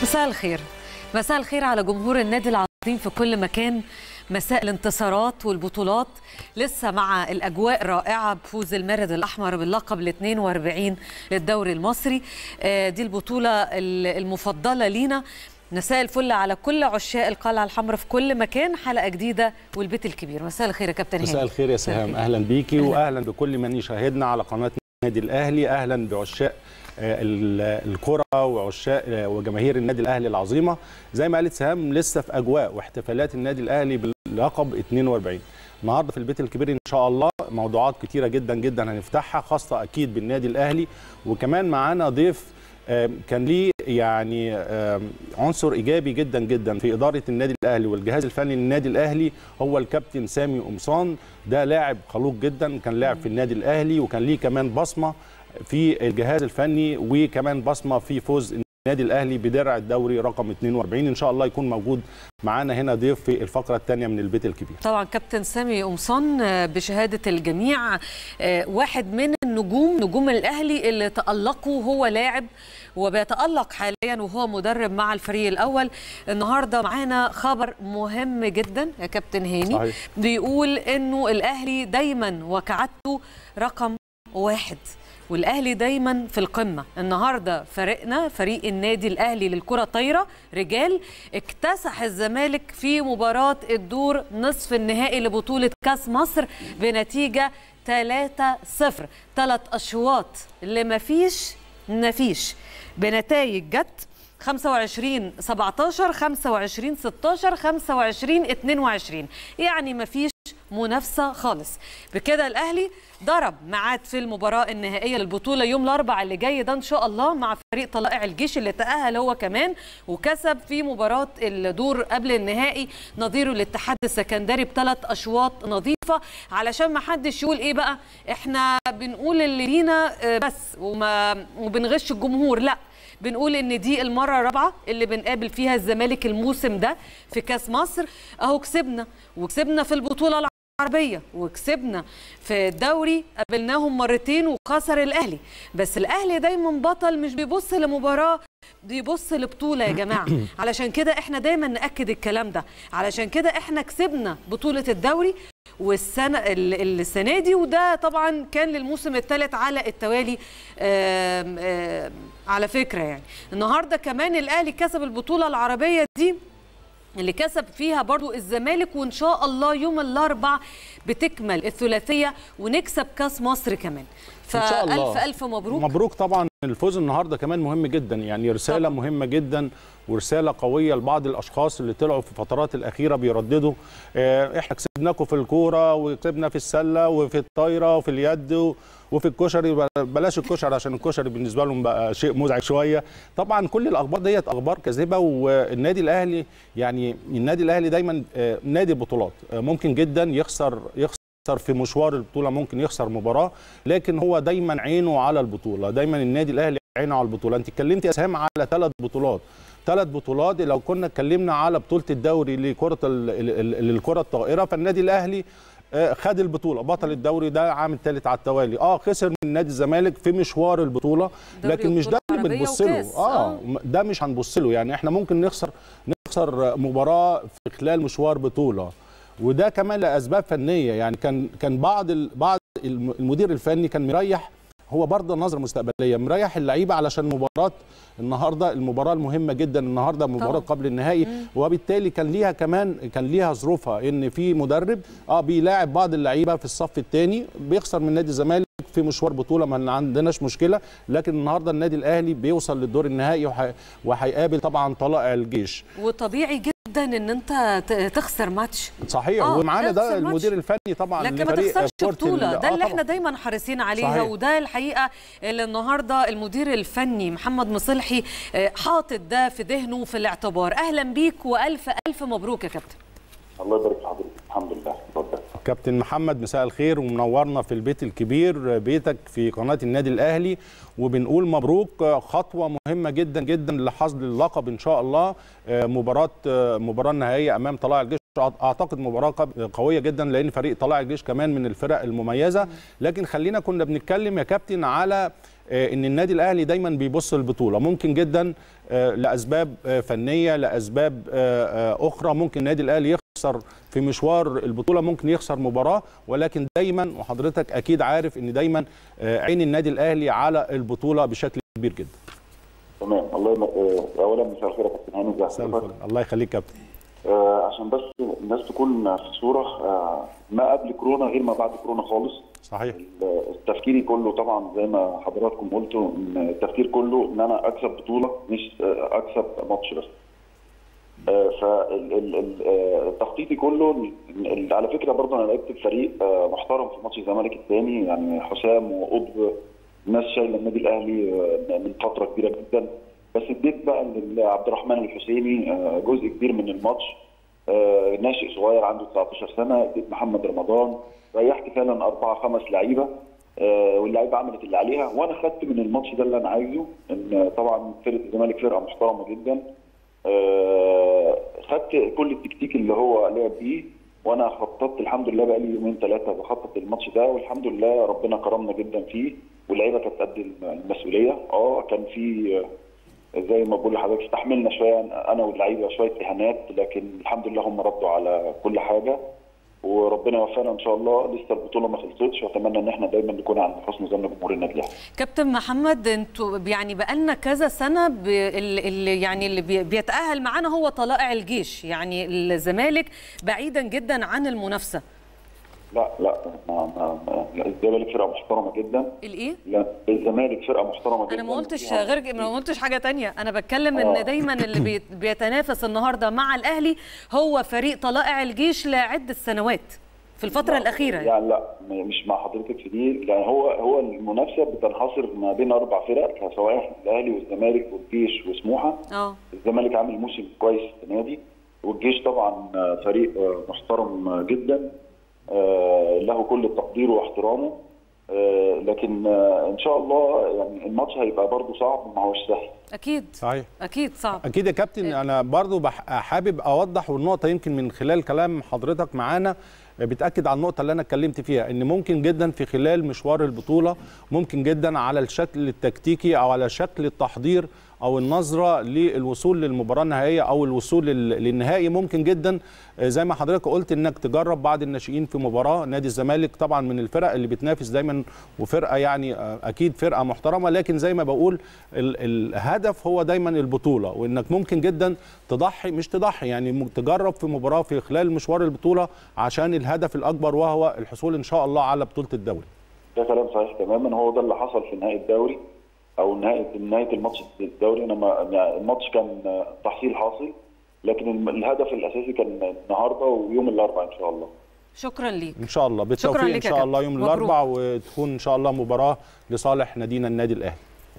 مساء الخير مساء الخير على جمهور النادي العظيم في كل مكان مساء الانتصارات والبطولات لسه مع الاجواء رائعه بفوز المارد الاحمر باللقب ال 42 للدوري المصري آه، دي البطوله المفضله لينا مساء الفل على كل عشاق القلعه الحمراء في كل مكان حلقه جديده والبيت الكبير مساء الخير يا كابتن هاني مساء الخير يا سهام اهلا بيكي واهلا بكل من يشاهدنا على قناه النادي الاهلي اهلا بعشاق آه، ال- الكره وعشاق آه، وجماهير النادي الاهلي العظيمه زي ما قالت سهام لسه في اجواء واحتفالات النادي الاهلي باللقب 42 النهارده في البيت الكبير ان شاء الله موضوعات كتيره جدا جدا هنفتحها خاصه اكيد بالنادي الاهلي وكمان معانا ضيف آم، كان ليه يعني آم، عنصر ايجابي جدا جدا في اداره النادي الاهلي والجهاز الفني للنادي الاهلي هو الكابتن سامي قمصان ده لاعب خلوق جدا كان لاعب في النادي الاهلي وكان ليه كمان بصمه في الجهاز الفني وكمان بصمه في فوز النادي الاهلي بدرع الدوري رقم 42 ان شاء الله يكون موجود معانا هنا ضيف في الفقره الثانيه من البيت الكبير طبعا كابتن سامي قمصان آه، بشهاده الجميع آه، واحد من النجوم نجوم الاهلي اللي تالقوا هو لاعب وبيتالق حاليا وهو مدرب مع الفريق الاول النهارده معانا خبر مهم جدا يا كابتن هاني صحيح. بيقول انه الاهلي دايما وكعدته رقم واحد والاهلي دايما في القمه النهارده فريقنا فريق النادي الاهلي للكره الطايره رجال اكتسح الزمالك في مباراه الدور نصف النهائي لبطوله كاس مصر بنتيجه 3-0 ثلاث اشواط اللي مفيش مفيش بنتائج جت 25 17 25 16 25 22 يعني مفيش منافسه خالص بكده الاهلي ضرب ميعاد في المباراه النهائيه للبطوله يوم الاربعاء اللي جاي ده ان شاء الله مع فريق طلائع الجيش اللي تاهل هو كمان وكسب في مباراه الدور قبل النهائي نظيره الاتحاد السكندري بثلاث اشواط نظيفه علشان ما حدش يقول ايه بقى احنا بنقول اللي لينا آه، بس وما وبنغش الجمهور لا بنقول ان دي المره الرابعه اللي بنقابل فيها الزمالك الموسم ده في كاس مصر اهو كسبنا وكسبنا في البطوله العربيه وكسبنا في الدوري قابلناهم مرتين وخسر الاهلي بس الاهلي دايما بطل مش بيبص لمباراه بيبص لبطوله يا جماعه علشان كده احنا دايما ناكد الكلام ده علشان كده احنا كسبنا بطوله الدوري والسنه ال- السنه دي وده طبعا كان للموسم الثالث على التوالي آم، آم، على فكره يعني النهارده كمان الاهلي كسب البطوله العربيه دي اللي كسب فيها برضو الزمالك وان شاء الله يوم الاربع بتكمل الثلاثيه ونكسب كاس مصر كمان إن شاء الله. فالف الف مبروك مبروك طبعا الفوز النهارده كمان مهم جدا يعني رساله طبعاً. مهمه جدا ورساله قويه لبعض الاشخاص اللي طلعوا في الفترات الاخيره بيرددوا آه، احنا كسبناكم في الكوره وكسبنا في السله وفي الطايره وفي اليد و- وفي الكشري بلاش الكشري عشان الكشري بالنسبه لهم بقى شيء مزعج شويه طبعا كل الاخبار ديت اخبار كاذبه والنادي الاهلي يعني النادي الاهلي دايما آه، نادي بطولات آه، ممكن جدا يخسر يخسر في مشوار البطوله ممكن يخسر مباراه لكن هو دايما عينه على البطوله دايما النادي الاهلي عينه على البطوله انت اتكلمتي يا اسهام على ثلاث بطولات ثلاث بطولات لو كنا اتكلمنا على بطوله الدوري لكره ال- ال- ال- الكره الطائره فالنادي الاهلي آه، خد البطوله بطل الدوري ده عام الثالث على التوالي اه خسر من نادي الزمالك في مشوار البطوله دوري لكن مش ده وبطولة اللي عربية بنبص له وكاس. اه آه. ده مش هنبص له يعني احنا ممكن نخسر نخسر مباراه في خلال مشوار بطوله وده كمان لاسباب فنيه يعني كان كان بعض ال- بعض الم- المدير الفني كان مريح هو برضه نظره مستقبليه مريح اللعيبه علشان مباراه النهارده المباراه المهمه جدا النهارده مباراه طبعاً. قبل النهائي وبالتالي كان ليها كمان كان ليها ظروفها ان في مدرب اه بيلاعب بعض اللعيبه في الصف الثاني بيخسر من نادي الزمالك في مشوار بطوله ما عندناش مشكله لكن النهارده النادي الاهلي بيوصل للدور النهائي وح- وهيقابل طبعا طلائع الجيش وطبيعي جدا ان انت ت- تخسر ماتش صحيح آه، ومعانا ده تخسر ماتش. المدير الفني طبعا لكن ما لفريق تخسرش كرة ال- بطوله ده آه اللي احنا طبعاً. دايما حريصين عليها صحيح. وده الحقيقه اللي النهارده المدير الفني محمد مصلحي آه، حاطط ده في ذهنه في الاعتبار اهلا بيك والف الف مبروك يا كابتن الله يبارك في حضرتك الحمد لله اتفضل كابتن محمد مساء الخير ومنورنا في البيت الكبير بيتك في قناة النادي الأهلي وبنقول مبروك خطوة مهمة جدا جدا لحصد اللقب إن شاء الله مباراة مباراة نهائية أمام طلائع الجيش اعتقد مباراه قويه جدا لان فريق طلائع الجيش كمان من الفرق المميزه لكن خلينا كنا بنتكلم يا كابتن على آه، ان النادي الاهلي دايما بيبص للبطوله ممكن جدا آه، لاسباب آه، فنيه لاسباب آه، آه، اخرى ممكن النادي الاهلي يخسر في مشوار البطوله ممكن يخسر مباراه ولكن دايما وحضرتك اكيد عارف ان دايما آه، عين النادي الاهلي على البطوله بشكل كبير جدا تمام الله يم... آه، اولا مساء الخير يا كابتن هاني ازي مساء حضرتك؟ الفل. الله يخليك يا كابتن آه عشان بس الناس تكون في صوره آه ما قبل كورونا غير ما بعد كورونا خالص صحيح ال- التفكيري كله طبعا زي ما حضراتكم قلتوا ان التفكير كله ان انا اكسب بطوله مش آه، اكسب ماتش بس فالتخطيطي كله ال- ال- على فكره برضه انا لعبت في فريق آه، محترم في ماتش الزمالك الثاني يعني حسام وقطب ناس شايله النادي الاهلي آه، من فتره كبيره جدا بس اديت بقى لعبد الرحمن الحسيني آه، جزء كبير من الماتش آه، ناشئ صغير عنده 19 سنه اديت محمد رمضان ريحت فعلا اربعه خمس لعيبه آه، واللعيبه عملت اللي عليها وانا خدت من الماتش ده اللي انا عايزه ان طبعا فرقه الزمالك فرقه محترمه جدا آه، خدت كل التكتيك اللي هو لعب بيه وانا خططت الحمد لله بقى لي يومين ثلاثه بخطط الماتش ده والحمد لله ربنا كرمنا جدا فيه واللعيبه كانت قد المسؤوليه اه كان في آه، زي ما بقول لحضرتك استحملنا شويه انا واللعيبه شويه اهانات لكن الحمد لله هم ردوا على كل حاجه وربنا يوفقنا ان شاء الله لسه البطوله ما خلصتش واتمنى ان احنا دايما نكون عند حسن ظن جمهور النادي الاهلي كابتن محمد انتوا يعني بقالنا كذا سنه ب- ال- اللي يعني اللي بي- بيتاهل معانا هو طلائع الجيش يعني الزمالك بعيدا جدا عن المنافسه لا لا ما ما ما لا، الزمالك فرقه محترمه جدا الايه لا الزمالك فرقه محترمه جدا انا ما قلتش وفيها- غير ما قلتش حاجه تانية انا بتكلم آه. ان دايما اللي بي- بيتنافس النهارده مع الاهلي هو فريق طلائع الجيش لعده سنوات في الفتره الاخيره يعني. يعني لا م- مش مع حضرتك في دي يعني هو هو المنافسه بتنحصر ما بين اربع فرق سواء الاهلي والزمالك والجيش وسموحه اه الزمالك عامل موسم كويس السنه دي والجيش طبعا آه، فريق آه، محترم آه، جدا آه، له كل التقدير واحترامه آه، لكن آه، ان شاء الله يعني الماتش هيبقى برضه صعب ما هوش سهل اكيد صحيح اكيد صعب اكيد يا كابتن انا برضو بح- حابب اوضح والنقطه يمكن من خلال كلام حضرتك معانا بتاكد على النقطه اللي انا اتكلمت فيها ان ممكن جدا في خلال مشوار البطوله ممكن جدا على الشكل التكتيكي او على شكل التحضير او النظره للوصول للمباراه النهائيه او الوصول لل- للنهائي ممكن جدا آه، زي ما حضرتك قلت انك تجرب بعض الناشئين في مباراه نادي الزمالك طبعا من الفرق اللي بتنافس دايما وفرقه يعني آه، اكيد فرقه محترمه لكن زي ما بقول ال- الهدف هو دايما البطوله وانك ممكن جدا تضحي مش تضحي يعني م- تجرب في مباراه في خلال مشوار البطوله عشان الهدف الاكبر وهو الحصول ان شاء الله على بطوله الدوري ده كلام صحيح تماما هو ده اللي حصل في نهائي الدوري او نهايه نهايه الماتش الدوري انا ما يعني الماتش كان آه، تحصيل حاصل لكن الم- الهدف الاساسي كان النهارده ويوم الاربعاء ان شاء الله شكرا ليك ان شاء الله بالتوفيق لك ان يا شاء كابتن. الله يوم مبروك. الاربعاء وتكون ان شاء الله مباراه لصالح نادينا النادي الاهلي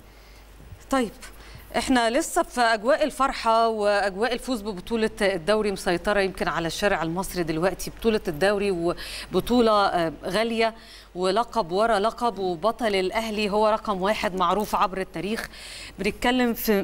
طيب احنا لسه في اجواء الفرحه واجواء الفوز ببطوله الدوري مسيطره يمكن على الشارع المصري دلوقتي بطوله الدوري وبطوله آه، غاليه ولقب ورا لقب وبطل الاهلي هو رقم واحد معروف عبر التاريخ بنتكلم في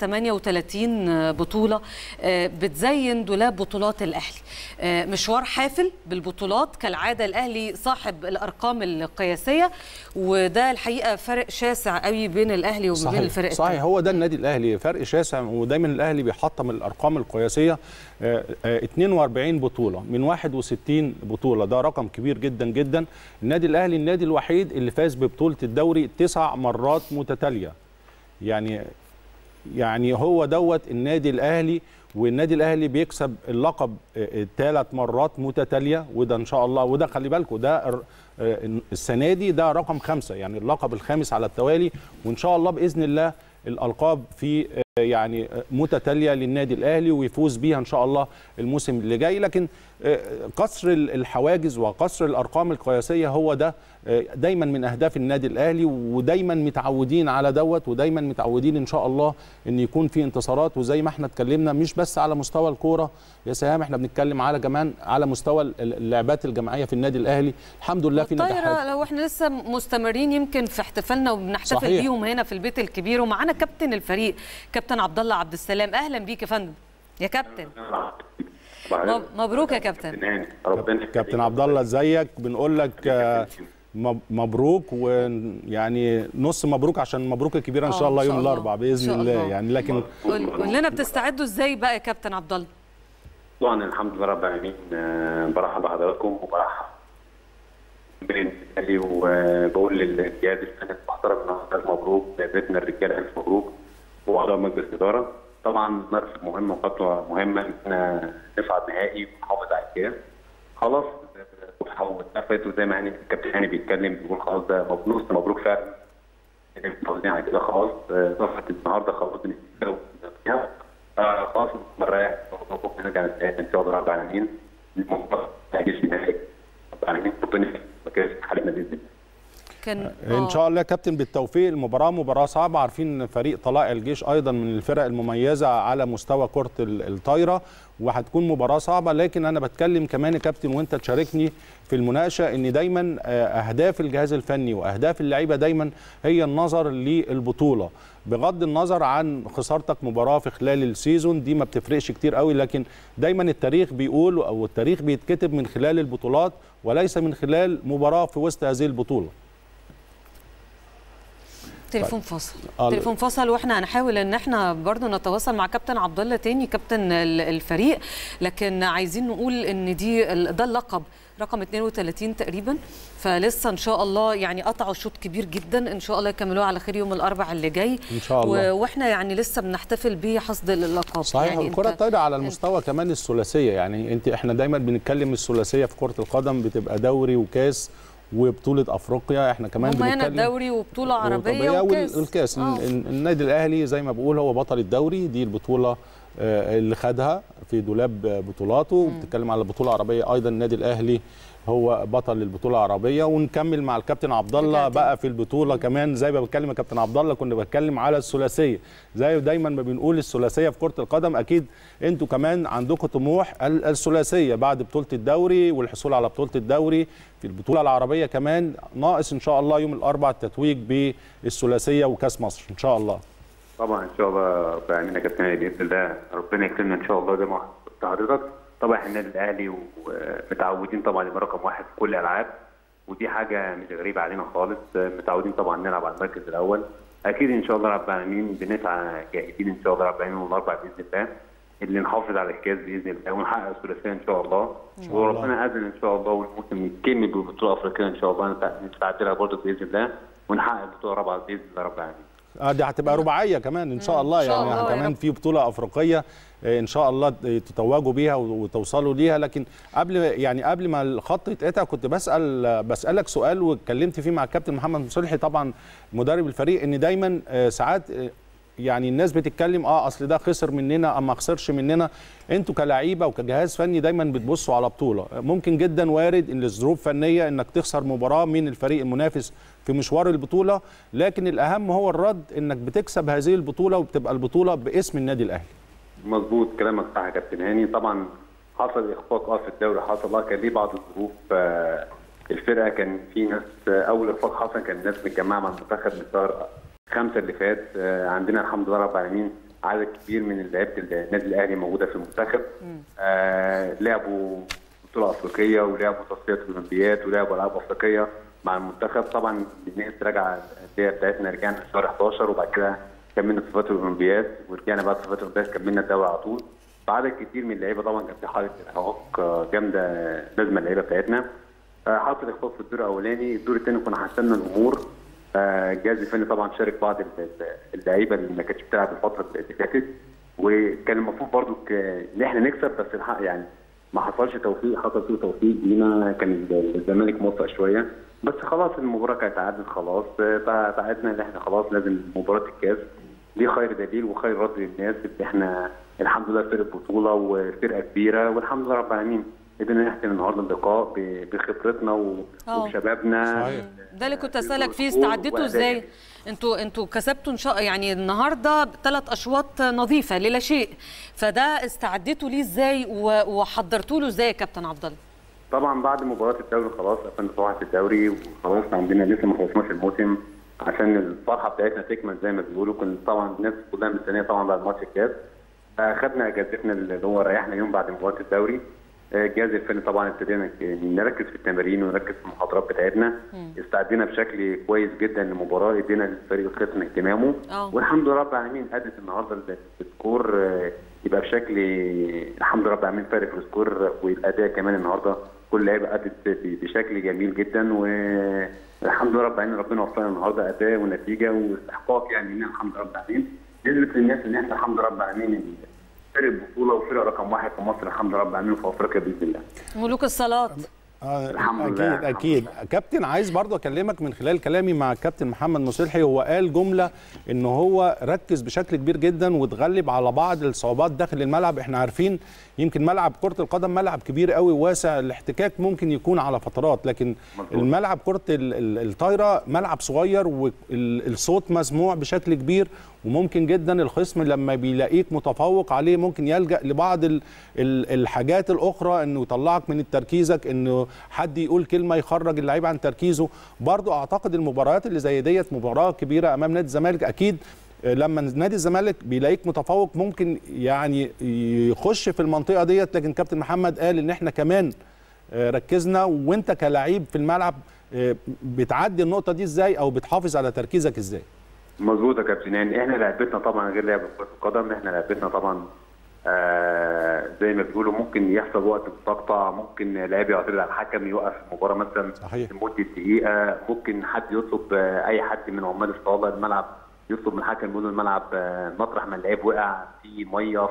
138 بطوله آه، بتزين دولاب بطولات الاهلي آه، مشوار حافل بالبطولات كالعاده الاهلي صاحب الارقام القياسيه وده الحقيقه فرق شاسع قوي بين الاهلي وبين صحيح الفرق صحيح هو ده النادي الاهلي فرق شاسع ودايما الاهلي بيحطم الارقام القياسيه آه، آه، 42 بطوله من 61 بطوله ده رقم كبير جدا جدا النادي الاهلي النادي الوحيد اللي فاز ببطوله الدوري تسع مرات متتاليه يعني يعني هو دوت النادي الاهلي والنادي الاهلي بيكسب اللقب ثلاث مرات متتاليه وده ان شاء الله وده خلي بالكم ده الر- آه، السنه دي ده رقم خمسه يعني اللقب الخامس على التوالي وان شاء الله باذن الله الالقاب في آه، يعني آه، متتاليه للنادي الاهلي ويفوز بيها ان شاء الله الموسم اللي جاي لكن آه، كسر ال- الحواجز وكسر الارقام القياسيه هو ده آه، دايما من اهداف النادي الاهلي ودايما متعودين على دوت ودايما متعودين ان شاء الله ان يكون في انتصارات وزي ما احنا اتكلمنا مش بس على مستوى الكوره يا سهام احنا بنتكلم على كمان على مستوى ال- اللعبات الجماعيه في النادي الاهلي الحمد لله في نجاحات الطايرة لو احنا لسه مستمرين يمكن في احتفالنا وبنحتفل صحيح. بيهم هنا في البيت الكبير ومعانا كابتن الفريق كابتن عبد الله عبد السلام اهلا بيك يا فندم يا كابتن مب- مبروك يا كابتن هاني ربنا كابتن عبد الله ازيك بنقول لك آه، مب- مبروك ويعني نص مبروك عشان مبروك الكبيره ان آه، شاء الله إن شاء يوم الله. الاربعاء إن باذن شاء الله الله. يعني لكن قول قول لنا بتستعدوا ازاي بقى يا كابتن عبد الله طبعا الحمد لله رب العالمين آه، برحب بحضراتكم وبرحب بالنادي وبقول للجهاز الفني المحترم النهارده مبروك بيتنا الرجاله الف مبروك واعضاء مجلس الاداره طبعا مركز مهم وخطوه مهمه ان احنا نصعد نهائي ونحافظ على الكاس خلاص الصفحه واتقفلت وزي ما هاني الكابتن هاني بيتكلم بيقول خلاص ده مبروك نص مبروك فعلا متعودين على كده خلاص آه، صفحه النهارده خلاص بنستفيد فيها آه، خلاص مريح بكره نرجع نتقابل ان شاء الله رب العالمين المباراه هيجي نهائي رب العالمين ربنا يكرم حالتنا باذن الله كان ان شاء الله يا كابتن بالتوفيق المباراه مباراه صعبه عارفين ان فريق طلائع الجيش ايضا من الفرق المميزه على مستوى كره ال- الطايره وهتكون مباراه صعبه لكن انا بتكلم كمان يا كابتن وانت تشاركني في المناقشه ان دايما آه، اهداف الجهاز الفني واهداف اللعيبه دايما هي النظر للبطوله بغض النظر عن خسارتك مباراه في خلال السيزون دي ما بتفرقش كتير قوي لكن دايما التاريخ بيقول او التاريخ بيتكتب من خلال البطولات وليس من خلال مباراه في وسط هذه البطوله تليفون فصل آه، تليفون فصل واحنا هنحاول ان احنا برضو نتواصل مع كابتن عبد الله تاني كابتن ال- الفريق لكن عايزين نقول ان دي ال- ده اللقب رقم 32 تقريبا فلسه ان شاء الله يعني قطعوا شوط كبير جدا ان شاء الله يكملوه على خير يوم الاربعاء اللي جاي إن شاء الله. و- واحنا يعني لسه بنحتفل بحصد اللقب صحيح يعني الكره أنت- الطايره على المستوى كمان الثلاثيه يعني انت احنا دايما بنتكلم الثلاثيه في كره القدم بتبقى دوري وكاس وبطوله افريقيا احنا كمان هم هنا بنتكلم الدوري وبطوله عربيه وطبيعة وكاس وال- والكاس آه. ال- ال- النادي الاهلي زي ما بقول هو بطل الدوري دي البطوله آه، اللي خدها في دولاب آه، بطولاته بتتكلم على بطوله عربيه ايضا النادي الاهلي هو بطل البطوله العربيه ونكمل مع الكابتن عبد الله رجعت بقى في البطوله كمان زي ما بتكلم يا كابتن عبد الله كنا بتكلم على الثلاثيه زي دايما ما بنقول الثلاثيه في كره القدم اكيد انتوا كمان عندكم طموح ال- الثلاثيه بعد بطوله الدوري والحصول على بطوله الدوري في البطوله العربيه كمان ناقص ان شاء الله يوم الاربعاء التتويج بالثلاثيه وكاس مصر ان شاء الله طبعا ان شاء الله رب العالمين يا كابتن هاني باذن الله ربنا يكرمنا ان شاء الله زي ما قلت لحضرتك طبعا احنا النادي الاهلي ومتعودين طبعا يبقى رقم واحد في كل الالعاب ودي حاجه مش غريبه علينا خالص متعودين طبعا نلعب على المركز الاول اكيد ان شاء الله رب العالمين بنسعى جاهدين ان شاء الله رب العالمين والاربع باذن الله اللي نحافظ على الكاس باذن الله ونحقق الثلاثيه ان شاء الله وربنا اذن ان شاء الله والموسم يكمل بالبطوله الافريقيه ان شاء الله نستعد لها برضه باذن الله ونحقق البطوله الرابعه باذن الله رب العالمين اه دي هتبقى رباعيه كمان ان شاء الله إن شاء يعني الله يا كمان رب. في بطوله افريقيه آه، ان شاء الله تتوجوا بيها وتوصلوا ليها لكن قبل يعني قبل ما الخط يتقطع كنت بسال بسالك سؤال واتكلمت فيه مع الكابتن محمد مصلحي طبعا مدرب الفريق ان دايما آه، ساعات آه، يعني الناس بتتكلم اه اصل ده خسر مننا اما خسرش مننا انتوا كلعيبه وكجهاز فني دايما بتبصوا على بطوله ممكن جدا وارد ان الظروف فنيه انك تخسر مباراه من الفريق المنافس في مشوار البطوله لكن الاهم هو الرد انك بتكسب هذه البطوله وبتبقى البطوله باسم النادي الاهلي مظبوط كلامك صح يا كابتن هاني طبعا حصل اخفاق اه في الدوري حصل اه كان ليه بعض الظروف آه، الفرقه كان في ناس آه، اول اخفاق حصل كان الناس متجمعه مع المنتخب من شهر خمسه اللي فات آه، عندنا الحمد لله رب العالمين عدد كبير من لعيبه النادي الاهلي موجوده في المنتخب آه، لعبوا بطوله افريقيه ولعبوا تصفيات الاولمبياد ولعبوا العاب افريقيه مع المنتخب طبعا الناس راجعه الانديه بتاعتنا رجعنا في شهر 11 وبعد كده كملنا صفات الاولمبياد ورجعنا بعد صفات الاولمبياد كملنا الدوري على طول فعدد كتير من اللعيبه طبعا كان في حاله ارهاق آه، جامده لازم اللعيبه بتاعتنا آه، حصل اخفاق في الدور الاولاني الدور الثاني كنا حسنا الامور آه، الجهاز الفني طبعا شارك بعض ال- ال- اللعيبه اللي ما كانتش بتلعب الفتره اللي فاتت وكان المفروض برضو ك- ان احنا نكسب بس الحق يعني ما حصلش توفيق حصل سوء توفيق لينا كان ال- الزمالك موفق شويه بس خلاص المباراه كانت تعادل خلاص آه، فتعادلنا ان احنا خلاص لازم مباراه الكاس دي خير دليل وخير رد للناس ان احنا الحمد لله فرقه بطوله وفرقه كبيره والحمد لله رب العالمين قدرنا نحسم النهارده اللقاء ب- بخبرتنا و- آه. وبشبابنا صحيح. ده اللي كنت اسالك فيه وسكور استعدتوا وأداء. ازاي انتوا انتوا كسبتوا ان شاء يعني النهارده ثلاث اشواط نظيفه للا شيء فده استعدتوا ليه ازاي و- وحضرتوا له ازاي يا كابتن عبد الله طبعا بعد مباراه الدوري خلاص قفلنا صفحه الدوري وخلاص عندنا لسه ما خلصناش الموسم عشان الفرحه بتاعتنا تكمل زي ما بيقولوا كنا طبعا الناس كلها مستنيه طبعا بعد ماتش الكاس آه، خدنا اجازتنا اللي هو ريحنا يوم بعد مباراه الدوري آه، الجهاز الفني طبعا ابتدينا نركز في التمارين ونركز في المحاضرات بتاعتنا استعدينا بشكل كويس جدا للمباراه ادينا للفريق الخصم اهتمامه آه. والحمد لله رب العالمين ادت النهارده السكور آه، يبقى بشكل الحمد لله رب العالمين فارق في السكور والاداء كمان النهارده كل لعيبه ادت ب- بشكل جميل جدا والحمد لله رب العالمين ربنا وفقنا النهارده اداء ونتيجه واستحقاق يعني إن الحمد لله رب العالمين نثبت للناس ان احنا الحمد لله رب العالمين فرق بطوله وفرق رقم واحد في مصر الحمد لله رب العالمين في افريقيا باذن الله ملوك الصالات آه، الحمد اكيد لله، الحمد اكيد كابتن عايز برضو اكلمك من خلال كلامي مع كابتن محمد مصلحي هو قال جمله ان هو ركز بشكل كبير جدا واتغلب على بعض الصعوبات داخل الملعب احنا عارفين يمكن ملعب كره القدم ملعب كبير قوي وواسع الاحتكاك ممكن يكون على فترات لكن مظبوط. الملعب كره ال- ال- الطايره ملعب صغير والصوت مسموع بشكل كبير وممكن جدا الخصم لما بيلاقيك متفوق عليه ممكن يلجا لبعض ال- ال- الحاجات الاخرى انه يطلعك من تركيزك انه حد يقول كلمه يخرج اللعيب عن تركيزه برضو اعتقد المباريات اللي زي ديت مباراه كبيره امام نادي الزمالك اكيد لما نادي الزمالك بيلاقيك متفوق ممكن يعني يخش في المنطقه ديت لكن كابتن محمد قال ان احنا كمان آه، ركزنا وانت كلاعب في الملعب آه، بتعدي النقطه دي ازاي او بتحافظ على تركيزك ازاي مظبوط يا كابتن يعني احنا لعبتنا طبعا غير لعب كره القدم احنا لعبتنا طبعا آه زي ما بيقولوا ممكن يحصل وقت مقطع ممكن لاعب يعترض على الحكم يوقف المباراه مثلا صحيح. لمده دقيقه ممكن حد يطلب آه اي حد من عمال الصاله الملعب يطلب من الحكم يقول له الملعب آه مطرح ما اللعيب وقع فيه ميه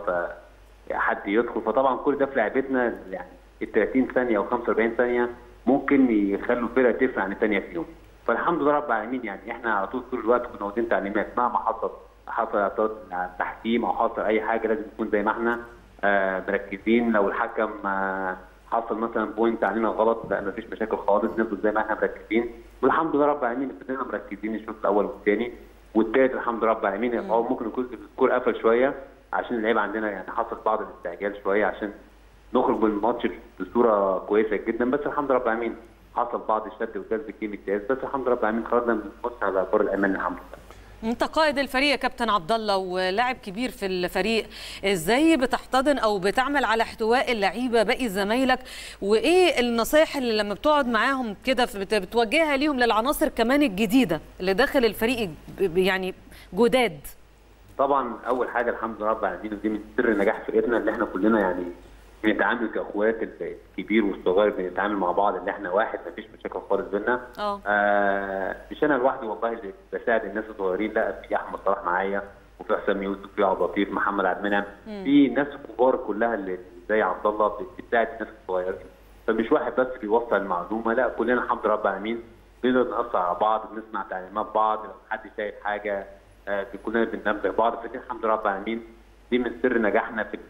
فحد يدخل فطبعا كل ده في لعبتنا يعني ال 30 ثانيه او 45 ثانيه ممكن يخلوا الفرقه تفرق عن الثانيه فيهم فالحمد لله رب العالمين يعني احنا على طول طول الوقت كنا واخدين تعليمات مهما حصل حصل اعتراض على التحكيم او حصل اي حاجه لازم نكون زي ما احنا آه مركزين لو الحكم آه حصل مثلا بوينت علينا غلط لا مفيش مشاكل خالص نفضل زي ما احنا مركزين والحمد لله رب العالمين فضلنا مركزين الشوط الاول والثاني والثالث الحمد لله رب العالمين هو ممكن يكون السكور قفل شويه عشان اللعيبه عندنا يعني حصل بعض الاستعجال شويه عشان نخرج من الماتش بصوره كويسه جدا بس الحمد لله رب العالمين حصل بعض الشد وجذب الجيم الجاهز بس الحمد لله رب العالمين خرجنا من الماتش على بر الامان الحمد لله انت قائد الفريق يا كابتن عبد الله ولاعب كبير في الفريق ازاي بتحتضن او بتعمل على احتواء اللعيبه باقي زمايلك وايه النصايح اللي لما بتقعد معاهم كده بت- بتوجهها ليهم للعناصر كمان الجديده اللي داخل الفريق ب- يعني جداد طبعا اول حاجه الحمد لله رب العالمين ودي من سر نجاح فرقتنا اللي احنا كلنا يعني بنتعامل كاخوات الكبير والصغير بنتعامل مع بعض اللي احنا واحد مفيش مشاكل خالص بينا اه آه مش انا لوحدي والله اللي بساعد الناس الصغيرين لا في احمد صلاح معايا وفي حسام يوسف في عبد اللطيف محمد عبد المنعم في ناس كبار كلها اللي زي عبد الله بتساعد الناس الصغيرين فمش واحد بس بيوصل المعلومه لا كلنا الحمد لله رب العالمين بنقدر نأثر على بعض بنسمع تعليمات بعض لو حد شايف حاجه آه كلنا بننبه بعض فدي الحمد لله رب العالمين دي من سر نجاحنا في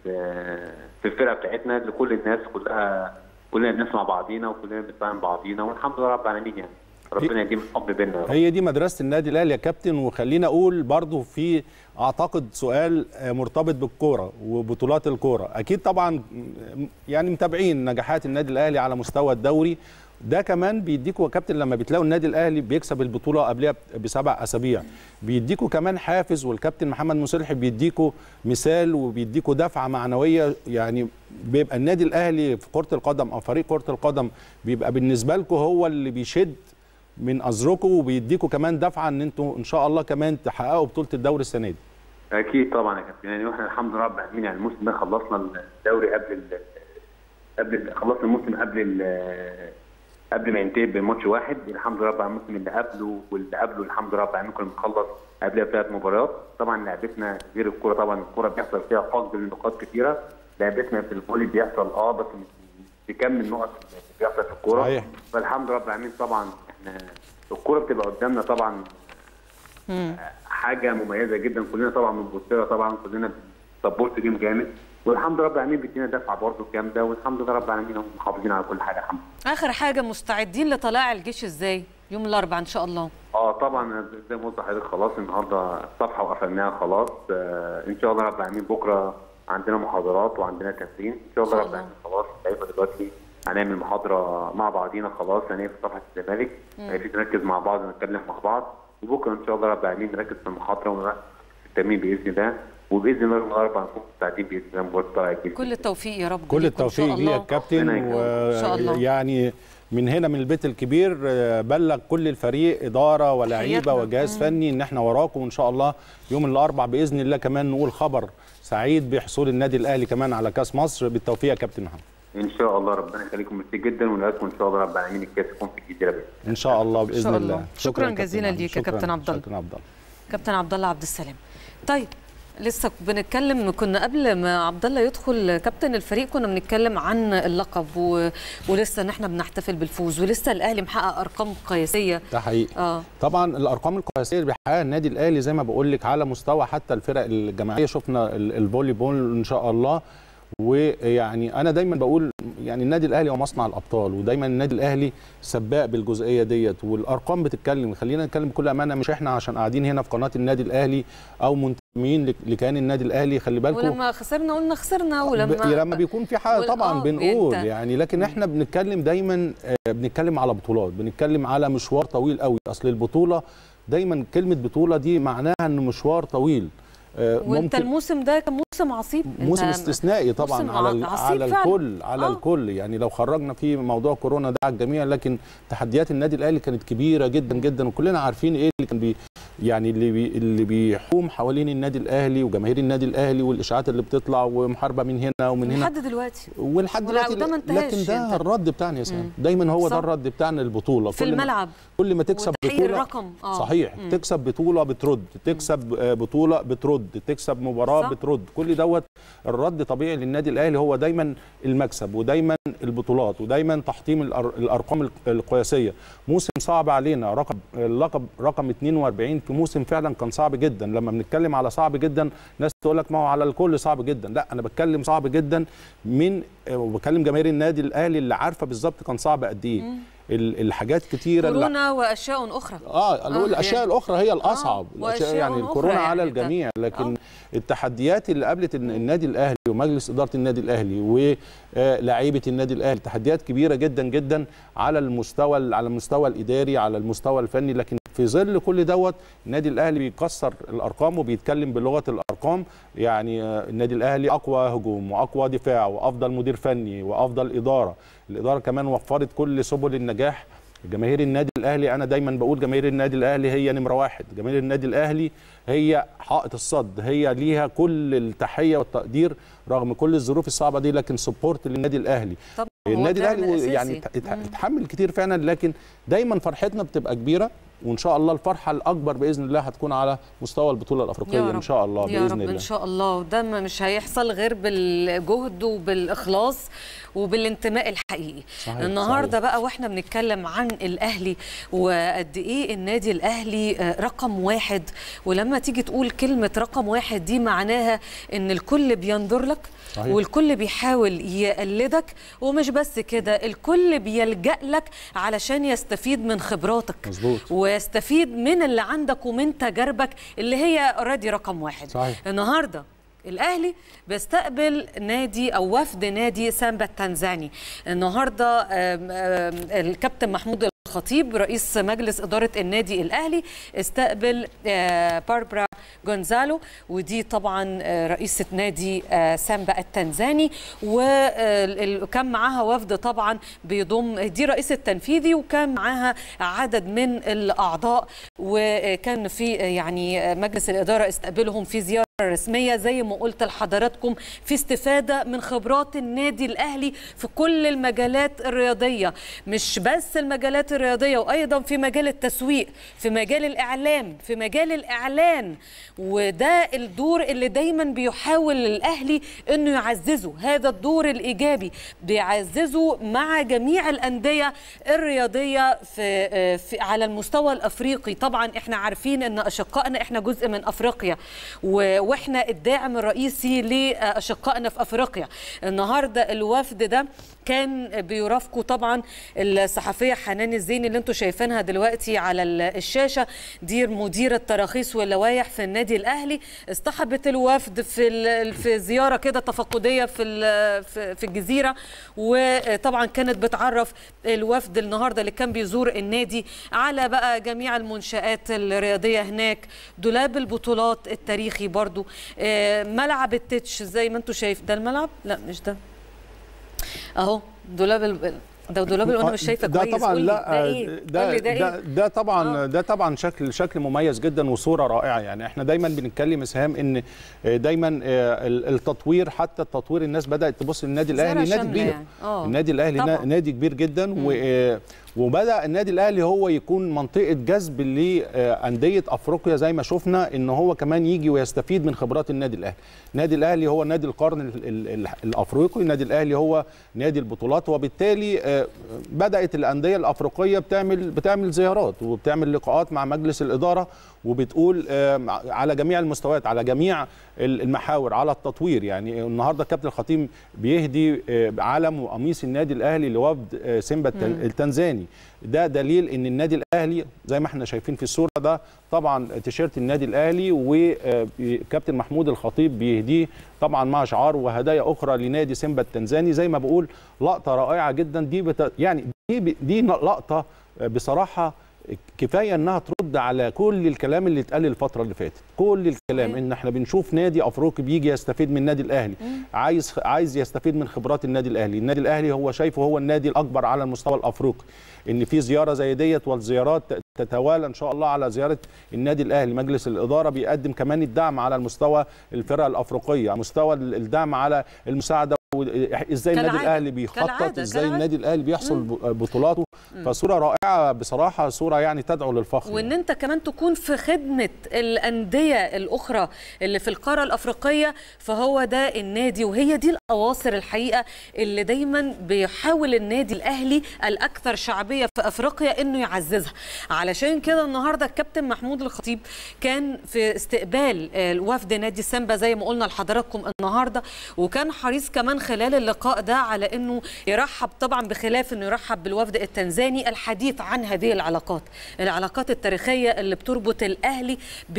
في الفرقه بتاعتنا لكل الناس كلها كلنا بنسمع بعضينا وكلنا بنفهم بعضينا والحمد لله رب العالمين يعني ربنا يديم الحب بينا يا رب. هي دي مدرسه النادي الاهلي يا كابتن وخلينا اقول برضو في اعتقد سؤال آه، مرتبط بالكوره وبطولات الكوره اكيد طبعا م- يعني متابعين نجاحات النادي الاهلي على مستوى الدوري ده كمان بيديكوا يا كابتن لما بتلاقوا النادي الاهلي بيكسب البطوله قبلها بسبع اسابيع بيديكوا كمان حافز والكابتن محمد مصلحي بيديكوا مثال وبيديكوا دفعه معنويه يعني بيبقى النادي الاهلي في كره القدم او فريق كره القدم بيبقى بالنسبه لكم هو اللي بيشد من ازركم وبيديكوا كمان دفعه ان انتوا ان شاء الله كمان تحققوا بطوله الدوري السنه دي اكيد طبعا يا كابتن يعني واحنا الحمد لله رب العالمين يعني الموسم ده خلصنا الدوري قبل ال قبل ال- خلصنا الموسم قبل ال قبل ما ينتهي بماتش واحد الحمد لله رب العالمين الموسم اللي قبله واللي قبله الحمد لله رب العالمين كنا بنخلص قبلها بثلاث مباريات طبعا لعبتنا غير الكوره طبعا الكوره بيحصل فيها فقد لنقاط كثيره لعبتنا في الفولي بيحصل اه بس مش بكم النقط اللي بيحصل في الكوره صحيح. فالحمد لله رب العالمين طبعا احنا الكوره بتبقى قدامنا طبعا حاجه مميزه جدا كلنا طبعا بنبص لها طبعا كلنا سبورت جيم جامد والحمد لله رب العالمين بيدينا دفعه برضه جامده والحمد لله رب العالمين هم محافظين على كل حاجه الحمد لله. اخر حاجه مستعدين لطلاع الجيش ازاي يوم الاربعاء ان شاء الله اه طبعا زي ما قلت لحضرتك خلاص النهارده الصفحه وقفلناها خلاص آه ان شاء الله رب العالمين بكره عندنا محاضرات وعندنا تمرين ان شاء الله إن شاء رب الله. العالمين خلاص اللعيبه دلوقتي هنعمل محاضره مع بعضينا خلاص هنقفل صفحه الزمالك هنبتدي نركز مع بعض ونتكلم مع بعض وبكره ان شاء الله رب العالمين نركز في المحاضره ونركز في التمرين باذن الله وباذن الله يوم الاربعاء نكون مستعدين باذن الله مباراه طلائع الجيش كل التوفيق يا رب كل ليكم إن شاء التوفيق ليه يا الله. كابتن ربنا يكرمك. إن شاء الله. ويعني من هنا من البيت الكبير آه، بلغ كل الفريق اداره ولاعيبه تحياتنا. وجهاز فني ان احنا وراكم وان شاء الله يوم الاربع باذن الله كمان نقول خبر سعيد بحصول النادي الاهلي كمان على كاس مصر بالتوفيق يا كابتن محمد ان شاء الله ربنا يخليكم ميرسي جدا ونلاقيكم ان شاء الله رب العالمين الكاس يكون في الجزيره باذن ان شاء الله باذن شاء الله الله. شكراً كابتن جزيلاً محمد. ليك يا شكراً. كابتن عبد الله. كابتن عبد الله كابتن عبد الله عبد السلام طيب لسه بنتكلم كنا قبل ما عبد الله يدخل كابتن الفريق كنا بنتكلم عن اللقب و... ولسه ان احنا بنحتفل بالفوز ولسه الاهلي محقق ارقام قياسيه ده حقيقي اه طبعا الارقام القياسيه اللي بيحققها النادي الاهلي زي ما بقول لك على مستوى حتى الفرق الجماعيه شفنا ال- الفولي بول ان شاء الله ويعني انا دايما بقول يعني النادي الاهلي هو مصنع الابطال ودايما النادي الاهلي سباق بالجزئيه ديت والارقام بتتكلم خلينا نتكلم بكل امانه مش احنا عشان قاعدين هنا في قناه النادي الاهلي او منتمين لك- لكيان النادي الاهلي خلي بالكم ولما خسرنا قلنا خسرنا ب- ولما لما بيكون في حاجه وال- طبعا آه، بنقول أنت- يعني لكن احنا بنتكلم دايما آه، بنتكلم على بطولات بنتكلم على مشوار طويل قوي اصل البطوله دايما كلمه بطوله دي معناها انه مشوار طويل آه، وانت الموسم ده كان موسم عصيب موسم انت استثنائي طبعا موسم على ال- عصيب على فعلا. الكل على آه. الكل يعني لو خرجنا في موضوع كورونا ده على الجميع لكن تحديات النادي الاهلي كانت كبيره جدا جدا وكلنا عارفين ايه اللي كان بي يعني اللي بي اللي بيحوم حوالين النادي الاهلي وجماهير النادي الاهلي والاشاعات اللي بتطلع ومحاربه من هنا ومن هنا لحد دلوقتي ولحد ولا- دلوقتي وده ما انتهاش لكن ده انت. الرد بتاعنا يا سام دايما هو صح. ده الرد بتاعنا البطوله في كل ما- الملعب كل ما تكسب وتحقيق بطوله الرقم. آه. صحيح مم. تكسب بطوله بترد تكسب آه، بطوله بترد تكسب مباراه صح. بترد كل دوت الرد طبيعي للنادي الاهلي هو دايما المكسب ودايما البطولات ودايما تحطيم الأر- الارقام الق- القياسيه موسم صعب علينا رقم اللقب رقم 42 في موسم فعلا كان صعب جدا لما بنتكلم على صعب جدا ناس تقول لك ما هو على الكل صعب جدا لا انا بتكلم صعب جدا من آه، وبكلم جماهير النادي الاهلي اللي عارفه بالظبط كان صعب قد ايه ال- الحاجات كتيره اللي كورونا واشياء اخرى اه اللي هو آه، الاشياء يعني- الاخرى هي الاصعب آه، الأشياء وأشياء يعني أخرى الكورونا يعني على ده- الجميع لكن آه. التحديات اللي قابلت الن- النادي الاهلي ومجلس اداره النادي الاهلي ولاعيبه النادي الاهلي تحديات كبيره جدا جدا على المستوى على المستوى الاداري على المستوى الفني لكن في ظل كل دوت النادي الاهلي بيكسر الارقام وبيتكلم بلغه الارقام يعني آه، النادي الاهلي اقوى هجوم واقوى دفاع وافضل مدير فني وافضل اداره الاداره كمان وفرت كل سبل النجاح جماهير النادي الاهلي انا دايما بقول جماهير النادي الاهلي هي نمره واحد جماهير النادي الاهلي هي حائط الصد هي ليها كل التحيه والتقدير رغم كل الظروف الصعبه دي لكن سبورت للنادي الاهلي طبعا هو النادي الدعم الاهلي الأساسي. يعني ات- ات- اتحمل كتير فعلا لكن دايما فرحتنا بتبقى كبيره وان شاء الله الفرحه الاكبر باذن الله هتكون على مستوى البطوله الافريقيه يا رب. ان شاء الله يا باذن رب الله ان شاء الله وده ما مش هيحصل غير بالجهد وبالاخلاص وبالانتماء الحقيقي صحيح، النهارده صحيح. بقى واحنا بنتكلم عن الاهلي وقد ايه النادي الاهلي آه، رقم واحد ولما تيجي تقول كلمه رقم واحد دي معناها ان الكل بينظر لك صحيح. والكل بيحاول يقلدك ومش بس كده الكل بيلجأ لك علشان يستفيد من خبراتك مظبوط. ويستفيد من اللي عندك ومن تجاربك اللي هي اوريدي رقم واحد صحيح. النهارده الاهلي بيستقبل نادي او وفد نادي سامبا التنزاني النهارده آم، آم، الكابتن محمود الخطيب رئيس مجلس اداره النادي الاهلي استقبل آه، باربرا جونزالو ودي طبعا آه، رئيسه نادي آه، سامبا التنزاني وكان معاها وفد طبعا بيضم دي رئيس التنفيذي وكان معاها عدد من الاعضاء وكان في يعني مجلس الاداره استقبلهم في زياره رسميه زي ما قلت لحضراتكم في استفاده من خبرات النادي الاهلي في كل المجالات الرياضيه مش بس المجالات الرياضيه وايضا في مجال التسويق في مجال الاعلام في مجال الاعلان وده الدور اللي دايما بيحاول الاهلي انه يعززه هذا الدور الايجابي بيعززه مع جميع الانديه الرياضيه في, في على المستوى الافريقي طبعا احنا عارفين ان اشقائنا احنا جزء من افريقيا و- واحنا الداعم الرئيسي لاشقائنا في افريقيا النهارده الوفد ده كان بيرافقوا طبعا الصحفيه حنان الزين اللي انتم شايفينها دلوقتي على الشاشه دي مديره تراخيص واللوائح في النادي الاهلي اصطحبت الوفد في في زياره كده تفقديه في في الجزيره وطبعا كانت بتعرف الوفد النهارده اللي كان بيزور النادي على بقى جميع المنشات الرياضيه هناك دولاب البطولات التاريخي برضو ملعب التتش زي ما انتم شايف ده الملعب لا مش ده اهو دولاب ال... ده دولاب وانا مش شايفه ده كويس طبعا قولي لا ده ايه ده قولي ده, ده, إيه؟ ده طبعا ده طبعا شكل شكل مميز جدا وصوره رائعه يعني احنا دايما بنتكلم اسهام ان دايما التطوير حتى التطوير الناس بدات تبص للنادي الاهلي نادي كبير يعني. النادي الاهلي طبعاً. نادي كبير جدا و وبدا النادي الاهلي هو يكون منطقه جذب لانديه افريقيا زي ما شفنا ان هو كمان يجي ويستفيد من خبرات النادي الاهلي النادي الاهلي هو نادي القرن ال- ال- ال- الافريقي النادي الاهلي هو نادي البطولات وبالتالي آه، بدات الانديه الافريقيه بتعمل بتعمل زيارات وبتعمل لقاءات مع مجلس الاداره وبتقول آه، على جميع المستويات على جميع ال- المحاور على التطوير يعني النهارده كابتن الخطيب بيهدي آه، علم وقميص النادي الاهلي لوفد آه، سيمبا التن- التنزاني ده دليل ان النادي الاهلي زي ما احنا شايفين في الصوره ده طبعا تيشيرت النادي الاهلي وكابتن محمود الخطيب بيهديه طبعا مع شعار وهدايا اخرى لنادي سيمبا التنزاني زي ما بقول لقطه رائعه جدا دي بت... يعني دي دي لقطه بصراحه كفايه انها ترد على كل الكلام اللي اتقال الفتره اللي فاتت كل الكلام صحيح. ان احنا بنشوف نادي افريقي بيجي يستفيد من النادي الاهلي عايز عايز يستفيد من خبرات النادي الاهلي النادي الاهلي هو شايفه هو النادي الاكبر على المستوى الافريقي ان في زياره زي ديت والزيارات تتوالى ان شاء الله على زياره النادي الاهلي مجلس الاداره بيقدم كمان الدعم على المستوى الفرق الافريقيه على مستوى الدعم على المساعده و- ازاي النادي كالعادة. الاهلي بيخطط كالعادة. ازاي كالعادة. النادي الاهلي بيحصل ب- بطولاته فصوره رائعه بصراحه صوره يعني تدعو للفخر وان يعني. انت كمان تكون في خدمه الانديه الاخرى اللي في القاره الافريقيه فهو ده النادي وهي دي الاواصر الحقيقه اللي دايما بيحاول النادي الاهلي الاكثر شعبيه في افريقيا انه يعززها علشان كده النهارده الكابتن محمود الخطيب كان في استقبال آه، وفد نادي سامبا زي ما قلنا لحضراتكم النهارده وكان حريص كمان خلال اللقاء ده على انه يرحب طبعا بخلاف انه يرحب بالوفد التنزاني الحديث عن هذه العلاقات العلاقات التاريخيه اللي بتربط الاهلي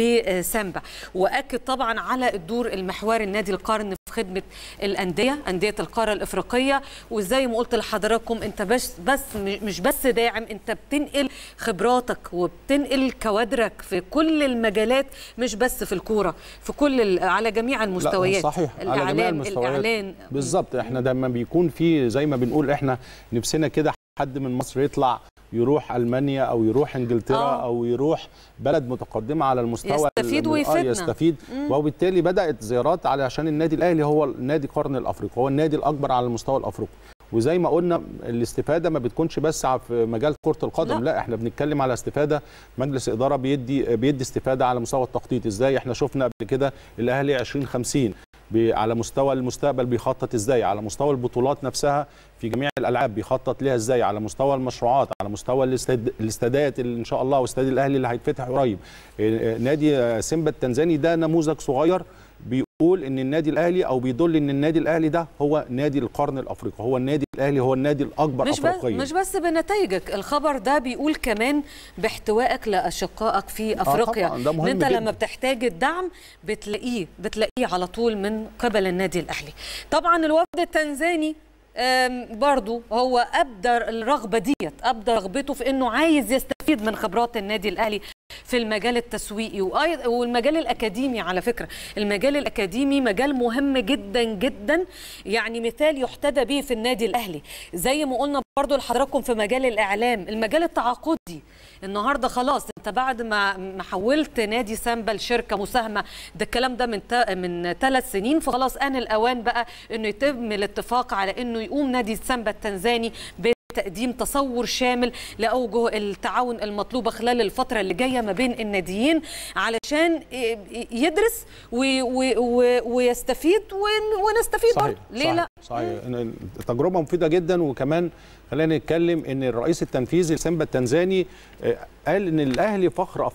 بسامبا واكد طبعا على الدور المحوري النادي القرن في خدمه الانديه انديه القاره الافريقيه وزي ما قلت لحضراتكم انت بس بس مش بس داعم انت بتنقل خبراتك وبتنقل كوادرك في كل المجالات مش بس في الكوره في كل ال- على جميع المستويات لا صحيح على جميع الاعلام المستويات الاعلان بالظبط احنا لما بيكون في زي ما بنقول احنا نفسنا كده حد من مصر يطلع يروح المانيا او يروح انجلترا آه. او يروح بلد متقدمه على المستوى يستفيد ال- ويفيدنا. آه يستفيد وبالتالي بدات زيارات علشان النادي الاهلي هو نادي قرن الافريقي هو النادي الاكبر على المستوى الافريقي وزي ما قلنا الاستفاده ما بتكونش بس ع- في مجال كره القدم لا. لا, لا احنا بنتكلم على استفاده مجلس اداره بيدي بيدي استفاده على مستوى التخطيط ازاي احنا شفنا قبل كده الاهلي 2050 بي- على مستوى المستقبل بيخطط ازاي على مستوى البطولات نفسها في جميع الالعاب بيخطط ليها ازاي على مستوى المشروعات على مستوى الاستاد الاستادات اللي ان شاء الله واستاد الاهلي اللي هيتفتح قريب إيه، نادي آه، سيمبا التنزاني ده نموذج صغير بيقول ان النادي الاهلي او بيدل ان النادي الاهلي ده هو نادي القرن الافريقي هو النادي الاهلي هو النادي الاكبر مش بس افريقيا مش بس بنتائجك الخبر ده بيقول كمان باحتوائك لاشقائك في افريقيا طبعاً، ده مهم ان انت جداً. لما بتحتاج الدعم بتلاقيه بتلاقيه على طول من قبل النادي الاهلي طبعا الوفد التنزاني آم، برضو هو ابدى الرغبه ديت ابدى رغبته في انه عايز يستفيد من خبرات النادي الاهلي في المجال التسويقي وأيض- والمجال الاكاديمي على فكره المجال الاكاديمي مجال مهم جدا جدا يعني مثال يحتذى به في النادي الاهلي زي ما قلنا برضو لحضراتكم في مجال الاعلام المجال التعاقدي النهارده خلاص انت بعد ما ما حولت نادي سامبا لشركه مساهمه ده الكلام ده من تا من ثلاث سنين فخلاص ان الاوان بقى انه يتم الاتفاق على انه يقوم نادي سامبا التنزاني بتقديم تصور شامل لاوجه التعاون المطلوبه خلال الفتره اللي جايه ما بين الناديين علشان ي- يدرس وي- وي- وي- ويستفيد ون- ونستفيد صحيح برضه ليه صحيح لا صحيح إن التجربه مفيده جدا وكمان خلينا نتكلم ان الرئيس التنفيذي لسيمبا التنزاني آه، قال ان الاهلي فخر افريقيا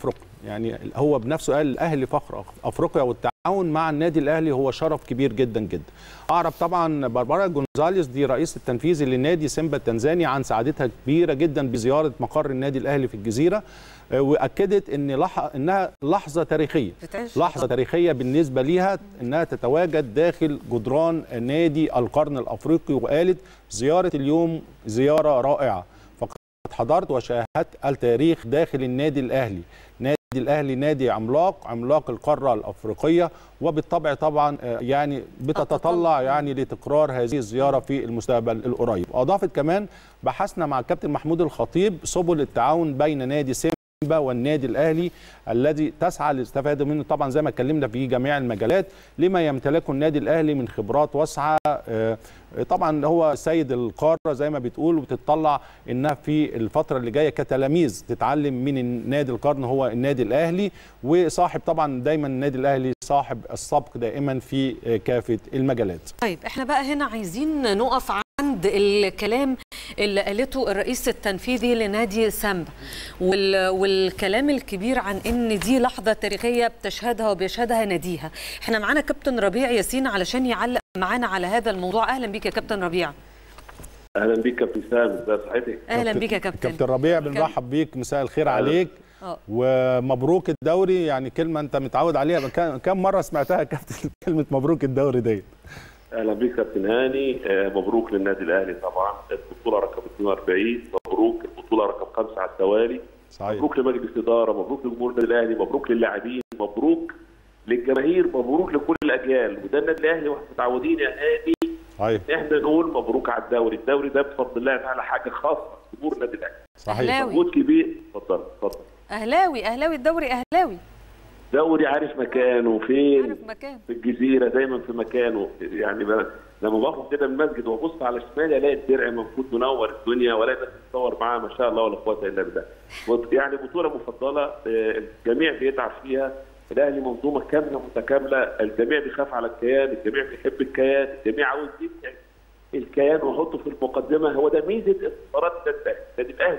يعني هو بنفسه قال الاهلي فخر افريقيا والتعاون مع النادي الاهلي هو شرف كبير جدا جدا اعرف طبعا باربارا جونزاليس دي رئيس التنفيذي لنادي سيمبا التنزاني عن سعادتها كبيره جدا بزياره مقر النادي الاهلي في الجزيره آه، واكدت ان لح... انها لحظه تاريخيه بتعيش لحظه تاريخيه بالنسبه ليها انها تتواجد داخل جدران نادي القرن الافريقي وقالت زياره اليوم زياره رائعه فقد حضرت وشاهدت التاريخ داخل النادي الاهلي نادي الاهلي نادي عملاق عملاق القاره الافريقيه وبالطبع طبعا آه، يعني بتتطلع يعني لتكرار هذه الزياره في المستقبل القريب اضافت كمان بحثنا مع الكابتن محمود الخطيب سبل التعاون بين نادي سيمبا والنادي الاهلي الذي تسعى للاستفاده منه طبعا زي ما اتكلمنا في جميع المجالات لما يمتلكه النادي الاهلي من خبرات واسعه آه، طبعا هو سيد القاره زي ما بتقول وبتطلع انها في الفتره اللي جايه كتلاميذ تتعلم من النادي القرن هو النادي الاهلي وصاحب طبعا دايما النادي الاهلي صاحب السبق دائما في آه، كافه المجالات طيب احنا بقى هنا عايزين نقف عند الكلام اللي قالته الرئيس التنفيذي لنادي سامبا وال... والكلام الكبير عن ان دي لحظه تاريخيه بتشهدها وبيشهدها ناديها احنا معانا كابتن ربيع ياسين علشان يعلق معانا على هذا الموضوع اهلا بيك يا كابتن ربيع اهلا بيك كابتن سام ازي صحتك اهلا بيك يا كابتن كابتن ربيع بنرحب بيك مساء الخير عليك اه ومبروك الدوري يعني كلمه انت متعود عليها كم- كم مره سمعتها يا كابتن كلمه مبروك الدوري ديت اهلا بيك كابتن هاني آه، مبروك للنادي الاهلي طبعا البطوله رقم 42 مبروك البطوله رقم خمسه على التوالي صحيح مبروك لمجلس الاداره مبروك لجمهور النادي الاهلي مبروك للاعبين مبروك للجماهير مبروك لكل الاجيال وده النادي الاهلي واحنا متعودين يا هاني صحيح احنا نقول مبروك على الدوري الدوري ده بفضل الله تعالى حاجه خاصه جمهور النادي الاهلي صحيح أهلاوي. مجهود كبير اتفضل اتفضل اهلاوي اهلاوي الدوري اهلاوي دوري عارف مكانه فين عارف مكان في الجزيره دايما في مكانه يعني ب- لما بخرج كده من المسجد وابص على شمالي الاقي الدرع المفروض منور الدنيا ولا ناس تتصور معاه ما شاء الله ولا قوه الا بالله. بط- يعني بطوله مفضله آه، الجميع بيتعب فيها الاهلي منظومه كامله متكامله الجميع بيخاف على الكيان الجميع بيحب الكيان الجميع عاوز يبني الكيان ويحطه في المقدمه هو ده ميزه انتصارات النادي الاهلي النادي الاهلي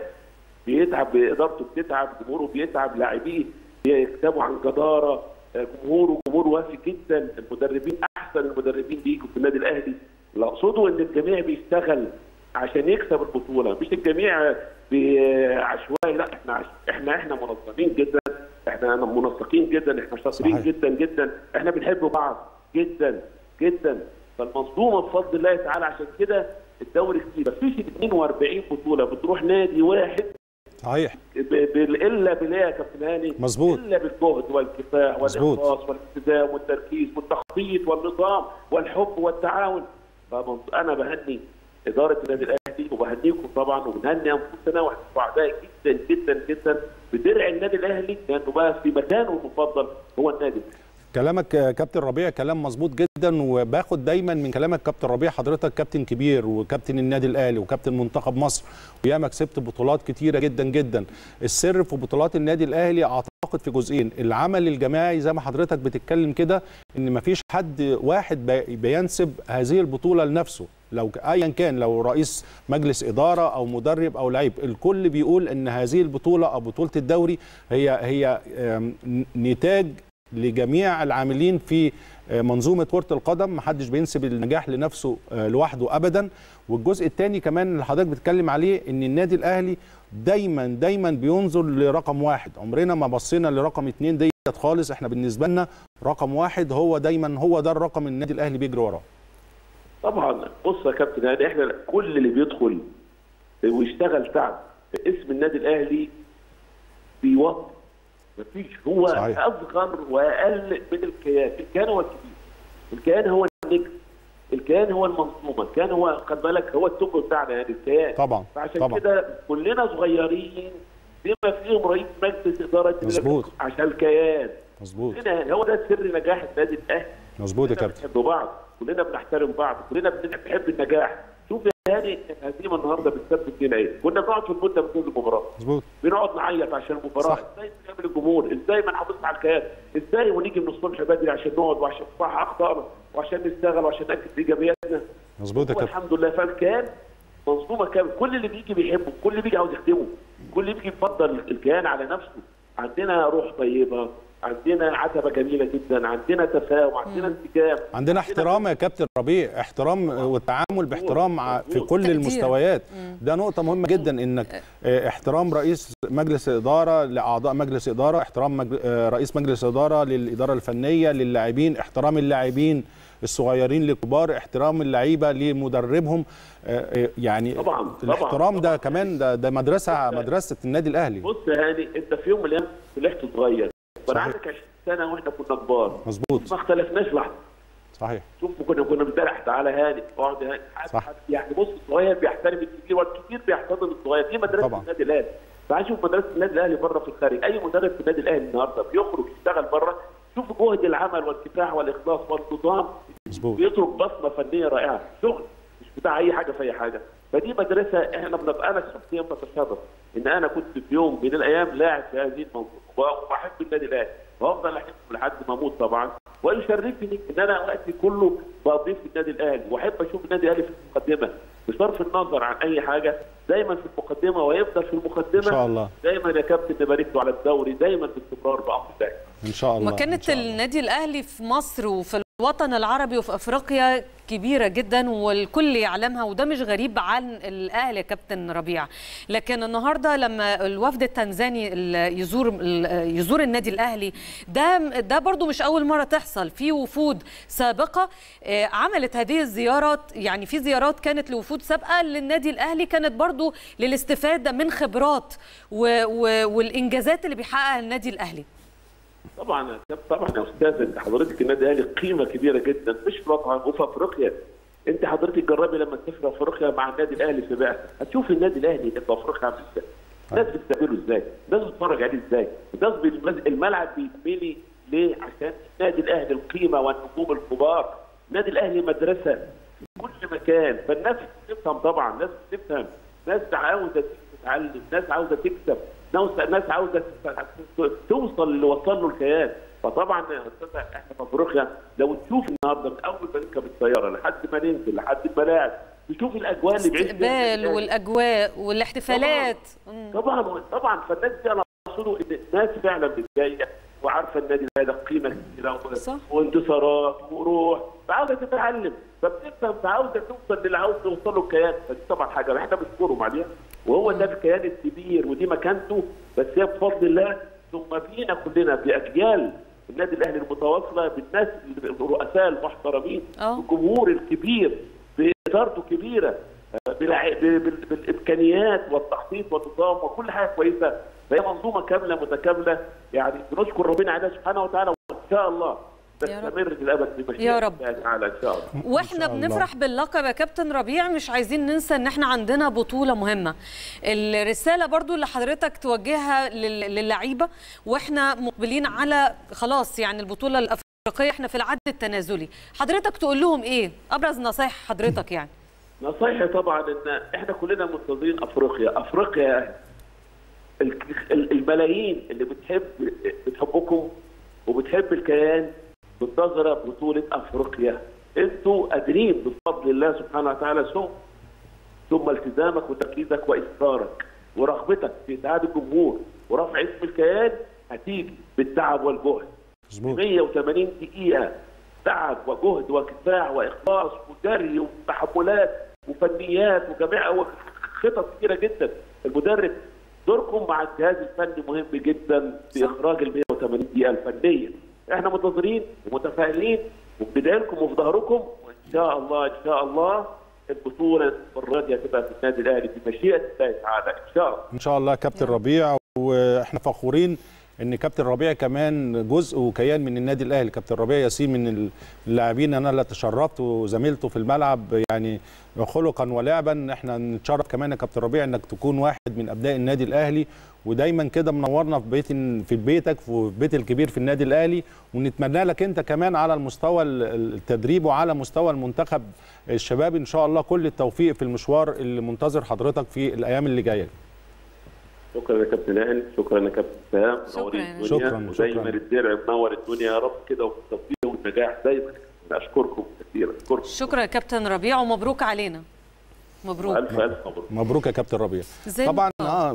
بيتعب ادارته بتتعب جمهوره بيتعب لاعبيه بيكسبوا عن جداره آه، جمهوره جمهور وافي جدا المدربين احسن المدربين بيجوا في النادي الاهلي اللي اقصده ان الجميع بيشتغل عشان يكسب البطوله مش الجميع بي- عشوائي لا احنا عش... احنا احنا منظمين جدا احنا منسقين جدا احنا شاطرين صحيح. جدا جدا احنا بنحب بعض جدا جدا فالمنظومه بفضل الله تعالى عشان كده الدوري كتير مفيش 42 بطوله بتروح نادي واحد صحيح ب- بال- الا بالايه يا كابتن هاني مظبوط. الا بالجهد والكفاح مظبوط. والاخلاص والالتزام والتركيز والتخطيط والنظام والحب والتعاون فمن- انا بهني اداره النادي الاهلي وبهنيكم طبعا وبنهني انفسنا واحنا سعداء جدا جدا جدا بدرع النادي الاهلي لانه بقى في مكانه المفضل هو النادي كلامك يا كابتن ربيع كلام مظبوط جدا وباخد دايما من كلامك كابتن ربيع حضرتك كابتن كبير وكابتن النادي الاهلي وكابتن منتخب مصر وياما كسبت بطولات كتيره جدا جدا السر في بطولات النادي الاهلي اعتقد في جزئين العمل الجماعي زي ما حضرتك بتتكلم كده ان مفيش حد واحد بي- بينسب هذه البطوله لنفسه لو ك- ايا كان لو رئيس مجلس اداره او مدرب او لعيب الكل بيقول ان هذه البطوله او بطوله الدوري هي هي آم، نتاج لجميع العاملين في آه، منظومه كره القدم محدش بينسب النجاح لنفسه آه، لوحده ابدا والجزء الثاني كمان اللي حضرتك بتتكلم عليه ان النادي الاهلي دايما دايما بينظر لرقم واحد عمرنا ما بصينا لرقم اتنين ديت خالص احنا بالنسبه لنا رقم واحد هو دايما هو ده الرقم النادي الاهلي بيجري وراه طبعا بص يا كابتن هاني احنا كل اللي بيدخل ويشتغل تعب اسم النادي الاهلي بيوطي مفيش هو صحيح. اصغر واقل من الكيان الكيان هو الكبير الكيان هو النجم الكيان هو المنظومه الكيان هو خد بالك هو التوب بتاعنا يعني الكيان طبعا فعشان طبعا كده كلنا صغيرين بما فيهم رئيس مجلس اداره مظبوط. عشان الكيان مظبوط هنا هو ده سر نجاح النادي الاهلي مظبوط يا كلنا كابتن بنحب بعض كلنا بنحترم بعض كلنا بنحب النجاح شوف يا هاني الهزيمه النهارده بتثبت لنا ايه كنا بنقعد في المده بطول المباراه مظبوط بنقعد نعيط عشان المباراه صح. ازاي بنعمل الجمهور ازاي ما نحافظش على الكيان ازاي ونيجي من الصبح بدري عشان نقعد وعشان نصحح اخطائنا وعشان نشتغل وعشان ناكد ايجابياتنا مظبوط يا هو كابتن الحمد لله فالكيان منظومه كامله كل اللي بيجي بيحبه كل اللي بيجي عاوز يخدمه كل اللي بيجي يفضل الكيان على نفسه عندنا روح طيبه عندنا عتبه جميله جدا عندنا تفاهم عندنا انسجام عندنا احترام يا كابتن ربيع احترام والتعامل باحترام ع- في مظبوط. كل تقدير. المستويات ده نقطة مهمة جدا انك آه، احترام رئيس مجلس إدارة لأعضاء مجلس إدارة احترام مجل... آه، رئيس مجلس إدارة للإدارة الفنية للاعبين احترام اللاعبين الصغيرين للكبار احترام اللعيبة لمدربهم آه، آه، يعني طبعاً، طبعاً، الاحترام ده طبعاً. كمان ده, ده مدرسة مدرسة النادي الأهلي بص يا هاني انت في يوم من الايام طلعت صغير وانا صحيح. عندك 20 سنه واحنا كنا كبار مظبوط ما اختلفناش لحظه صحيح شوف كنا كنا بنزرع تعالى هاني اقعد يا هاني حد- صح. حد- يعني بص الصغير بيحترم الكبير والكبير بيحتضن الصغير دي مدرسه طبعاً. النادي الاهلي تعال شوف مدرسه النادي الاهلي بره في الخارج اي مدرب في النادي الاهلي النهارده بيخرج يشتغل بره شوف جهد العمل والكفاح والاخلاص والنظام مظبوط بيترك بصمه فنيه رائعه شغل مش بتاع اي حاجه في اي حاجه فدي مدرسه احنا بنبقى انا شخصيا بتشرف ان انا كنت في يوم من الايام لاعب في هذه المنظومه وبحب النادي الاهلي وافضل احبه لحد ما اموت طبعا ويشرفني ان انا وقتي كله بضيف النادي الاهلي واحب اشوف النادي الاهلي في المقدمه بصرف النظر عن اي حاجه دايما في المقدمه ويفضل في المقدمه إن شاء الله دايما يا كابتن نبارك له على الدوري دايما باستمرار بامر الله إن شاء الله إن مكانة شاء الله. النادي الأهلي في مصر وفي الوطن العربي وفي أفريقيا كبيرة جدا والكل يعلمها وده مش غريب عن الأهلي يا كابتن ربيع لكن النهاردة لما الوفد التنزاني ال- يزور ال- يزور النادي الأهلي ده ده برضو مش أول مرة تحصل في وفود سابقة آه، عملت هذه الزيارات يعني في زيارات كانت لوفود سابقة للنادي الأهلي كانت برضو للاستفادة من خبرات و- و- والإنجازات اللي بيحققها النادي الأهلي طبعا يا كابتن، طبعا يا استاذ انت حضرتك النادي الاهلي قيمه كبيره جدا مش في الوطن وفي افريقيا انت حضرتك جربي لما تسافر افريقيا مع النادي الاهلي في بعثه هتشوف النادي الاهلي في افريقيا عامل ازاي الناس بتستقبله ازاي الناس بتتفرج عليه ازاي الناس بي- الملعب بيتملي ليه عشان النادي الاهلي القيمه والنجوم الكبار النادي الاهلي مدرسه في كل مكان فالناس بتفهم طبعا الناس بتفهم ناس عاوزه تتعلم ناس عاوزه تكسب ناس ناس عاوزه توصل اللي وصل له الكيان فطبعا يا استاذ احنا في افريقيا لو تشوف النهارده من اول ما نركب الطياره لحد ما ننزل لحد الملاعب تشوف الاجواء اللي بيعيش فيها النادي الاستقبال الأهلي. والاجواء والاحتفالات مم. طبعا طبعا فالناس دي انا اقصده ان الناس فعلا متضايقه وعارفه النادي ده قيمه كبيره و- صح. وانتصارات وروح فعاوزه تتعلم فبتفهم فعاوزه توصل للي عاوز توصل له الكيان فدي طبعا حاجه احنا بنشكره عليها وهو ده الكيان الكبير ودي مكانته بس هي بفضل الله ثم فينا كلنا باجيال النادي الاهلي المتواصله بالناس الرؤساء المحترمين آه. الجمهور الكبير بادارته كبيره بالع- بال- بال- بالامكانيات والتخطيط والنظام وكل حاجه كويسه فهي منظومه كامله متكامله يعني بنشكر ربنا عليها سبحانه وتعالى وان شاء الله يا رب. تستمر للابد بمشيئه يا رب. الله تعالى ان شاء الله واحنا شاء الله. بنفرح باللقب يا كابتن ربيع مش عايزين ننسى ان احنا عندنا بطوله مهمه الرساله برضو اللي حضرتك توجهها لل- للعيبه واحنا مقبلين على خلاص يعني البطوله الافريقيه احنا في العد التنازلي حضرتك تقول لهم ايه ابرز نصايح حضرتك يعني نصيحتي طبعا ان احنا كلنا منتظرين افريقيا افريقيا ال- ال- الملايين اللي بتحب بتحبكم وبتحب الكيان منتظره بطوله افريقيا انتوا قادرين بفضل الله سبحانه وتعالى ثم ثم التزامك وتركيزك واصرارك ورغبتك في اسعاد الجمهور ورفع اسم الكيان هتيجي بالتعب والجهد مظبوط 180 دقيقة تعب وجهد وكفاح وإخلاص وجري وتحملات وفنيات وجميع خطط كتيرة جدا المدرب دوركم مع الجهاز الفني مهم جدا في صح. إخراج ال 180 دقيقة الفنية احنا منتظرين ومتفائلين وبندعي لكم وفي ظهركم وإن شاء الله إن شاء الله البطولة المرة دي هتبقى في النادي الأهلي بمشيئة الله تعالى إن شاء الله ان شاء الله كابتن ربيع واحنا فخورين ان كابتن ربيع كمان جزء وكيان من النادي الاهلي كابتن ربيع ياسين من اللاعبين انا اللي تشرفت وزميلته في الملعب يعني خلقا ولعبا احنا نتشرف كمان يا كابتن ربيع انك تكون واحد من ابناء النادي الاهلي ودايما كده منورنا في بيت في بيتك في بيت الكبير في النادي الاهلي ونتمنى لك انت كمان على المستوى التدريب وعلى مستوى المنتخب الشباب ان شاء الله كل التوفيق في المشوار اللي منتظر حضرتك في الايام اللي جايه شكرا يا كابتن هاني شكرا يا كابتن سهام شكراً. منورين الدنيا شكراً، ودايما شكراً. الدرع منور الدنيا يا رب كده وفي التوفيق والنجاح دايما اشكركم كثيرا اشكركم شكرا يا كابتن ربيع ومبروك علينا مبروك الف الف مبروك مبروك يا كابتن ربيع زي طبعا ما- اه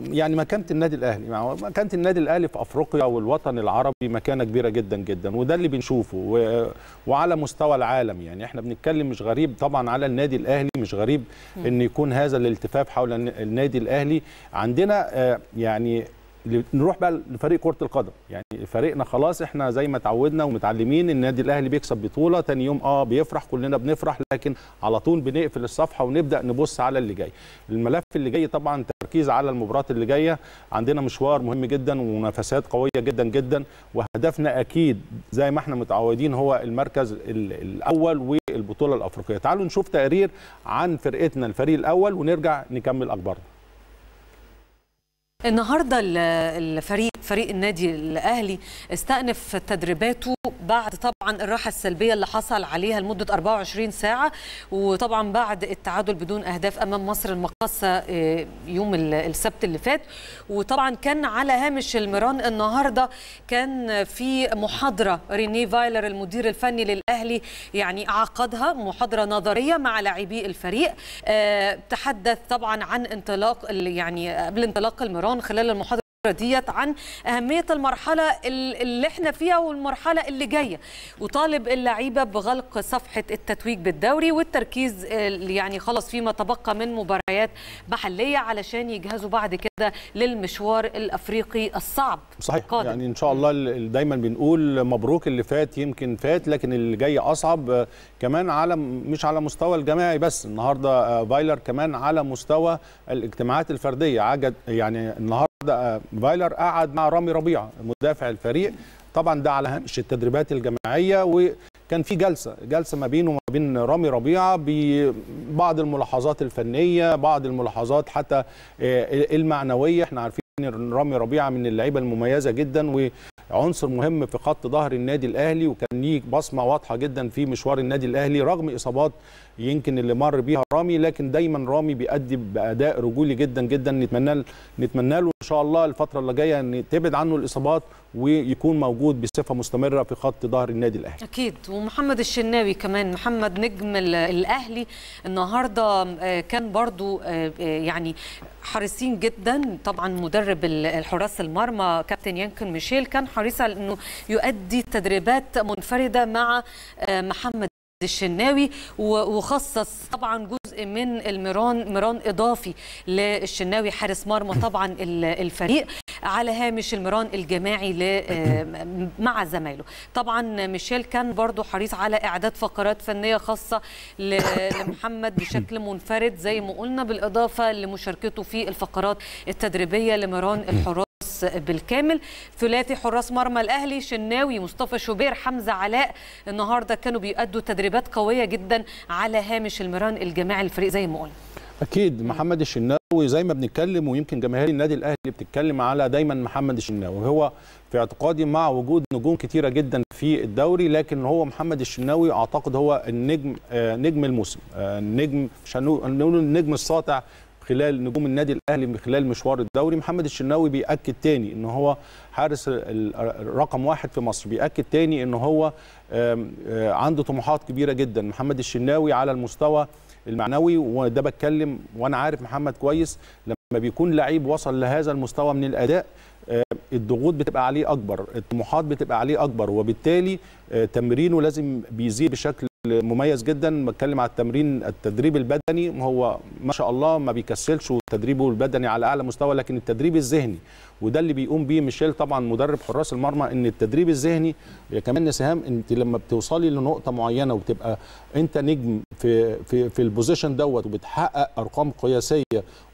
يعني مكانه النادي الاهلي مع- مكانه النادي الاهلي في افريقيا والوطن العربي مكانه كبيره جدا جدا وده اللي بنشوفه و... وعلى مستوى العالم يعني احنا بنتكلم مش غريب طبعا على النادي الاهلي مش غريب ان يكون هذا الالتفاف حول الن- النادي الاهلي عندنا آه، يعني ل- نروح بقى لفريق كره القدم يعني فريقنا خلاص احنا زي ما اتعودنا ومتعلمين النادي الاهلي بيكسب بطوله تاني يوم اه بيفرح كلنا بنفرح لكن على طول بنقفل الصفحه ونبدا نبص على اللي جاي الملف اللي جاي طبعا تركيز على المباراه اللي جايه عندنا مشوار مهم جدا ومنافسات قويه جدا جدا وهدفنا اكيد زي ما احنا متعودين هو المركز ال- الاول والبطوله الافريقيه تعالوا نشوف تقرير عن فرقتنا الفريق الاول ونرجع نكمل اخبارنا النهارده ال- الفريق فريق النادي الاهلي استأنف تدريباته بعد طبعا الراحه السلبيه اللي حصل عليها لمده 24 ساعه وطبعا بعد التعادل بدون اهداف امام مصر المقاصه آه، يوم ال- السبت اللي فات وطبعا كان على هامش المران النهارده كان في محاضره ريني فايلر المدير الفني للاهلي يعني عقدها محاضره نظريه مع لاعبي الفريق آه، تحدث طبعا عن انطلاق ال- يعني قبل انطلاق المران خلال المحاضره ديت عن أهمية المرحلة ال- اللي احنا فيها والمرحلة اللي جاية وطالب اللعيبة بغلق صفحة التتويج بالدوري والتركيز آه، يعني خلص فيما تبقى من مباريات محلية علشان يجهزوا بعد كده للمشوار الأفريقي الصعب صحيح القادم. يعني ان شاء الله ال- دايما بنقول مبروك اللي فات يمكن فات لكن اللي جاي اصعب آه، كمان على مش على مستوى الجماعي بس النهارده آه، فايلر كمان على مستوى الاجتماعات الفرديه عجد يعني النهارده آه، فايلر قعد مع رامي ربيعه مدافع الفريق طبعا ده على هامش التدريبات الجماعيه وكان في جلسه جلسه ما بينه وما بين رامي ربيعه ببعض الملاحظات الفنيه بعض الملاحظات حتى آه، المعنويه احنا عارفين ان رامي ربيعه من اللعيبه المميزه جدا وعنصر مهم في خط ظهر النادي الاهلي وكان ليه بصمه واضحه جدا في مشوار النادي الاهلي رغم اصابات يمكن اللي مر بيها رامي لكن دايما رامي بيأدي باداء رجولي جدا جدا نتمنى نتمنى له ان شاء الله الفتره اللي جايه ان تبعد عنه الاصابات ويكون موجود بصفه مستمره في خط ظهر النادي الاهلي أكيد ومحمد الشناوي كمان محمد نجم ال- الأهلي النهاردة آه، كان برضو آه، آه، يعني حريصين جدا طبعا مدرب ال- الحراس المرمى كابتن يانكن ميشيل كان حريص على أنه يؤدي تدريبات منفردة مع آه، محمد الشناوي و- وخصص طبعا جزء من المران مران اضافي للشناوي حارس مرمى طبعا ال- الفريق على هامش المران الجماعي ل- آه، مع زمايله طبعا ميشيل كان برضو حريص على اعداد فقرات فنيه خاصه ل- لمحمد بشكل منفرد زي ما قلنا بالاضافه لمشاركته في الفقرات التدريبيه لمران الحراس بالكامل ثلاثي حراس مرمى الاهلي شناوي مصطفى شوبير حمزه علاء النهارده كانوا بيأدوا تدريبات قويه جدا على هامش المران الجماعي للفريق زي ما قلنا اكيد محمد الشناوي زي ما بنتكلم ويمكن جماهير النادي الاهلي بتتكلم على دايما محمد الشناوي هو في اعتقادي مع وجود نجوم كتيره جدا في الدوري لكن هو محمد الشناوي اعتقد هو النجم آه، نجم الموسم آه، النجم مش هنقول هنقول النجم الساطع خلال نجوم النادي الاهلي من خلال مشوار الدوري محمد الشناوي بياكد تاني ان هو حارس ال- الرقم واحد في مصر بياكد تاني ان هو آم، آه، عنده طموحات كبيره جدا محمد الشناوي على المستوى المعنوي وده بتكلم وانا عارف محمد كويس لما بيكون لعيب وصل لهذا المستوى من الاداء آه، الضغوط بتبقى عليه اكبر الطموحات بتبقى عليه اكبر وبالتالي آه، تمرينه لازم بيزيد بشكل مميز جدا بتكلم على التمرين التدريب البدني هو ما شاء الله ما بيكسلش وتدريبه البدني على اعلى مستوى لكن التدريب الذهني وده اللي بيقوم بيه ميشيل طبعا مدرب حراس المرمى ان التدريب الذهني يا كمان نسهام انت لما بتوصلي لنقطه معينه وتبقى انت نجم في في في البوزيشن دوت وبتحقق ارقام قياسيه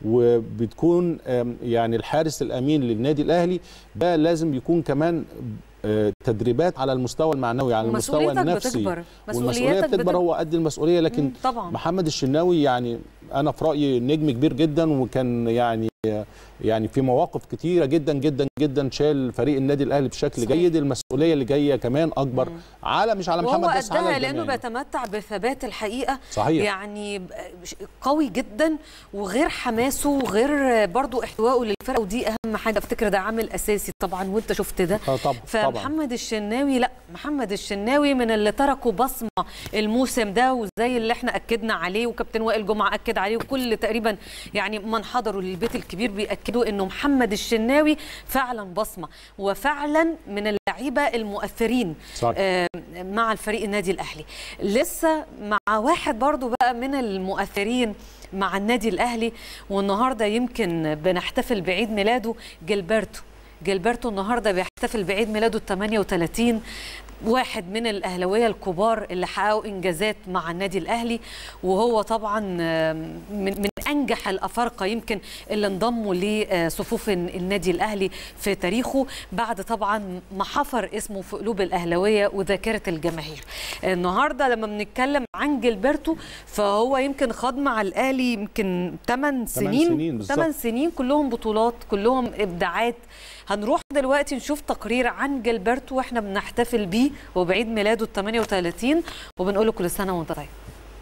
وبتكون آم، يعني الحارس الامين للنادي الاهلي ده لازم يكون كمان آه، تدريبات على المستوى المعنوي على المستوى ومسؤوليتك النفسي بتكبر. والمسؤوليه مسؤوليتك بتكبر بتكبر. هو قد المسؤوليه لكن مم، طبعا محمد الشناوي يعني انا في رايي نجم كبير جدا وكان يعني يعني في مواقف كتيره جدا جدا جدا شال فريق النادي الاهلي بشكل صحيح. جيد المسؤوليه اللي جايه كمان اكبر مم. على مش على وهو محمد بس على قدها لانه الجميع. بيتمتع بثبات الحقيقه صحيح يعني قوي جدا وغير حماسه وغير برضو احتوائه للفرقه ودي اهم حاجه افتكر ده عامل اساسي طبعا وانت شفت ده آه طبعا طبعا فمحمد الشناوي لا محمد الشناوي من اللي تركوا بصمه الموسم ده وزي اللي احنا اكدنا عليه وكابتن وائل جمعه اكد عليه وكل تقريبا يعني من حضروا للبيت الكبير بيأكدوا انه محمد الشناوي فعلا بصمه وفعلا من اللعيبه المؤثرين صح. آه، مع الفريق النادي الاهلي لسه مع واحد برضو بقى من المؤثرين مع النادي الاهلي والنهارده يمكن بنحتفل بعيد ميلاده جilberto جilberto النهارده بيحتفل بعيد ميلاده ال 38 واحد من الاهلاويه الكبار اللي حققوا انجازات مع النادي الاهلي وهو طبعا آم، من من انجح الافارقه يمكن اللي انضموا لصفوف النادي الاهلي في تاريخه بعد طبعا ما حفر اسمه في قلوب الاهلاويه وذاكره الجماهير. النهارده لما بنتكلم عن جilberto فهو يمكن خاض مع الاهلي يمكن 8 سنين سنين بالظبط. 8 سنين كلهم بطولات كلهم ابداعات هنروح دلوقتي نشوف تقرير عن جilberto واحنا بنحتفل بيه وبعيد ميلاده ال 38 وبنقول له كل سنه وانت طيب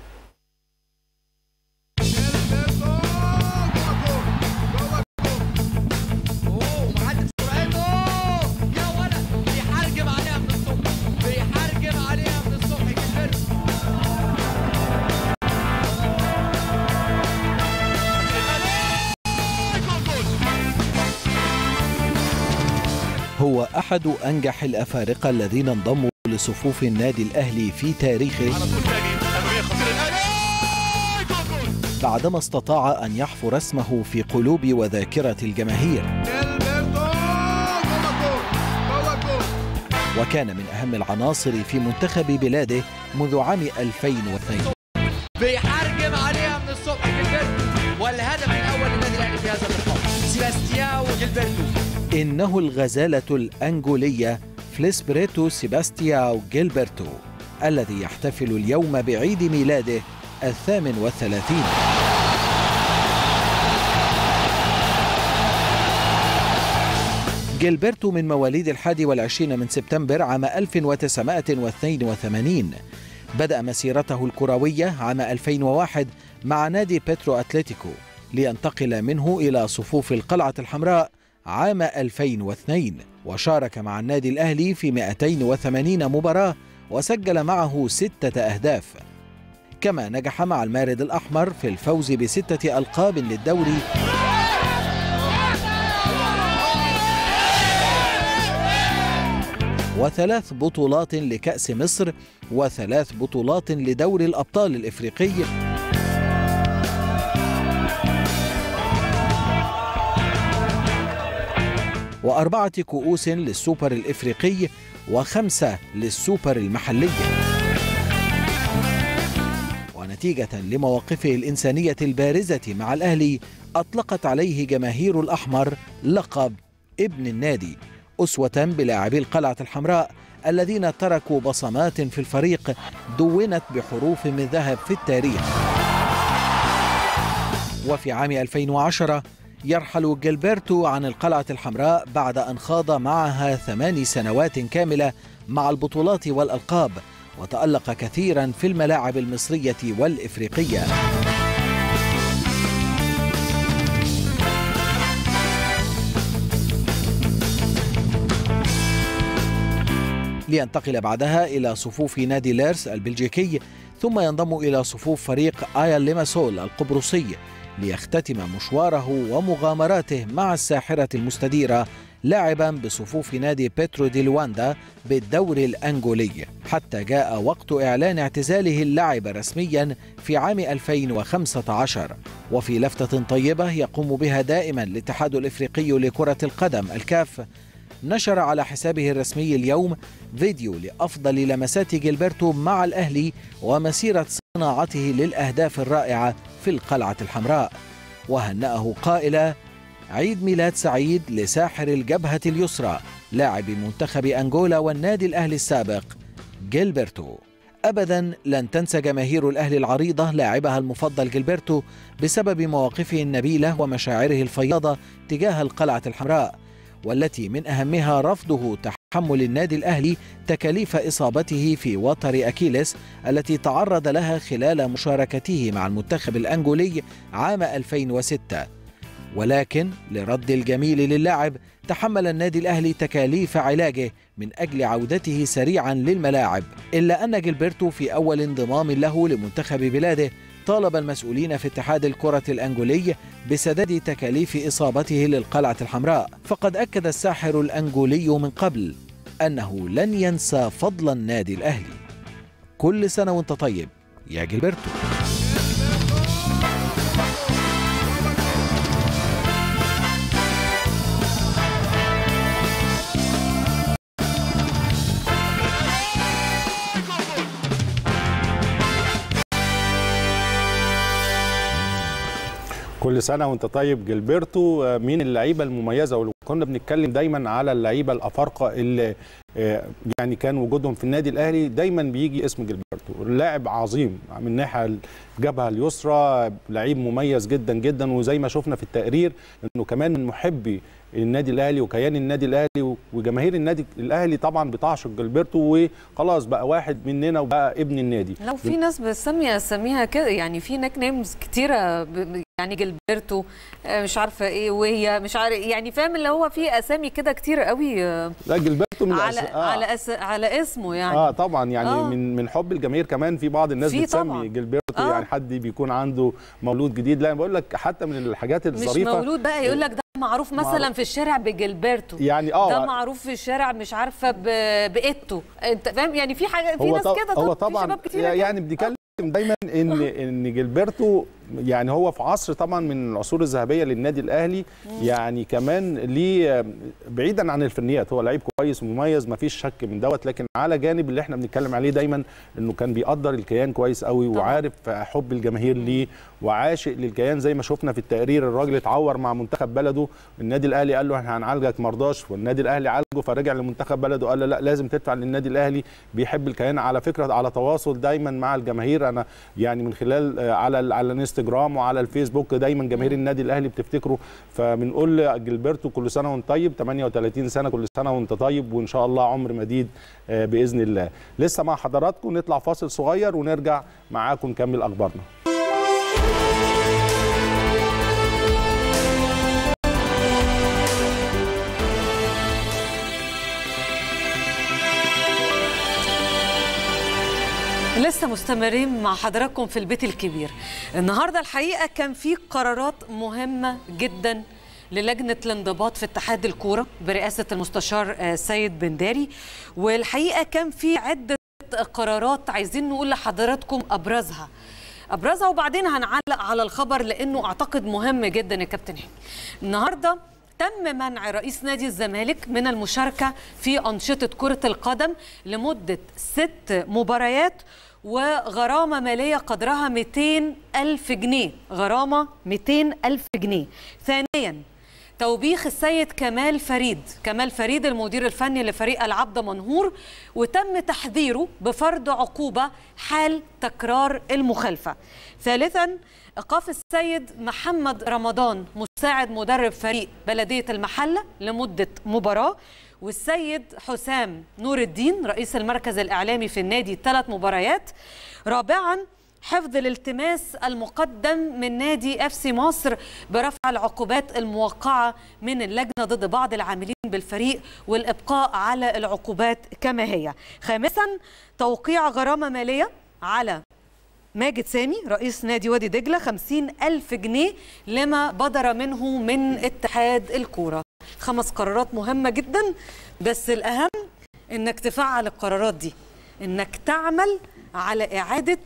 اوه معدي بسرعته يا ولد بيحرجم عليها من الصبح بيحرجم عليها من الصبح جilberto هو أحد أنجح الأفارقة الذين انضموا لصفوف النادي الأهلي في تاريخه بعدما استطاع أن يحفر اسمه في قلوب وذاكرة الجماهير وكان من أهم العناصر في منتخب بلاده منذ عام 2002 بيحرجم عليها من الصبح جilberto والهدف الاول للنادي الاهلي في هذا اللقاء سيباستياو جilberto إنه الغزالة الأنجولية فليسبريتو سيباستياو جيلبرتو الذي يحتفل اليوم بعيد ميلاده الثامن والثلاثين جيلبرتو من مواليد الحادي والعشرين من سبتمبر عام 1982 بدأ مسيرته الكروية عام 2001 مع نادي بيترو أتلتيكو لينتقل منه إلى صفوف القلعة الحمراء عام 2002 وشارك مع النادي الأهلي في 280 مباراة وسجل معه ستة أهداف كما نجح مع المارد الأحمر في الفوز بستة ألقاب للدوري وثلاث بطولات لكأس مصر وثلاث بطولات لدوري الأبطال الإفريقي وأربعة كؤوس للسوبر الإفريقي وخمسة للسوبر المحلي ونتيجة لمواقفه الإنسانية البارزة مع الأهلي أطلقت عليه جماهير الأحمر لقب ابن النادي أسوة بلاعبي القلعة الحمراء الذين تركوا بصمات في الفريق دونت بحروف من ذهب في التاريخ وفي عام 2010 يرحل جيلبرتو عن القلعة الحمراء بعد أن خاض معها ثماني سنوات كاملة مع البطولات والألقاب وتألق كثيرا في الملاعب المصرية والإفريقية لينتقل بعدها إلى صفوف نادي ليرس البلجيكي ثم ينضم إلى صفوف فريق آيا ليماسول القبرصي ليختتم مشواره ومغامراته مع الساحرة المستديرة لاعبا بصفوف نادي بيترو دي لواندا بالدوري الأنجولي حتى جاء وقت إعلان اعتزاله اللعب رسميا في عام 2015 وفي لفتة طيبة يقوم بها دائما الاتحاد الإفريقي لكرة القدم الكاف نشر على حسابه الرسمي اليوم فيديو لأفضل لمسات جيلبرتو مع الأهلي ومسيرة صناعته للأهداف الرائعة في القلعة الحمراء وهنأه قائلا عيد ميلاد سعيد لساحر الجبهة اليسرى لاعب منتخب أنغولا والنادي الأهلي السابق جيلبرتو أبدا لن تنسى جماهير الأهلي العريضة لاعبها المفضل جيلبرتو بسبب مواقفه النبيلة ومشاعره الفياضة تجاه القلعة الحمراء والتي من أهمها رفضه تحمل النادي الأهلي تكاليف إصابته في وتر أكيلس التي تعرض لها خلال مشاركته مع المنتخب الأنجولي عام 2006 ولكن لرد الجميل للاعب تحمل النادي الأهلي تكاليف علاجه من أجل عودته سريعا للملاعب إلا أن جilberto في أول انضمام له لمنتخب بلاده طالب المسؤولين في اتحاد الكرة الأنجولي بسداد تكاليف إصابته للقلعة الحمراء فقد أكد الساحر الأنجولي من قبل أنه لن ينسى فضل النادي الأهلي كل سنة وانت طيب يا جilberto كل سنه وانت طيب جilberto آه، مين اللعيبه المميزه وكنا بنتكلم دايما على اللعيبه الافارقه اللي آه، يعني كان وجودهم في النادي الاهلي دايما بيجي اسم جilberto لاعب عظيم من ناحيه الجبهه اليسرى لعيب مميز جدا جدا وزي ما شفنا في التقرير انه كمان من محبي النادي الاهلي وكيان النادي الاهلي وجماهير النادي الاهلي طبعا بتعشق جilberto وخلاص بقى واحد مننا وبقى ابن النادي لو في ناس بتسمي اساميها كده يعني في نيك نيمز كتيره ب- يعني جilberto آه، مش عارفه ايه وهي مش عارف يعني فاهم اللي هو في اسامي كده كتير قوي آه، لا جilberto من على الأس- على أس على اسمه يعني اه طبعا يعني آه. آه. من من حب الجماهير كمان في بعض الناس في طبعاً. بتسمي جilberto آه. آه. يعني حد بيكون عنده مولود جديد لا أنا بقول لك حتى من الحاجات مش الظريفه مولود بقى يقول لك ده معروف مثلا معروف. في الشارع بجilberto يعني اه ده معروف في الشارع مش عارفه ب- بايتو انت فاهم يعني في حاجه في هو ناس طب- كده هو في طبعا شباب كتير كده. يعني بنتكلم دايما ان ان جilberto يعني هو في عصر طبعا من العصور الذهبيه للنادي الاهلي يعني كمان ليه بعيدا عن الفنيات هو لعيب كويس ومميز ما فيش شك من دوت لكن على جانب اللي احنا بنتكلم عليه دايما انه كان بيقدر الكيان كويس قوي طبعاً. وعارف حب الجماهير ليه وعاشق للكيان زي ما شفنا في التقرير الراجل اتعور مع منتخب بلده النادي الاهلي قال له احنا هنعالجك مرضاش والنادي الاهلي عالجه فرجع لمنتخب بلده قال له لا لازم تدفع للنادي الاهلي بيحب الكيان على فكره على تواصل دايما مع الجماهير انا يعني من خلال آه، على ال- على الانستجرام وعلى الفيسبوك دايما جماهير النادي الاهلي بتفتكره فبنقول لجilberto كل سنه وانت طيب 38 سنه كل سنه وانت طيب وان شاء الله عمر مديد آه، باذن الله لسه مع حضراتكم نطلع فاصل صغير ونرجع معاكم نكمل اخبارنا لسه مستمرين مع حضراتكم في البيت الكبير النهارده الحقيقه كان في قرارات مهمه جدا للجنه الانضباط في اتحاد الكوره برئاسه المستشار آه، سيد بنداري والحقيقه كان في عده قرارات عايزين نقول لحضراتكم ابرزها ابرزها وبعدين هنعلق على الخبر لانه اعتقد مهم جدا يا كابتن هاني النهارده تم منع رئيس نادي الزمالك من المشاركة في أنشطة كرة القدم لمدة ست مباريات وغرامة مالية قدرها 200 ألف جنيه غرامة 200 ألف جنيه ثانيا توبيخ السيد كمال فريد كمال فريد المدير الفني لفريق العبد منهور وتم تحذيره بفرض عقوبة حال تكرار المخالفة ثالثا إيقاف السيد محمد رمضان مساعد مدرب فريق بلدية المحلة لمدة مباراة والسيد حسام نور الدين رئيس المركز الإعلامي في النادي ثلاث مباريات رابعا حفظ الالتماس المقدم من نادي اف سي مصر برفع العقوبات الموقعه من اللجنه ضد بعض العاملين بالفريق والابقاء على العقوبات كما هي. خامسا توقيع غرامه ماليه على ماجد سامي رئيس نادي وادي دجلة خمسين ألف جنيه لما بدر منه من اتحاد الكورة خمس قرارات مهمة جدا بس الأهم إنك تفعل القرارات دي إنك تعمل على إعادة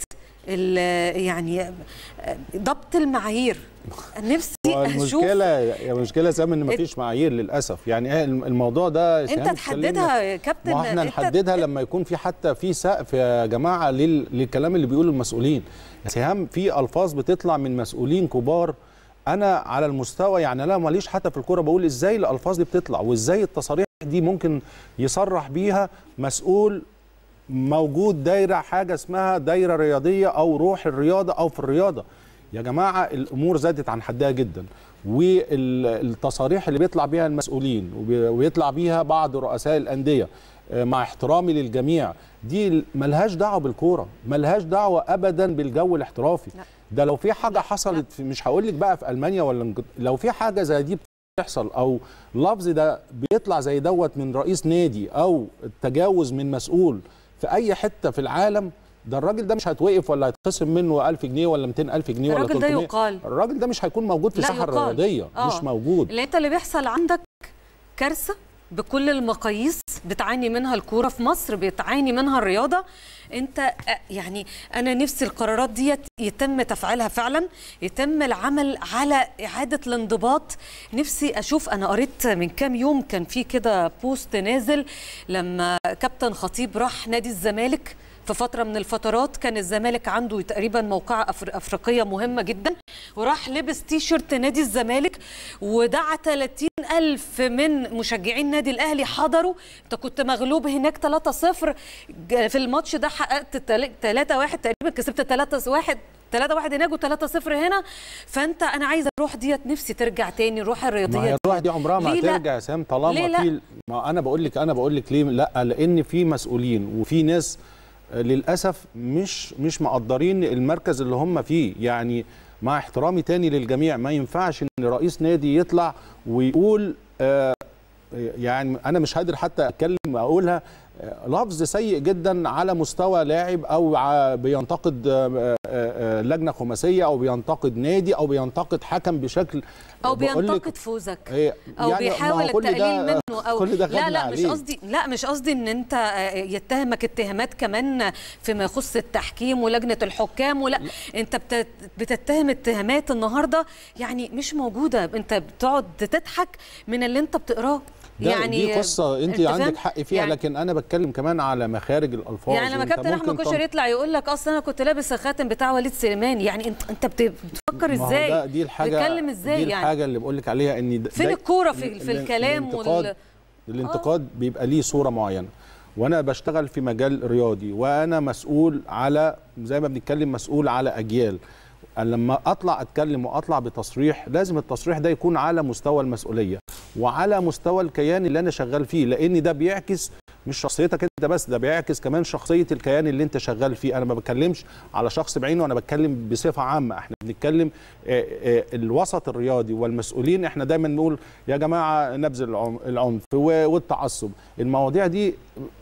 ال- يعني ضبط المعايير نفسي اشوف المشكله يا مشكله سام ان مفيش معايير للاسف يعني إيه الموضوع ده انت سهام اتكلمنا- تحددها يا كابتن ما احنا انت- نحددها لما يكون في حتى في سقف يا جماعه لل- للكلام اللي بيقوله المسؤولين يا سهام في الفاظ بتطلع من مسؤولين كبار انا على المستوى يعني انا ماليش حتى في الكوره بقول ازاي الالفاظ دي بتطلع وازاي التصاريح دي ممكن يصرح بيها مسؤول موجود دايره حاجه اسمها دايره رياضيه او روح الرياضه او في الرياضه يا جماعه الامور زادت عن حدها جدا والتصاريح اللي بيطلع بيها المسؤولين وبي- ويطلع بيها بعض رؤساء الانديه آه، مع احترامي للجميع دي ملهاش دعوه بالكوره ملهاش دعوه ابدا بالجو الاحترافي لا. ده لو في حاجه حصلت في مش هقول لك بقى في المانيا ولا إنجل- لو في حاجه زي دي بتحصل او لفظ ده بيطلع زي دوت من رئيس نادي او التجاوز من مسؤول في اي حته في العالم ده الراجل ده مش هيتوقف ولا هيتخصم منه 1000 جنيه ولا 200000 جنيه ولا الراجل ده 300 يقال. الراجل ده مش هيكون موجود في لا الساحه يقال. الرياضيه آه. مش موجود اللي انت اللي بيحصل عندك كارثه بكل المقاييس بتعاني منها الكوره في مصر بتعاني منها الرياضه انت آه، يعني انا نفسي القرارات دي يتم تفعيلها فعلا يتم العمل على اعاده الانضباط نفسي اشوف انا قريت من كام يوم كان في كده بوست نازل لما كابتن خطيب راح نادي الزمالك في فتره من الفترات كان الزمالك عنده تقريبا موقعه أفر- افريقيه مهمه جدا وراح لبس تي شيرت نادي الزمالك ودعا 30 ألف من مشجعين نادي الأهلي حضروا أنت كنت مغلوب هناك 3-0 ج- في الماتش ده حققت 3-1 تقريبا كسبت 3-1 3 1 هناك و3 0 هنا فانت انا عايزه الروح ديت نفسي ترجع تاني الروح الرياضيه ما هي الروح دي عمرها ما ليه لا؟ هترجع يا سام ليه طالما لا؟ في ما انا بقول لك انا بقول لك ليه لا لان في مسؤولين وفي ناس آه، للاسف مش مش مقدرين المركز اللي هم فيه يعني مع احترامي تاني للجميع ما ينفعش ان رئيس نادي يطلع ويقول آه يعني انا مش قادر حتى اتكلم اقولها آه، لفظ سيء جدا على مستوى لاعب او ع- بينتقد آه، آه، آه، لجنه خماسيه او بينتقد نادي او بينتقد حكم بشكل او بقول لك- بينتقد فوزك إيه، او يعني ما بيحاول هو كل ده- التقليل منه او كل ده لا خدنا لا مش عليه. قصدي لا مش قصدي ان انت آه، يتهمك اتهامات كمان فيما يخص التحكيم ولجنه الحكام ولا انت بت- بتتهم اتهامات النهارده يعني مش موجوده انت بتقعد تضحك من اللي انت بتقراه ده يعني دي قصه انت فاهم؟ عندك حق فيها يعني لكن انا بتكلم كمان على مخارج الالفاظ يعني لما وأنت كابتن ممكن احمد تن- كشري يطلع يقول لك اصل انا كنت لابس الخاتم بتاع وليد سليمان يعني انت انت بت- بتفكر ما هو ازاي ده دي الحاجه بتتكلم ازاي دي يعني الحاجه اللي بقول لك عليها ان ده- فين ده- الكورة في- ال- في ال- الكلام الانتقاد وال- الانتقاد بيبقى ليه صوره معينه وانا بشتغل في مجال رياضي وانا مسؤول على زي ما بنتكلم مسؤول على اجيال لما اطلع اتكلم واطلع بتصريح لازم التصريح ده يكون على مستوى المسؤوليه وعلى مستوى الكيان اللي انا شغال فيه لان ده بيعكس مش شخصيتك انت بس ده بيعكس كمان شخصيه الكيان اللي انت شغال فيه انا ما بتكلمش على شخص بعينه انا بتكلم بصفه عامه احنا بنتكلم آه، آه، الوسط الرياضي والمسؤولين احنا دايما نقول يا جماعه نبذ العم- العنف و- والتعصب المواضيع دي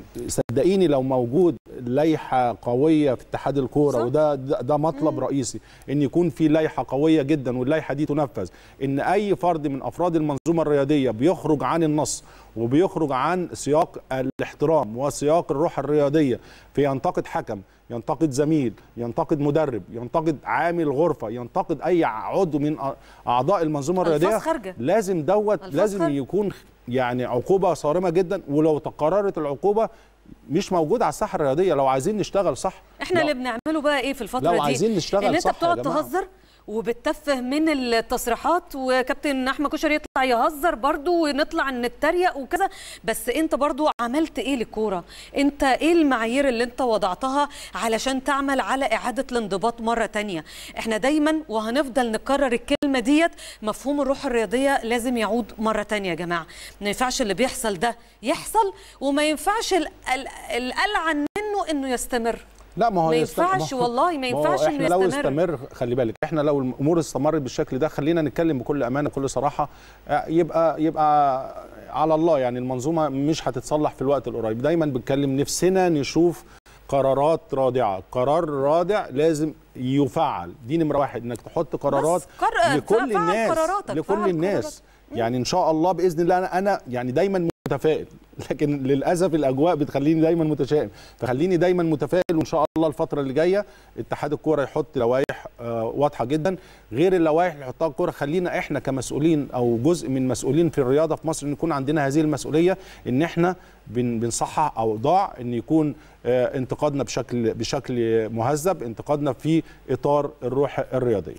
صدقيني لو موجود لائحه قويه في اتحاد الكوره صح. وده ده, ده مطلب رئيسي ان يكون في لائحه قويه جدا واللائحه دي تنفذ ان اي فرد من افراد المنظومه الرياضيه بيخرج عن النص وبيخرج عن سياق الاحترام وسياق الروح الرياضيه في ينتقد حكم ينتقد زميل ينتقد مدرب ينتقد عامل غرفه ينتقد اي عضو من أ- اعضاء المنظومه ألفاظ الرياضيه خارجة. لازم دوت ألفاظ لازم خارجة. يكون يعني عقوبه صارمه جدا ولو تقررت العقوبه مش موجوده على الساحه الرياضيه لو عايزين نشتغل صح احنا لو- اللي بنعمله بقى ايه في الفتره لو دي عايزين نشتغل ان انت صح يا بتقعد جماعة. تهزر وبتتفه من التصريحات وكابتن احمد كشري يطلع يهزر برضو ونطلع نتريق وكذا بس انت برضو عملت ايه للكوره انت ايه المعايير اللي انت وضعتها علشان تعمل على اعاده الانضباط مره تانية احنا دايما وهنفضل نكرر الكلمه ديت مفهوم الروح الرياضيه لازم يعود مره تانية يا جماعه ما ينفعش اللي بيحصل ده يحصل وما ينفعش ال- ال- الألعن منه انه يستمر لا ما هو ما يست- ينفعش ما هو- والله، ما هو ينفعش إنه احنا لو يستمر. استمر خلي بالك احنا لو الامور استمرت بالشكل ده خلينا نتكلم بكل امانه بكل صراحه آه، يبقى يبقى على الله يعني المنظومه مش هتتصلح في الوقت القريب دايما بنتكلم نفسنا نشوف قرارات رادعه قرار رادع لازم يفعل دي نمره واحد انك تحط قرارات بس قر- لكل فعل الناس قراراتك، لكل فعل الناس قراراتك. يعني ان شاء الله باذن الله انا انا يعني دايما متفائل لكن للاسف الاجواء بتخليني دايما متشائم فخليني دايما متفائل وان شاء الله الفتره اللي جايه اتحاد الكوره يحط لوائح آه، واضحه جدا غير اللوائح اللي يحطها الكوره خلينا احنا كمسؤولين او جزء من مسؤولين في الرياضه في مصر نكون عندنا هذه المسؤوليه ان احنا بن- بنصحح اوضاع ان يكون آه، انتقادنا بشكل بشكل مهذب انتقادنا في اطار الروح الرياضيه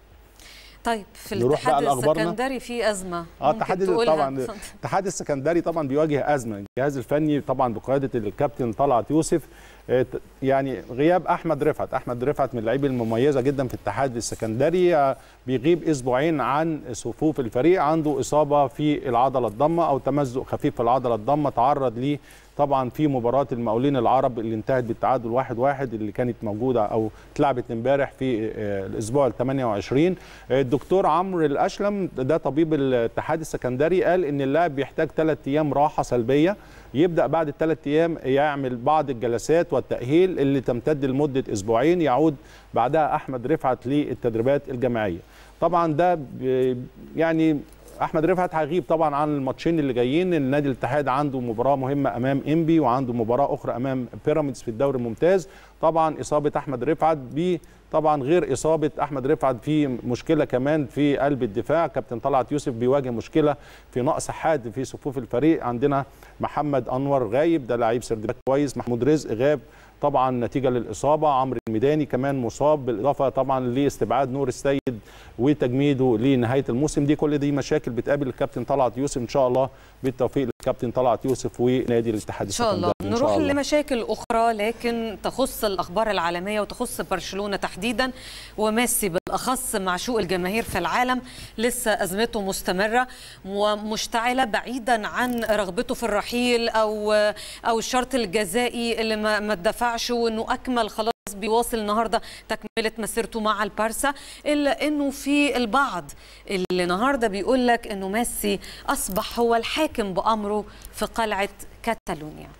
طيب في نروح بقى الاتحاد لأخبارنا. السكندري في ازمه اه ممكن الاتحاد تقولها. طبعا اتفضل. الاتحاد السكندري طبعا بيواجه ازمه الجهاز الفني طبعا بقياده الكابتن طلعت يوسف آه، ت- يعني غياب احمد رفعت احمد رفعت من اللعيبه المميزه جدا في الاتحاد السكندري آه، بيغيب اسبوعين عن صفوف الفريق عنده اصابه في العضله الضمه او تمزق خفيف في العضله الضمه تعرض ليه طبعا في مباراه المقاولين العرب اللي انتهت بالتعادل واحد واحد اللي كانت موجوده او اتلعبت امبارح في آه، الاسبوع ال 28 آه، الدكتور عمرو الاشلم ده طبيب الاتحاد السكندري قال ان اللاعب بيحتاج ثلاث ايام راحه سلبيه يبدا بعد الثلاث ايام يعمل بعض الجلسات والتاهيل اللي تمتد لمده اسبوعين يعود بعدها احمد رفعت للتدريبات الجماعيه طبعا ده ب- يعني احمد رفعت هيغيب طبعا عن الماتشين اللي جايين النادي الاتحاد عنده مباراه مهمه امام انبي وعنده مباراه اخرى امام بيراميدز في الدوري الممتاز طبعا اصابه احمد رفعت ب طبعا غير اصابه احمد رفعت في مشكله كمان في قلب الدفاع كابتن طلعت يوسف بيواجه مشكله في نقص حاد في صفوف الفريق عندنا محمد انور غايب ده لعيب سردباك كويس محمود رزق غاب طبعا نتيجه للاصابه عمرو الميداني كمان مصاب بالاضافه طبعا لاستبعاد نور السيد وتجميده لنهايه الموسم دي كل دي مشاكل بتقابل الكابتن طلعت يوسف ان شاء الله بالتوفيق للكابتن طلعت يوسف ونادي الاتحاد ان شاء الله السكندري. إن نروح شاء الله. لمشاكل اخرى لكن تخص الاخبار العالميه وتخص برشلونه تحديدا وميسي بالاخص معشوق الجماهير في العالم لسه ازمته مستمره ومشتعله بعيدا عن رغبته في الرحيل او او الشرط الجزائي اللي ما ما اتدفعش وانه اكمل خلاص بيواصل النهارده تكمله مسيرته مع البارسا الا انه في البعض اللي النهارده بيقول لك انه ميسي اصبح هو الحاكم بامره في قلعه كاتالونيا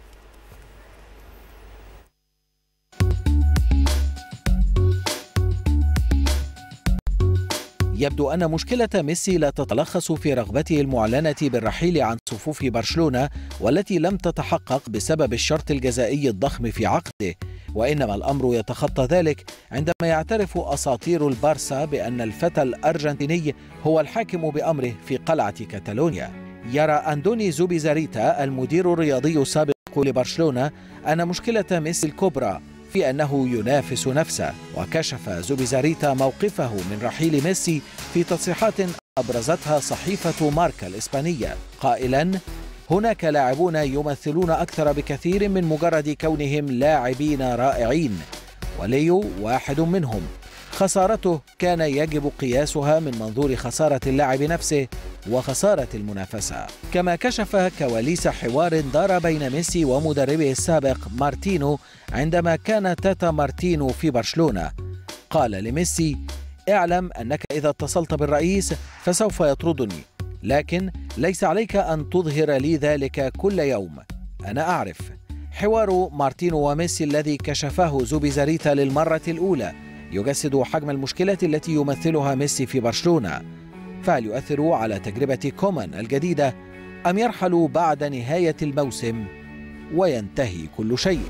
يبدو أن مشكلة ميسي لا تتلخص في رغبته المعلنة بالرحيل عن صفوف برشلونة والتي لم تتحقق بسبب الشرط الجزائي الضخم في عقده وإنما الأمر يتخطى ذلك عندما يعترف أساطير البارسا بأن الفتى الأرجنتيني هو الحاكم بأمره في قلعة كاتالونيا يرى أندوني زوبيزاريتا المدير الرياضي السابق لبرشلونة أن مشكلة ميسي الكبرى في أنه ينافس نفسه وكشف زوبيزاريتا موقفه من رحيل ميسي في تصريحات أبرزتها صحيفة ماركا الإسبانية قائلا هناك لاعبون يمثلون أكثر بكثير من مجرد كونهم لاعبين رائعين وليو واحد منهم خسارته كان يجب قياسها من منظور خسارة اللاعب نفسه وخسارة المنافسة كما كشف كواليس حوار دار بين ميسي ومدربه السابق مارتينو عندما كان تاتا مارتينو في برشلونة قال لميسي اعلم أنك إذا اتصلت بالرئيس فسوف يطردني لكن ليس عليك أن تظهر لي ذلك كل يوم أنا أعرف حوار مارتينو وميسي الذي كشفه زوبيزاريتا للمرة الأولى يجسد حجم المشكلة التي يمثلها ميسي في برشلونة فهل يؤثر على تجربة كومان الجديدة أم يرحل بعد نهاية الموسم وينتهي كل شيء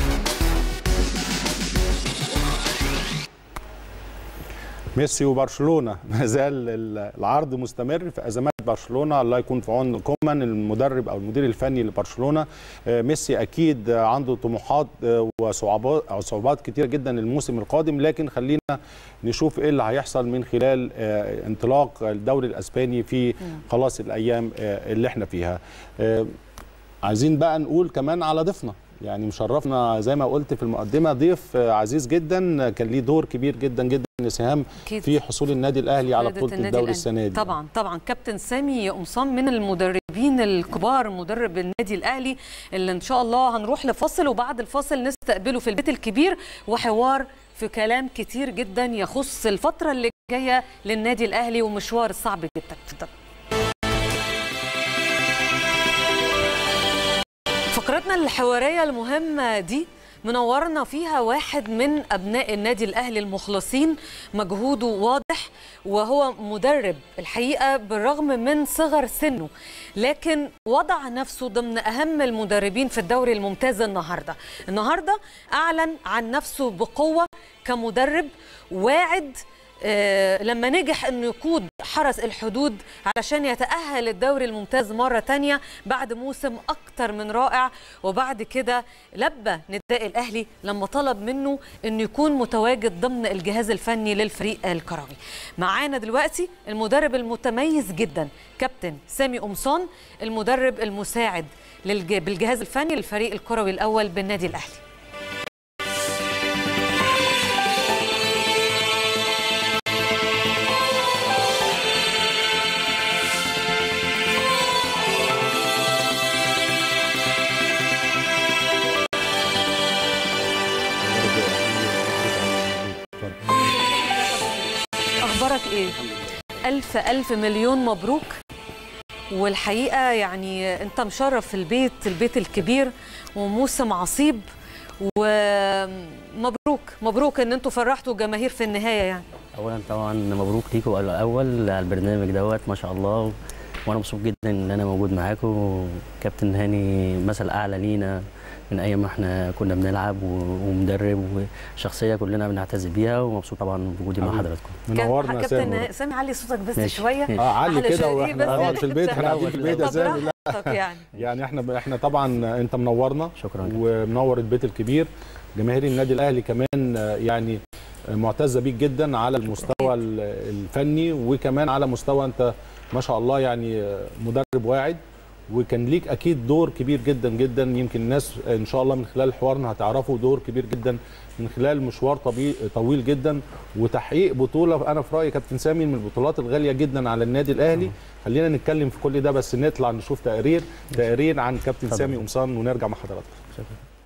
ميسي وبرشلونه ما زال ال- العرض مستمر في ازمات برشلونه الله يكون في عون كومان المدرب او المدير الفني لبرشلونه آه، ميسي اكيد آه، عنده طموحات آه، وصعوبات أو صعوبات كتيره جدا الموسم القادم لكن خلينا نشوف ايه اللي هيحصل من خلال آه، انطلاق الدوري الاسباني في خلاص الايام آه، اللي احنا فيها آه، عايزين بقى نقول كمان على ضيفنا يعني مشرفنا زي ما قلت في المقدمه ضيف آه، عزيز جدا آه، كان ليه دور كبير جدا جدا لسهام أكيد. في حصول النادي الاهلي على قيادة بطوله النادي الدوري الأهلي. السنه دي طبعا طبعا كابتن سامي قمصان من المدربين الكبار مدرب النادي الاهلي اللي ان شاء الله هنروح لفاصل وبعد الفاصل نستقبله في البيت الكبير وحوار في كلام كتير جدا يخص الفتره اللي جايه للنادي الاهلي ومشوار صعب جدا اتفضل. فقرتنا الحواريه المهمه دي منورنا فيها واحد من ابناء النادي الاهلي المخلصين مجهوده واضح وهو مدرب الحقيقه بالرغم من صغر سنه لكن وضع نفسه ضمن اهم المدربين في الدوري الممتاز النهارده النهارده اعلن عن نفسه بقوه كمدرب واعد آه، لما نجح انه يقود حرس الحدود علشان يتأهل الدوري الممتاز مرة تانية بعد موسم أكتر من رائع وبعد كده لبى نداء الأهلي لما طلب منه انه يكون متواجد ضمن الجهاز الفني للفريق الكروي معانا دلوقتي المدرب المتميز جدا كابتن سامي قمصان المدرب المساعد للج- بالجهاز الفني للفريق الكروي الأول بالنادي الأهلي أخبارك إيه؟ ألف ألف مليون مبروك والحقيقه يعني انت مشرف البيت البيت الكبير وموسم عصيب ومبروك مبروك ان انتوا فرحتوا الجماهير في النهايه يعني اولا طبعا مبروك ليكم الاول على البرنامج دوت ما شاء الله وانا مبسوط جدا ان انا موجود معاكم كابتن هاني مثل اعلى لينا من ايام ما احنا كنا بنلعب و- ومدرب وشخصيه كلنا بنعتز بيها ومبسوط طبعا بوجودي مع حبيبي. حضراتكم منورنا يا كابتن سامي سامي علي صوتك بس ماشي. شويه ماشي. اه علي أحلى كده شيء إيه واحنا بس قاعد في البيت احنا قاعدين في البيت يا طب سامي لا براحتك يعني يعني احنا احنا طبعا انت منورنا شكرا ومنور البيت الكبير جماهير النادي الاهلي كمان آه، يعني آه، معتزه بيك جدا على المستوى ال- الفني وكمان على مستوى انت ما شاء الله يعني آه، مدرب واعد وكان ليك اكيد دور كبير جدا جدا يمكن الناس ان شاء الله من خلال حوارنا هتعرفوا دور كبير جدا من خلال مشوار طبي- طويل جدا وتحقيق بطوله انا في رايي كابتن سامي من البطولات الغاليه جدا على النادي الاهلي خلينا نتكلم في كل ده بس نطلع نشوف تقرير تقرير عن كابتن اتفضل. سامي قمصان ونرجع مع حضراتكم شكرا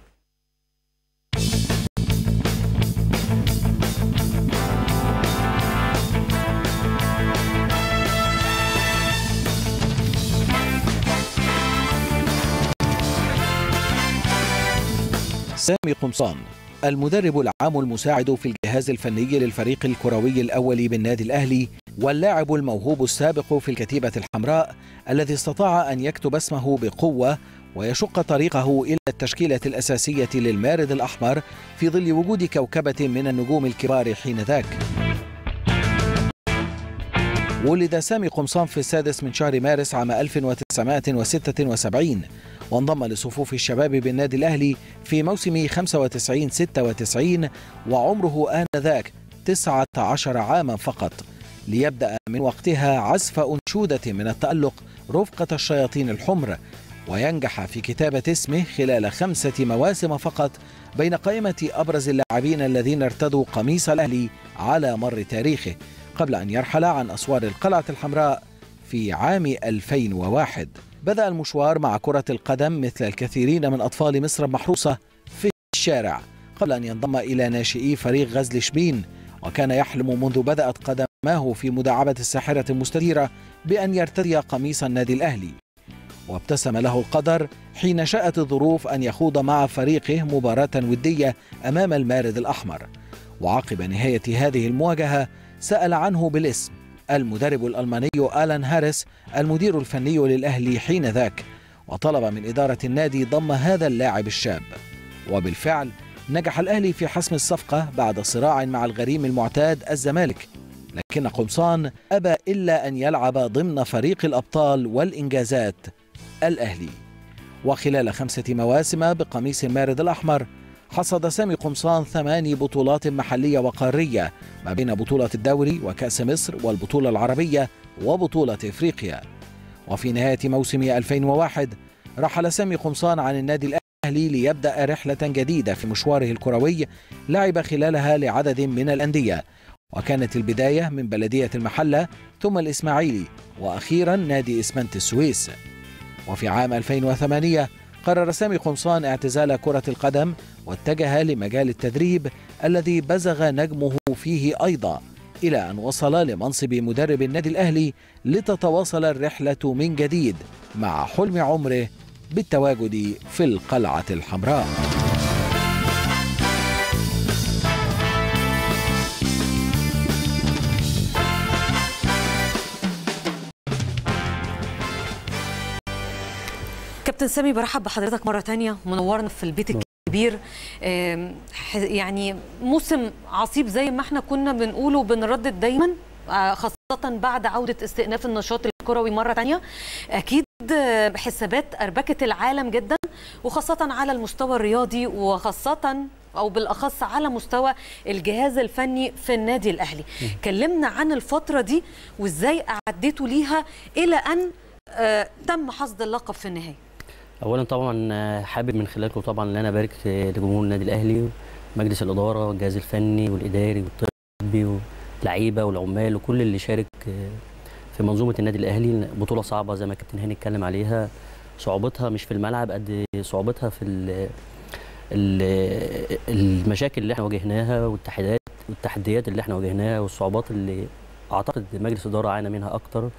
سامي قمصان المدرب العام المساعد في الجهاز الفني للفريق الكروي الأول بالنادي الأهلي واللاعب الموهوب السابق في الكتيبة الحمراء الذي استطاع أن يكتب اسمه بقوة ويشق طريقه إلى التشكيلة الأساسية للمارد الأحمر في ظل وجود كوكبة من النجوم الكبار حين ذاك ولد سامي قمصان في السادس من شهر مارس عام 1976 وانضم لصفوف الشباب بالنادي الأهلي في موسم 95-96 وعمره آنذاك 19 عاما فقط ليبدأ من وقتها عزف أنشودة من التألق رفقة الشياطين الحمر وينجح في كتابة اسمه خلال خمسة مواسم فقط بين قائمة أبرز اللاعبين الذين ارتدوا قميص الأهلي على مر تاريخه قبل أن يرحل عن أسوار القلعة الحمراء في عام 2001 بدأ المشوار مع كرة القدم مثل الكثيرين من أطفال مصر المحروسة في الشارع قبل أن ينضم إلى ناشئي فريق غزل شبين وكان يحلم منذ بدأت قدماه في مداعبة الساحرة المستديرة بأن يرتدي قميص النادي الأهلي وابتسم له القدر حين شاءت الظروف أن يخوض مع فريقه مباراة ودية أمام المارد الأحمر وعقب نهاية هذه المواجهة سأل عنه بالاسم المدرب الألماني آلان هاريس المدير الفني للأهلي حين ذاك وطلب من إدارة النادي ضم هذا اللاعب الشاب وبالفعل نجح الأهلي في حسم الصفقة بعد صراع مع الغريم المعتاد الزمالك لكن قمصان أبى إلا أن يلعب ضمن فريق الأبطال والإنجازات الأهلي وخلال خمسة مواسم بقميص المارد الأحمر حصد سامي قمصان ثماني بطولات محلية وقارية ما بين بطولة الدوري وكأس مصر والبطولة العربية وبطولة إفريقيا وفي نهاية موسم 2001 رحل سامي قمصان عن النادي الأهلي ليبدأ رحلة جديدة في مشواره الكروي لعب خلالها لعدد من الأندية وكانت البداية من بلدية المحلة ثم الإسماعيلي وأخيرا نادي إسمنت السويس وفي عام 2008 قرر سامي قمصان اعتزال كرة القدم واتجه لمجال التدريب الذي بزغ نجمه فيه أيضا إلى أن وصل لمنصب مدرب النادي الأهلي لتتواصل الرحلة من جديد مع حلم عمره بالتواجد في القلعة الحمراء كابتن سامي برحب بحضرتك مرة تانية منورنا في البيت الكبير آم، ح- يعني موسم عصيب زي ما احنا كنا بنقوله وبنردد دايما آه، خاصة بعد عودة استئناف النشاط الكروي مرة تانية أكيد آه، حسابات أربكت العالم جدا وخاصة على المستوى الرياضي وخاصة أو بالأخص على مستوى الجهاز الفني في النادي الأهلي كلمنا عن الفترة دي وإزاي أعديتوا ليها إلى أن آه، تم حصد اللقب في النهاية اولا طبعا آه، حابب من خلالكم طبعا ان انا ابارك آه، لجمهور النادي الاهلي ومجلس الاداره والجهاز الفني والاداري والطبي واللعيبه والعمال وكل اللي شارك آه، في منظومه النادي الاهلي بطوله صعبه زي ما كابتن هاني اتكلم عليها صعوبتها مش في الملعب قد صعوبتها في ال ال المشاكل اللي احنا واجهناها والتحديات والتحديات اللي احنا واجهناها والصعوبات اللي اعتقد مجلس الاداره عانى منها اكتر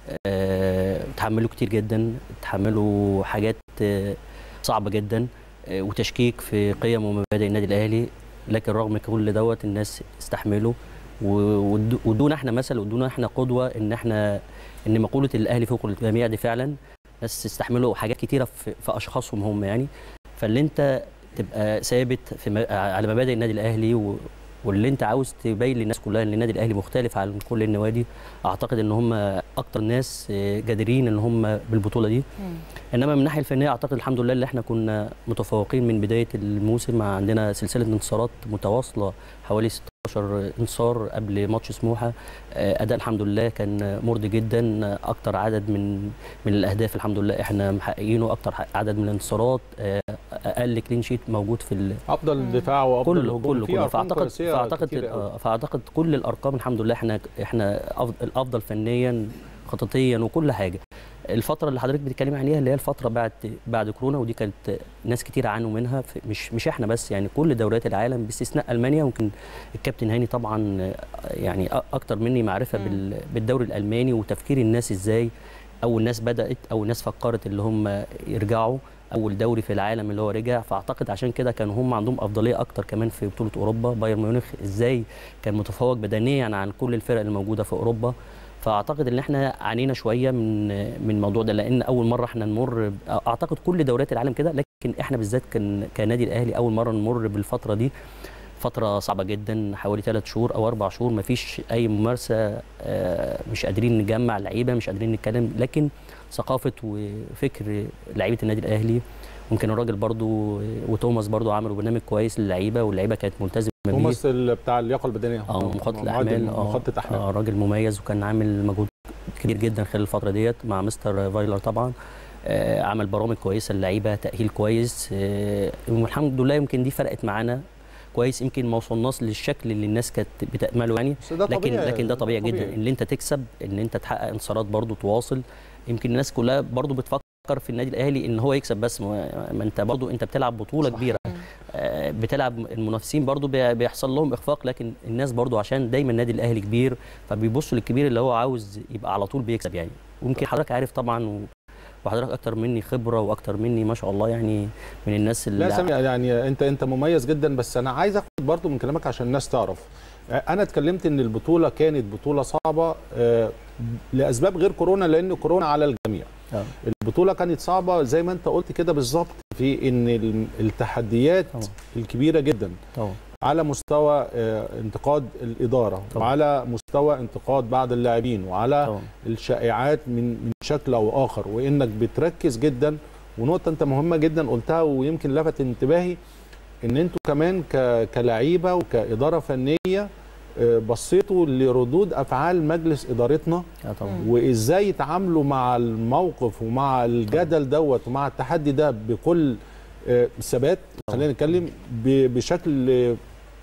آه، تحملوا كتير جدا تحملوا حاجات آه، صعبه جدا آه، وتشكيك في قيم ومبادئ النادي الاهلي لكن رغم كل دوت الناس استحملوا و- ود- ودونا احنا مثل ودونا احنا قدوه ان احنا ان مقوله الاهلي فوق الجميع دي فعلا ناس استحملوا حاجات كتيره في, في اشخاصهم هم يعني فاللي انت تبقى ثابت في م- على مبادئ النادي الاهلي و واللي انت عاوز تبين للناس كلها ان النادي الاهلي مختلف عن كل النوادي اعتقد ان هم اكتر ناس آه، جادرين ان هم بالبطوله دي انما من الناحيه الفنيه اعتقد الحمد لله اللي احنا كنا متفوقين من بدايه الموسم عندنا سلسله انتصارات متواصله حوالي 16 انتصار قبل ماتش سموحه آه، اداء الحمد لله كان مرضي جدا آه، اكتر عدد من من الاهداف الحمد لله احنا محققينه اكتر عدد من الانتصارات آه، اقل كلين شيت موجود في ال- افضل دفاع وافضل كله هجوم كله في كله أرقام فاعتقد قياسية فاعتقد كتير قوي. آه، فاعتقد كل الارقام الحمد لله احنا احنا أفضل الافضل فنيا خططيا وكل حاجه الفتره اللي حضرتك بتتكلمي عليها اللي هي الفتره بعد بعد كورونا ودي كانت ناس كتير عانوا منها في- مش مش احنا بس يعني كل دوريات العالم باستثناء المانيا ممكن الكابتن هاني طبعا آه، يعني أ- اكتر مني معرفه بال- بالدوري الالماني وتفكير الناس ازاي اول ناس بدات او ناس فكرت اللي هم يرجعوا اول دوري في العالم اللي هو رجع فاعتقد عشان كده كانوا هم عندهم افضليه اكتر كمان في بطوله اوروبا بايرن ميونخ ازاي كان متفوق بدنيا عن كل الفرق اللي موجوده في اوروبا فاعتقد ان احنا عانينا شويه من من الموضوع ده لان اول مره احنا نمر ب- اعتقد كل دوريات العالم كده لكن احنا بالذات كان كنادي الاهلي اول مره نمر بالفتره دي فتره صعبه جدا حوالي ثلاث شهور او اربع شهور ما فيش اي ممارسه آه، مش قادرين نجمع لعيبه مش قادرين نتكلم لكن ثقافه وفكر لعيبه النادي الاهلي ممكن الراجل برضو وتوماس برضو عملوا برنامج كويس للعيبه واللعيبه كانت ملتزمه بيه توماس ال- بتاع اللياقه البدنيه اه مخطط معد- الاحمال اه مخطط احمال اه راجل مميز وكان عامل مجهود كبير جدا خلال الفتره ديت مع مستر فايلر طبعا آه عمل برامج كويسه للعيبه تاهيل كويس آه والحمد لله يمكن دي فرقت معانا كويس يمكن ما وصلناش للشكل اللي الناس كانت بتامله يعني بس ده لكن طبيعي لكن ده طبيعي, جدا ان انت تكسب ان انت تحقق انتصارات برضو تواصل يمكن الناس كلها برضو بتفكر في النادي الاهلي ان هو يكسب بس ما ما انت برضو انت بتلعب بطوله صح. كبيره آه، بتلعب المنافسين برضو بي- بيحصل لهم اخفاق لكن الناس برضو عشان دايما النادي الاهلي كبير فبيبصوا للكبير اللي هو عاوز يبقى على طول بيكسب يعني ويمكن حضرتك عارف طبعا و- وحضرتك اكتر مني خبره واكتر مني ما شاء الله يعني من الناس اللي لا سامي يعني انت انت مميز جدا بس انا عايز اخد برضو من كلامك عشان الناس تعرف انا اتكلمت ان البطوله كانت بطوله صعبه آه، لاسباب غير كورونا لان كورونا على الجميع آه. البطوله كانت صعبه زي ما انت قلت كده بالظبط في ان ال- التحديات طبعا. الكبيره جدا طبعا على مستوى آه، انتقاد الاداره طبعا. وعلى مستوى انتقاد بعض اللاعبين وعلى طبعا الشائعات من من شكل او اخر وانك بتركز جدا ونقطه انت مهمه جدا قلتها ويمكن لفت انتباهي ان انتوا كمان ك- كلعيبه وكاداره فنيه آه، بصيتوا لردود افعال مجلس ادارتنا آه طبعا وازاي يتعاملوا مع الموقف ومع الجدل دوت ومع التحدي ده بكل آه، ثبات خلينا نتكلم ب- بشكل آه،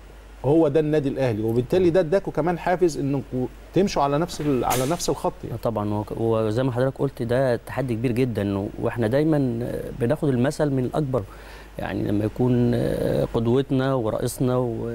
هو ده النادي الاهلي وبالتالي ده اداكوا كمان حافز انكم تمشوا على نفس ال- على نفس الخط يعني. آه طبعا هو- هو زي ما حضرتك قلت ده تحدي كبير جدا واحنا دايما بناخد المثل من الاكبر يعني لما يكون قدوتنا ورئيسنا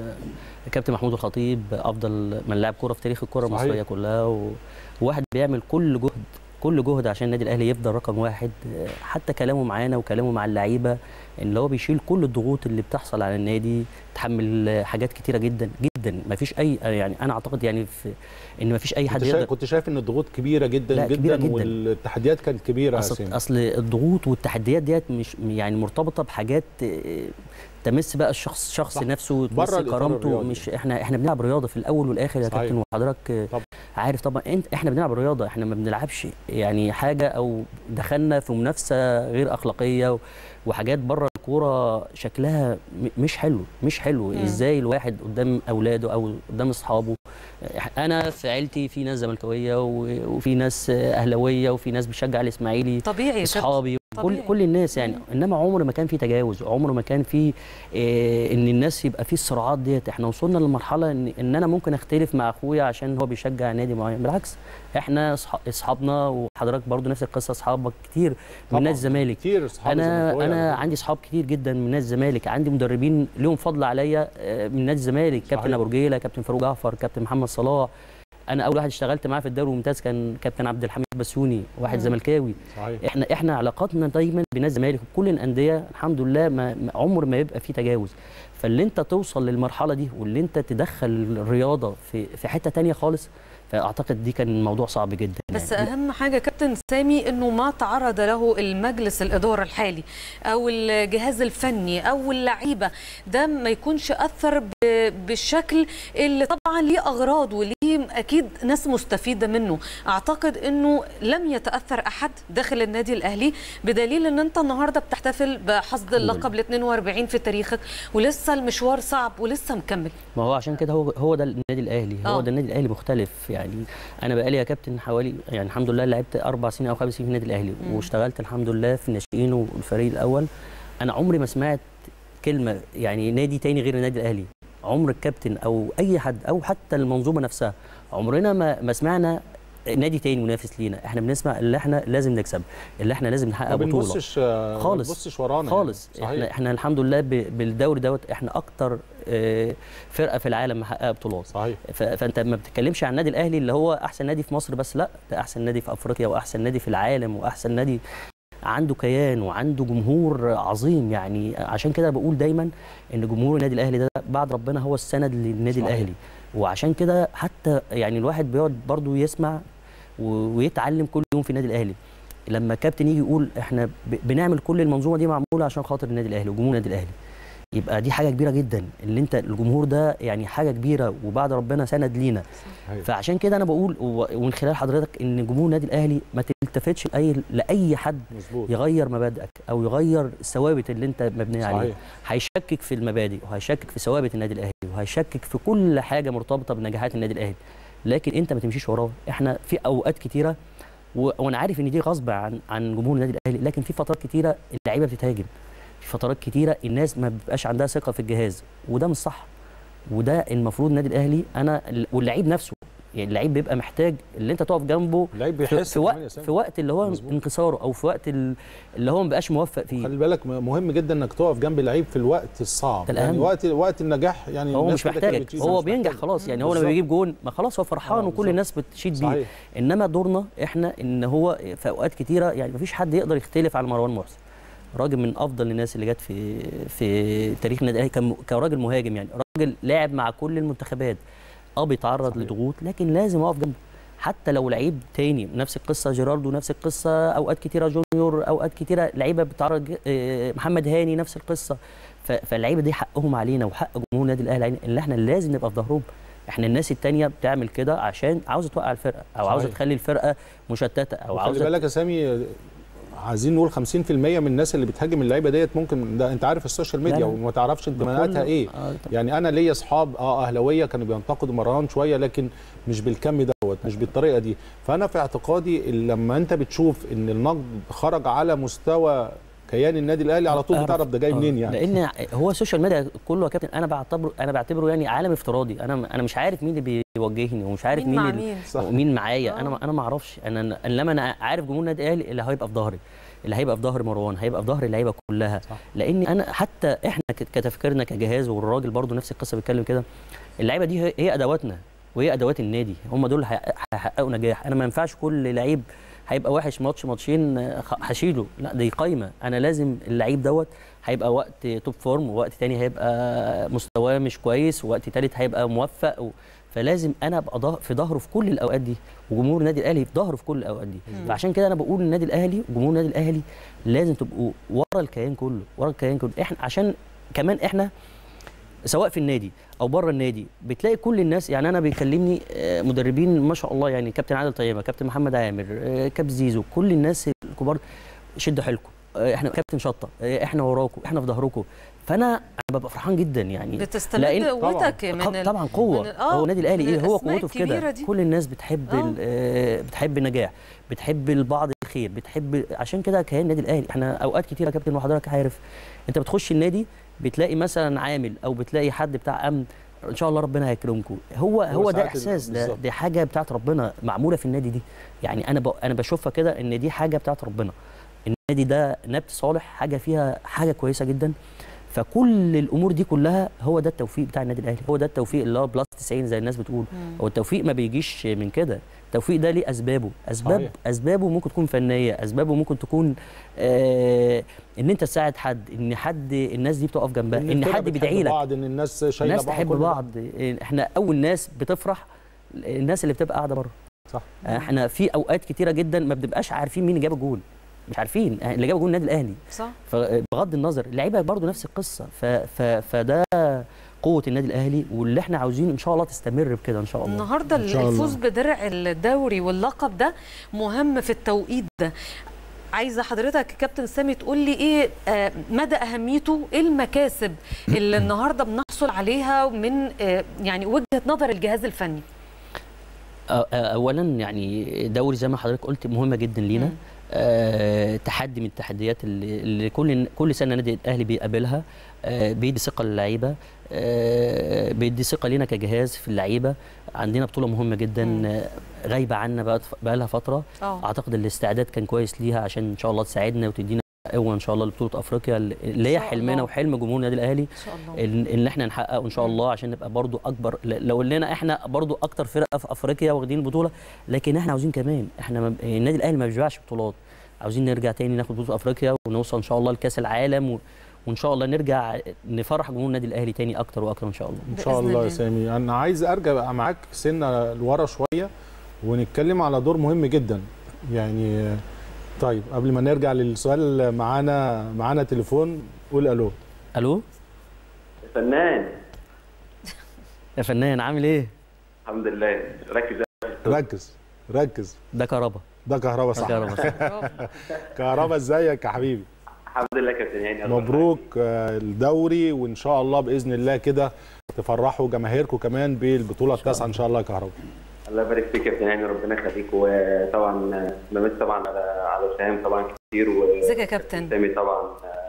وكابتن محمود الخطيب افضل من لاعب كوره في تاريخ الكوره صحيح. المصريه كلها و- وواحد بيعمل كل جهد كل جهد عشان النادي الاهلي يفضل رقم واحد حتى كلامه معانا وكلامه مع اللعيبه ان هو بيشيل كل الضغوط اللي بتحصل على النادي تحمل حاجات كتيره جدا جدا ما فيش اي يعني انا اعتقد يعني في ان ما فيش اي حد كنت شايف, يقدر كنت شايف ان الضغوط كبيره جدا لا، جدا, كبيرة جداً. والتحديات كانت كبيره يا اصل حسين اصل الضغوط والتحديات ديت مش يعني مرتبطه بحاجات آه، تمس بقى الشخص شخص صح. نفسه بره تمس الإطار كرامته الرياضي. مش احنا احنا بنلعب رياضه في الاول والاخر يا صحيح. كابتن وحضرتك آه، طبعا. عارف طبعا انت احنا بنلعب رياضه احنا ما بنلعبش يعني حاجه او دخلنا في منافسه غير اخلاقيه و- وحاجات بره الكوره شكلها م- مش حلو مش حلو مم. ازاي الواحد قدام اولاده او قدام اصحابه انا في عيلتي في ناس زملكاويه و- وفي ناس اهلاويه وفي ناس بتشجع الاسماعيلي طبيعي يا كابتن. اصحابي كل طبيعي. كل الناس يعني انما عمر ما كان في تجاوز عمر ما كان في إيه ان الناس يبقى في الصراعات ديت احنا وصلنا لمرحله ان ان انا ممكن اختلف مع اخويا عشان هو بيشجع نادي معين بالعكس احنا أصح- اصحابنا وحضرتك برضو نفس القصه اصحابك كتير من طبعاً. نادي الزمالك كتير اصحاب انا زملكاوية انا على عندي اصحاب كتير جدا من نادي الزمالك عندي مدربين لهم فضل عليا آه، من نادي الزمالك كابتن صحيح. ابو رجيله كابتن فاروق جعفر كابتن محمد صلاح انا اول واحد اشتغلت معاه في الدوري الممتاز كان كابتن عبد الحميد بسيوني واحد زملكاوي صحيح احنا احنا علاقاتنا دايما بين الزمالك وكل الانديه الحمد لله ما ما- عمر ما يبقى في تجاوز فاللي انت توصل للمرحله دي واللي انت تدخل الرياضه في في حته تانية خالص فاعتقد دي كان موضوع صعب جدا بس يعني. اهم حاجه كابتن سامي انه ما تعرض له المجلس الاداره الحالي او الجهاز الفني او اللعيبه ده ما يكونش اثر ب- بالشكل اللي طبعا ليه اغراض وليه اكيد ناس مستفيده منه اعتقد انه لم يتاثر احد داخل النادي الاهلي بدليل ان انت النهارده بتحتفل بحصد اللقب ال 42 في تاريخك ولسه المشوار صعب ولسه مكمل ما هو عشان كده هو هو ده النادي الاهلي هو آه. ده النادي الاهلي مختلف يعني انا بقالي يا كابتن حوالي يعني الحمد لله لعبت اربع سنين او خمس سنين في النادي الاهلي واشتغلت الحمد لله في الناشئين والفريق الاول انا عمري ما سمعت كلمه يعني نادي تاني غير النادي الاهلي عمر الكابتن او اي حد او حتى المنظومه نفسها عمرنا ما ما سمعنا نادي تاني منافس لينا احنا بنسمع اللي احنا لازم نكسب اللي احنا لازم نحقق ما بطوله بنبصش ما خالص. بنبصش ورانا خالص يعني. احنا صحيح احنا الحمد لله ب- بالدوري دوت احنا اكتر آه، فرقه في العالم محققه بطولات صحيح ف- فانت ما بتتكلمش عن النادي الاهلي اللي هو احسن نادي في مصر بس لا ده احسن نادي في افريقيا واحسن نادي في العالم واحسن نادي عنده كيان وعنده جمهور عظيم يعني عشان كده بقول دايما ان جمهور النادي الاهلي ده بعد ربنا هو السند للنادي صحيح. الاهلي وعشان كده حتى يعني الواحد بيقعد برضه يسمع و- ويتعلم كل يوم في النادي الاهلي لما كابتن يجي يقول احنا ب- بنعمل كل المنظومه دي معموله عشان خاطر النادي الاهلي وجمهور النادي الاهلي يبقى دي حاجه كبيره جدا اللي انت الجمهور ده يعني حاجه كبيره وبعد ربنا سند لينا صحيح. فعشان كده انا بقول و- ومن خلال حضرتك ان جمهور النادي الاهلي ما تلتفتش لاي لاي حد مظبوط يغير مبادئك او يغير الثوابت اللي انت مبني عليها صحيح هيشكك في المبادئ وهيشكك في ثوابت النادي الاهلي وهيشكك في كل حاجه مرتبطه بنجاحات النادي الاهلي لكن انت ما تمشيش وراه احنا في اوقات كتيره و... وانا عارف ان دي غصب عن عن جمهور النادي الاهلي لكن في فترات كتيره اللعيبه بتتهاجم في فترات كتيره الناس ما بيبقاش عندها ثقه في الجهاز وده مش صح وده المفروض النادي الاهلي انا واللعيب نفسه يعني اللعيب بيبقى محتاج اللي انت تقف جنبه اللعيب في, بيحس في كمان يا وقت سامي. في وقت اللي هو مظبوط. انكساره او في وقت ال- اللي هو ما بقاش موفق فيه خلي بالك م- مهم جدا انك تقف جنب اللعيب في الوقت الصعب ده يعني الأهم. وقت وقت النجاح يعني هو الناس مش كده كده محتاجك بتشيد، هو مش بينجح محتاج. خلاص يعني هو لما بالظبط. بيجيب جون ما خلاص هو فرحان آه، وكل بالظبط. الناس بتشيد بيه صحيح انما دورنا احنا ان هو في اوقات كتيره يعني مفيش حد يقدر يختلف على مروان محسن راجل من افضل الناس اللي جت في في تاريخ النادي الاهلي كم- كراجل مهاجم يعني راجل لاعب مع كل المنتخبات اه بيتعرض صحيح. لضغوط لكن لازم اقف جنبه حتى لو لعيب تاني نفس القصه جيراردو نفس القصه اوقات كتيره جونيور اوقات كتيره لعيبه بتتعرض ج- آه، محمد هاني نفس القصه ف- فاللعيبه دي حقهم علينا وحق جمهور النادي الاهلي علينا اللي احنا لازم نبقى في ظهرهم احنا الناس التانية بتعمل كده عشان عاوزه توقع الفرقه او عاوزه صحيح. تخلي الفرقه مشتته او وخلي عاوزه بالك يا سامي عايزين نقول 50% من الناس اللي بتهاجم اللعيبه ديت ممكن ده انت عارف السوشيال لا، ميديا لا. وما تعرفش انتماءاتها بكل- ايه آه، طب- يعني انا ليا اصحاب اه اهلاويه كانوا بينتقدوا مروان شويه لكن مش بالكم دوت مش بالطريقه دي فانا في اعتقادي إن لما انت بتشوف ان النقد خرج على مستوى كيان النادي الاهلي على طول أعرف. بتعرف ده جاي آه، منين يعني لان هو السوشيال ميديا كله يا كابتن انا بعتبره انا بعتبره يعني عالم افتراضي انا انا مش عارف مين اللي بيوجهني ومش عارف مين مين مع اللي- مين صح. ومين معايا انا آه. ما- انا ما اعرفش انا انما انا عارف جمهور النادي الاهلي اللي هيبقى في ظهري اللي هيبقى في ظهر مروان هيبقى في ظهر اللعيبه كلها صح. لان انا حتى احنا ك- كتفكيرنا كجهاز والراجل برضو نفس القصه بيتكلم كده اللعيبه دي هي- هي ادواتنا وهي ادوات النادي هم دول اللي هيحقق- هيحققوا نجاح انا ما ينفعش كل لعيب هيبقى وحش ماتش ماتشين آه، خ- هشيله لا دي قايمه انا لازم اللعيب دوت هيبقى وقت توب فورم ووقت تاني هيبقى مستواه مش كويس ووقت تالت هيبقى موفق و... فلازم انا ابقى ضه- في ظهره في كل الاوقات دي وجمهور النادي الاهلي في ظهره في كل الاوقات دي فعشان كده انا بقول النادي الاهلي وجمهور النادي الاهلي لازم تبقوا ورا الكيان كله ورا الكيان كله احنا عشان كمان احنا سواء في النادي او بره النادي بتلاقي كل الناس يعني انا بيكلمني آه، مدربين ما شاء الله يعني كابتن عادل طيبه كابتن محمد عامر آه، كاب زيزو كل الناس الكبار شدوا حيلكم آه، احنا كابتن شطه آه، احنا وراكم احنا في ظهركم فانا انا ببقى فرحان جدا يعني بتستمد لأن- قوتك من طبعا, ال- طبعا قوه من ال- آه، هو النادي الاهلي من ايه هو الأسماء قوته في الكبيرة كده دي. كل الناس بتحب آه. ال- آه، بتحب النجاح بتحب البعض الخير بتحب عشان كده كيان النادي الاهلي احنا اوقات كتيره يا كابتن وحضرتك عارف انت بتخش النادي بتلاقي مثلا عامل او بتلاقي حد بتاع امن ان شاء الله ربنا هيكرمكم هو هو ده ساعات احساس ده بالظبط. دي حاجه بتاعت ربنا معموله في النادي دي يعني انا ب... انا بشوفها كده ان دي حاجه بتاعت ربنا النادي ده نبت صالح حاجه فيها حاجه كويسه جدا فكل الامور دي كلها هو ده التوفيق بتاع النادي الاهلي هو ده التوفيق اللي هو بلس 90 زي الناس بتقول هو التوفيق ما بيجيش من كده التوفيق ده ليه اسبابه اسباب صحيح. اسبابه ممكن تكون فنيه اسبابه ممكن تكون آه ان انت تساعد حد ان حد الناس دي بتقف جنبها ان, الفرقة حد بتحب بيدعي لك بعض ان الناس شايله الناس بعض تحب كل ده. بعض احنا اول ناس بتفرح الناس اللي بتبقى قاعده بره صح احنا في اوقات كتيره جدا ما بنبقاش عارفين مين اللي جاب الجول مش عارفين اللي جاب جول النادي الاهلي صح فبغض النظر اللعيبه برضو نفس القصه ف... ف... فده قوه النادي الاهلي واللي احنا عاوزين ان شاء الله تستمر بكده ان شاء الله النهارده إن شاء الله. الفوز بدرع الدوري واللقب ده مهم في التوقيت ده عايزه حضرتك يا كابتن سامي تقول لي ايه آه، مدى اهميته ايه المكاسب اللي النهارده بنحصل عليها من آه، يعني وجهه نظر الجهاز الفني أ- أ- اولا يعني دوري زي ما حضرتك قلت مهمه جدا لينا آه تحدي من التحديات اللي, اللي كل كل سنه النادي الاهلي بيقابلها آه بيدي ثقه للعيبه آه بيدي ثقه لينا كجهاز في اللعيبه عندنا بطوله مهمه جدا آه غايبه عنا بقى بقى لها فتره اه اعتقد الاستعداد كان كويس ليها عشان ان شاء الله تساعدنا وتدينا قوه ان شاء الله لبطوله افريقيا اللي إن هي شاء حلمنا الله. وحلم جمهور النادي الاهلي ان شاء الله ان إن احنا نحققه ان شاء مم. الله عشان نبقى برضو اكبر ل- لو قلنا احنا برضو اكتر فرقه في افريقيا واخدين البطوله لكن احنا عاوزين كمان احنا ما- النادي الاهلي ما بيشبعش بطولات عاوزين نرجع تاني ناخد بطوله افريقيا ونوصل ان شاء الله لكاس العالم و... وان شاء الله نرجع نفرح جمهور النادي الاهلي تاني اكتر واكتر ان شاء الله ان شاء بإذن الله يا الله. سامي انا عايز ارجع بقى معاك سنه لورا شويه ونتكلم على دور مهم جدا يعني طيب قبل ما نرجع للسؤال معانا معانا تليفون قول الو الو فنان يا فنان عامل ايه الحمد لله ركز ركز ركز ده كهربا ده كهربا ده صح كهربا صح. كهربا ازيك يا حبيبي الحمد لله كابتن هاني مبروك آه، الدوري وان شاء الله باذن الله كده تفرحوا جماهيركم كمان بالبطوله التاسعه ان شاء الله يا كهربا الله يبارك فيك يا كابتن هاني ربنا يخليك وطبعا بمس طبعا على على سام طبعا كتير و ازيك يا كابتن سامي طبعا آه،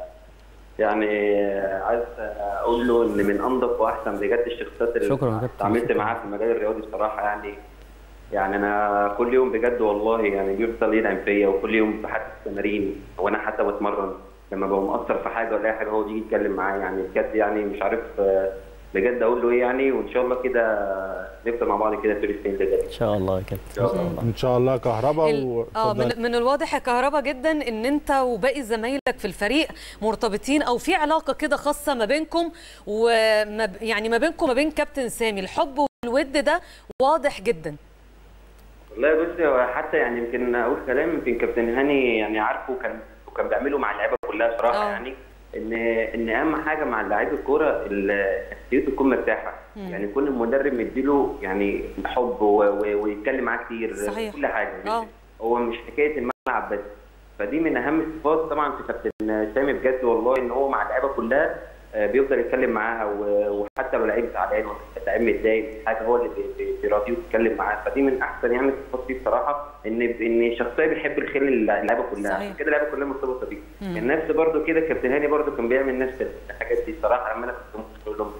يعني آه، عايز اقول له ان من انظف واحسن بجد الشخصيات اللي شكراً يا كابتن. اتعاملت شكراً. معاها في المجال الرياضي بصراحه يعني يعني انا كل يوم بجد والله يعني بيفضل يدعم فيا وكل يوم في حتى التمارين وانا حتى بتمرن لما ببقى مقصر في حاجه ولا اي حاجه هو بيجي يتكلم معايا يعني بجد يعني مش عارف آه، بجد اقول له ايه يعني وان شاء الله كده نفضل مع بعض كده طول السنين اللي جايه ان شاء الله يا كابتن ان شاء الله ان شاء الله كهربا ال- اه واتفضل. من, من الواضح يا كهربا جدا ان انت وباقي زمايلك في الفريق مرتبطين او في علاقه كده خاصه ما بينكم وما ب- يعني ما بينكم وما بين كابتن سامي الحب والود ده واضح جدا والله بص هو حتى يعني يمكن اقول كلام يمكن كابتن هاني يعني عارفه كان وكان بيعمله مع اللعيبه كلها بصراحه آه. يعني ان ان اهم حاجه مع لعيب الكوره ال- نفسيته تكون مرتاحه مم. يعني يكون المدرب مديله يعني حب و- و- ويتكلم معاه كتير صحيح. كل حاجه مش اه هو مش حكايه الملعب بس فدي من اهم الصفات طبعا في كابتن سامي بجد والله ان هو مع اللعيبه كلها آه، بيفضل يتكلم معاها و- وحتى لو لعيب زعلان ولا لعيب متضايق حاجه هو اللي بي- بي- بيراضيه ويتكلم معاه فدي من احسن يعني الصفات فيه بصراحه ان ان شخصيه بيحب الخير للعيبه كلها صحيح. عشان كده اللعيبه كلها مرتبطه بيه مم. كان نفس برضه كده كابتن هاني برضه كان بيعمل نفس الحاجات دي الصراحه لما انا كنت بقول لهم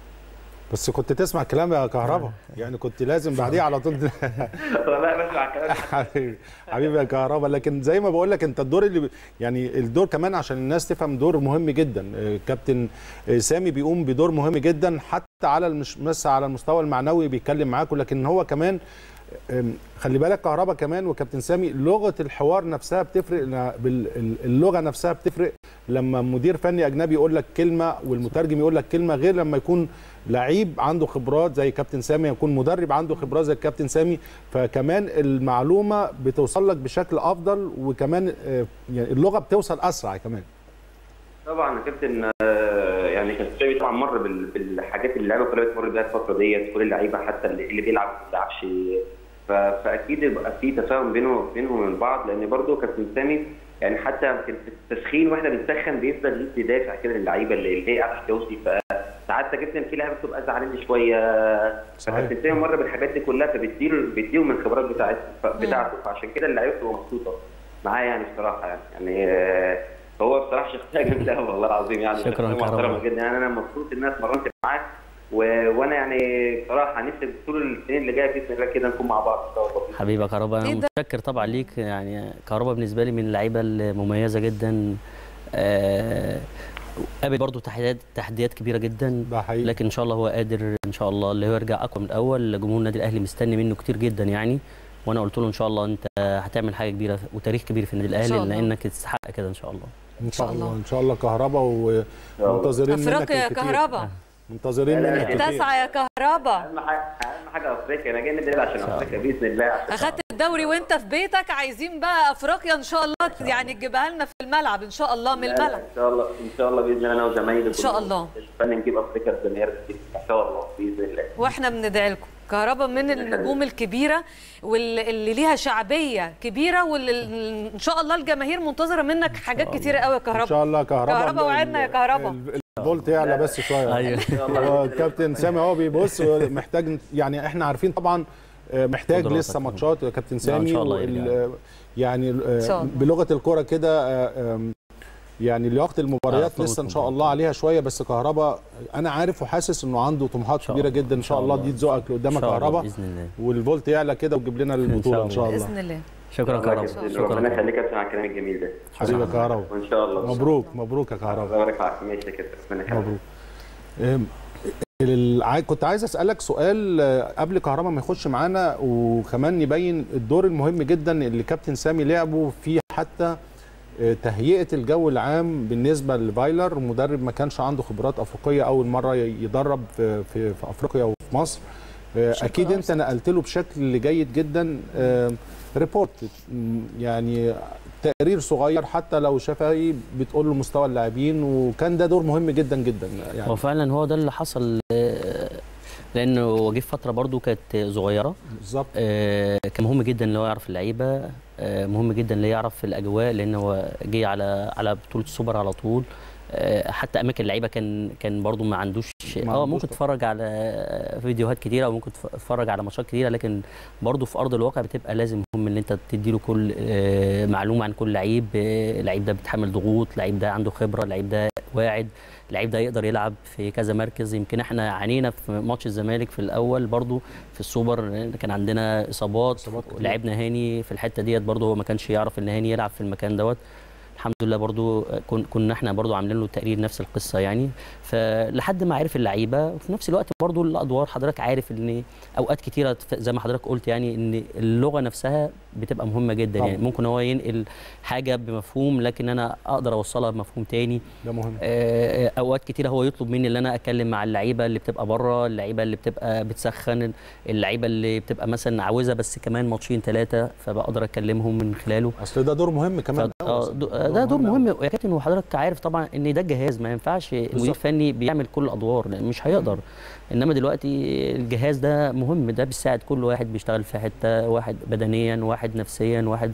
بس كنت تسمع كلام يا كهربا يعني كنت لازم بعديه على طول والله بسمع كلام حبيبي حبيبي يا كهربا لكن زي ما بقول لك انت الدور اللي ب- يعني الدور كمان عشان الناس تفهم دور مهم جدا آه، كابتن آه، سامي بيقوم بدور مهم جدا حتى على المش بس على المستوى المعنوي بيتكلم معاكم لكن هو كمان آم، خلي بالك كهربا كمان وكابتن سامي لغه الحوار نفسها بتفرق ل- بال- ال- اللغه نفسها بتفرق لما مدير فني اجنبي يقول لك كلمه والمترجم يقول لك كلمه غير لما يكون لعيب عنده خبرات زي كابتن سامي يكون مدرب عنده خبرات زي الكابتن سامي فكمان المعلومه بتوصل لك بشكل افضل وكمان آه، يعني اللغه بتوصل اسرع كمان طبعا يا كابتن آه، يعني كابتن سامي طبعا مر بال- بالحاجات اللي اللعيبه كلها بتمر بيها الفتره ديت كل اللعيبه حتى اللي اللي بيلعب ما بيلعبش ف- فاكيد يبقى في تفاهم بينه بينهم وبين بعض لان برضه كابتن سامي يعني حتى يمكن في التسخين واحنا بنسخن بيفضل يدي دافع كده للعيبه اللي اللي هي قاعده توصي فساعات يا كابتن في لعيبه بتبقى زعلانه شويه صحيح. فكابتن سامي مر بالحاجات دي كلها فبيديله بيديهم من الخبرات بتاعت بتاعته فعشان كده اللعيبه بتبقى مبسوطه معاه يعني بصراحه يعني يعني آه، هو بصراحه شخصيه جميله أوي والله العظيم يعني شكراً شخصية كهربا. محترمه جدا يعني انا مبسوط ان انا اتمرنت معاك و... وانا يعني بصراحه نفسي طول السنين اللي جايه باذن الله كده نكون مع بعض ان شاء الله حبيبي يا كهربا إيه انا ده؟ متشكر طبعا ليك يعني كهربا بالنسبه لي من اللعيبه المميزه جدا آه، قابل برضه تحديات تحديات كبيره جدا ده حقيقي لكن ان شاء الله هو قادر ان شاء الله اللي هو يرجع اقوى من الاول جمهور النادي الاهلي مستني منه كتير جدا يعني وانا قلت له ان شاء الله انت هتعمل حاجه كبيره وتاريخ كبير في النادي شاء الاهلي الله. لانك تستحق كده ان شاء الله ان شاء الله. الله ان شاء الله كهربا ومنتظرين منك افريقيا يا الكتير. كهربا منتظرين لا، لا، منك لا. كتير تسعى يا كهربا اهم حاجه اهم حاجه افريقيا انا جاي النادي الاهلي عشان افريقيا باذن الله عشان اخدت الدوري وانت في بيتك عايزين بقى افريقيا ان شاء الله يعني تجيبها لنا في الملعب ان شاء الله من لا، لا، الملعب ان شاء الله ان شاء الله باذن الله انا وزمايلي إن شاء الله. الفن نجيب افريقيا الجماهير ان شاء الله باذن الله واحنا بندعي لكم كهربا من النجوم الكبيره واللي ليها شعبيه كبيره واللي ان شاء الله الجماهير منتظره منك حاجات كتيره قوي يا ان كهربا شاء الله كهربا كهربا وعدنا يا كهربا. ال- الفولت يعلى بس شويه ايوه هو الكابتن سامي هو بيبص محتاج يعني احنا عارفين طبعا آه، محتاج قدراتك. لسه ماتشات يا كابتن إن سامي شاء الله وال- يرجع. يعني آه، شاء الله. بلغه الكوره كده آه، آم، يعني لياقه المباريات آه، لسه ان شاء طبعاً. الله عليها شويه بس كهربا انا عارف وحاسس انه عنده طموحات إن شاء كبيره الله. جدا ان شاء الله دي تزقك ان لقدام شاء الله كهربا باذن الله والفولت يعلى كده وتجيب لنا البطوله ان شاء الله باذن الله شكرا كهربا ربنا شكرا يخليك يا كابتن على الكلام الجميل ده حبيبي يا كهربا وان شاء الله مبروك مبروك يا كهربا الله يبارك فيك ماشي يا كابتن ربنا يخليك مبروك أم، الع- كنت عايز اسالك سؤال آه، قبل كهربا ما يخش معانا وكمان نبين الدور المهم جدا اللي كابتن سامي لعبه في حتى آه، تهيئه الجو العام بالنسبه لفايلر مدرب ما كانش عنده خبرات افريقيه اول مره ي- يدرب في, في, في افريقيا وفي مصر آه، بشكل اكيد انت أوسع. نقلت له بشكل جيد جدا آه، ريبورت م، يعني تقرير صغير حتى لو شفهي بتقول له مستوى اللاعبين وكان ده دور مهم جدا جدا يعني هو فعلا هو ده اللي حصل آه، لانه هو جه في فتره برضو كانت صغيره بالظبط آه، كان مهم جدا ان هو يعرف اللعيبه آه، مهم جدا ان يعرف الاجواء لان هو جه على على بطوله السوبر على طول آه، حتى اماكن اللعيبه كان كان برضو ما عندوش ما اه عندوش ممكن تتفرج على فيديوهات كتيره او ممكن تتفرج على ماتشات كتيره لكن برضو في ارض الواقع بتبقى لازم مهم ان انت تديله كل آه، معلومه عن كل لعيب آه، اللعيب ده بيتحمل ضغوط اللعيب ده عنده خبره اللعيب ده واعد اللعيب ده يقدر يلعب في كذا مركز يمكن احنا عانينا في ماتش الزمالك في الاول برضو في السوبر كان عندنا اصابات إصابات كتير. لعبنا هاني في الحته ديت برضو هو ما كانش يعرف ان هاني يلعب في المكان دوت الحمد لله برضو كن- كنا احنا برضو عاملين له تقرير نفس القصه يعني فلحد ما عرف اللعيبه وفي نفس الوقت برضو الادوار حضرتك عارف ان اوقات كتيره زي ما حضرتك قلت يعني ان اللغه نفسها بتبقى مهمه جدا طبعاً. يعني ممكن هو ينقل حاجه بمفهوم لكن انا اقدر اوصلها بمفهوم تاني ده مهم آه، اوقات كتيره هو يطلب مني ان انا اتكلم مع اللعيبه اللي بتبقى بره اللعيبه اللي بتبقى بتسخن اللعيبه اللي بتبقى مثلا عاوزه بس كمان ماتشين ثلاثه فبقدر اكلمهم من خلاله اصل ده دور مهم كمان ف- آه، دو- آه، ده دور مهم يا كابتن وحضرتك عارف طبعا ان ده الجهاز ما ينفعش المدير بالظبط. الفني بيعمل كل الادوار لأن مش هيقدر انما دلوقتي الجهاز ده مهم ده بيساعد كل واحد بيشتغل في حته واحد بدنيا واحد نفسيا واحد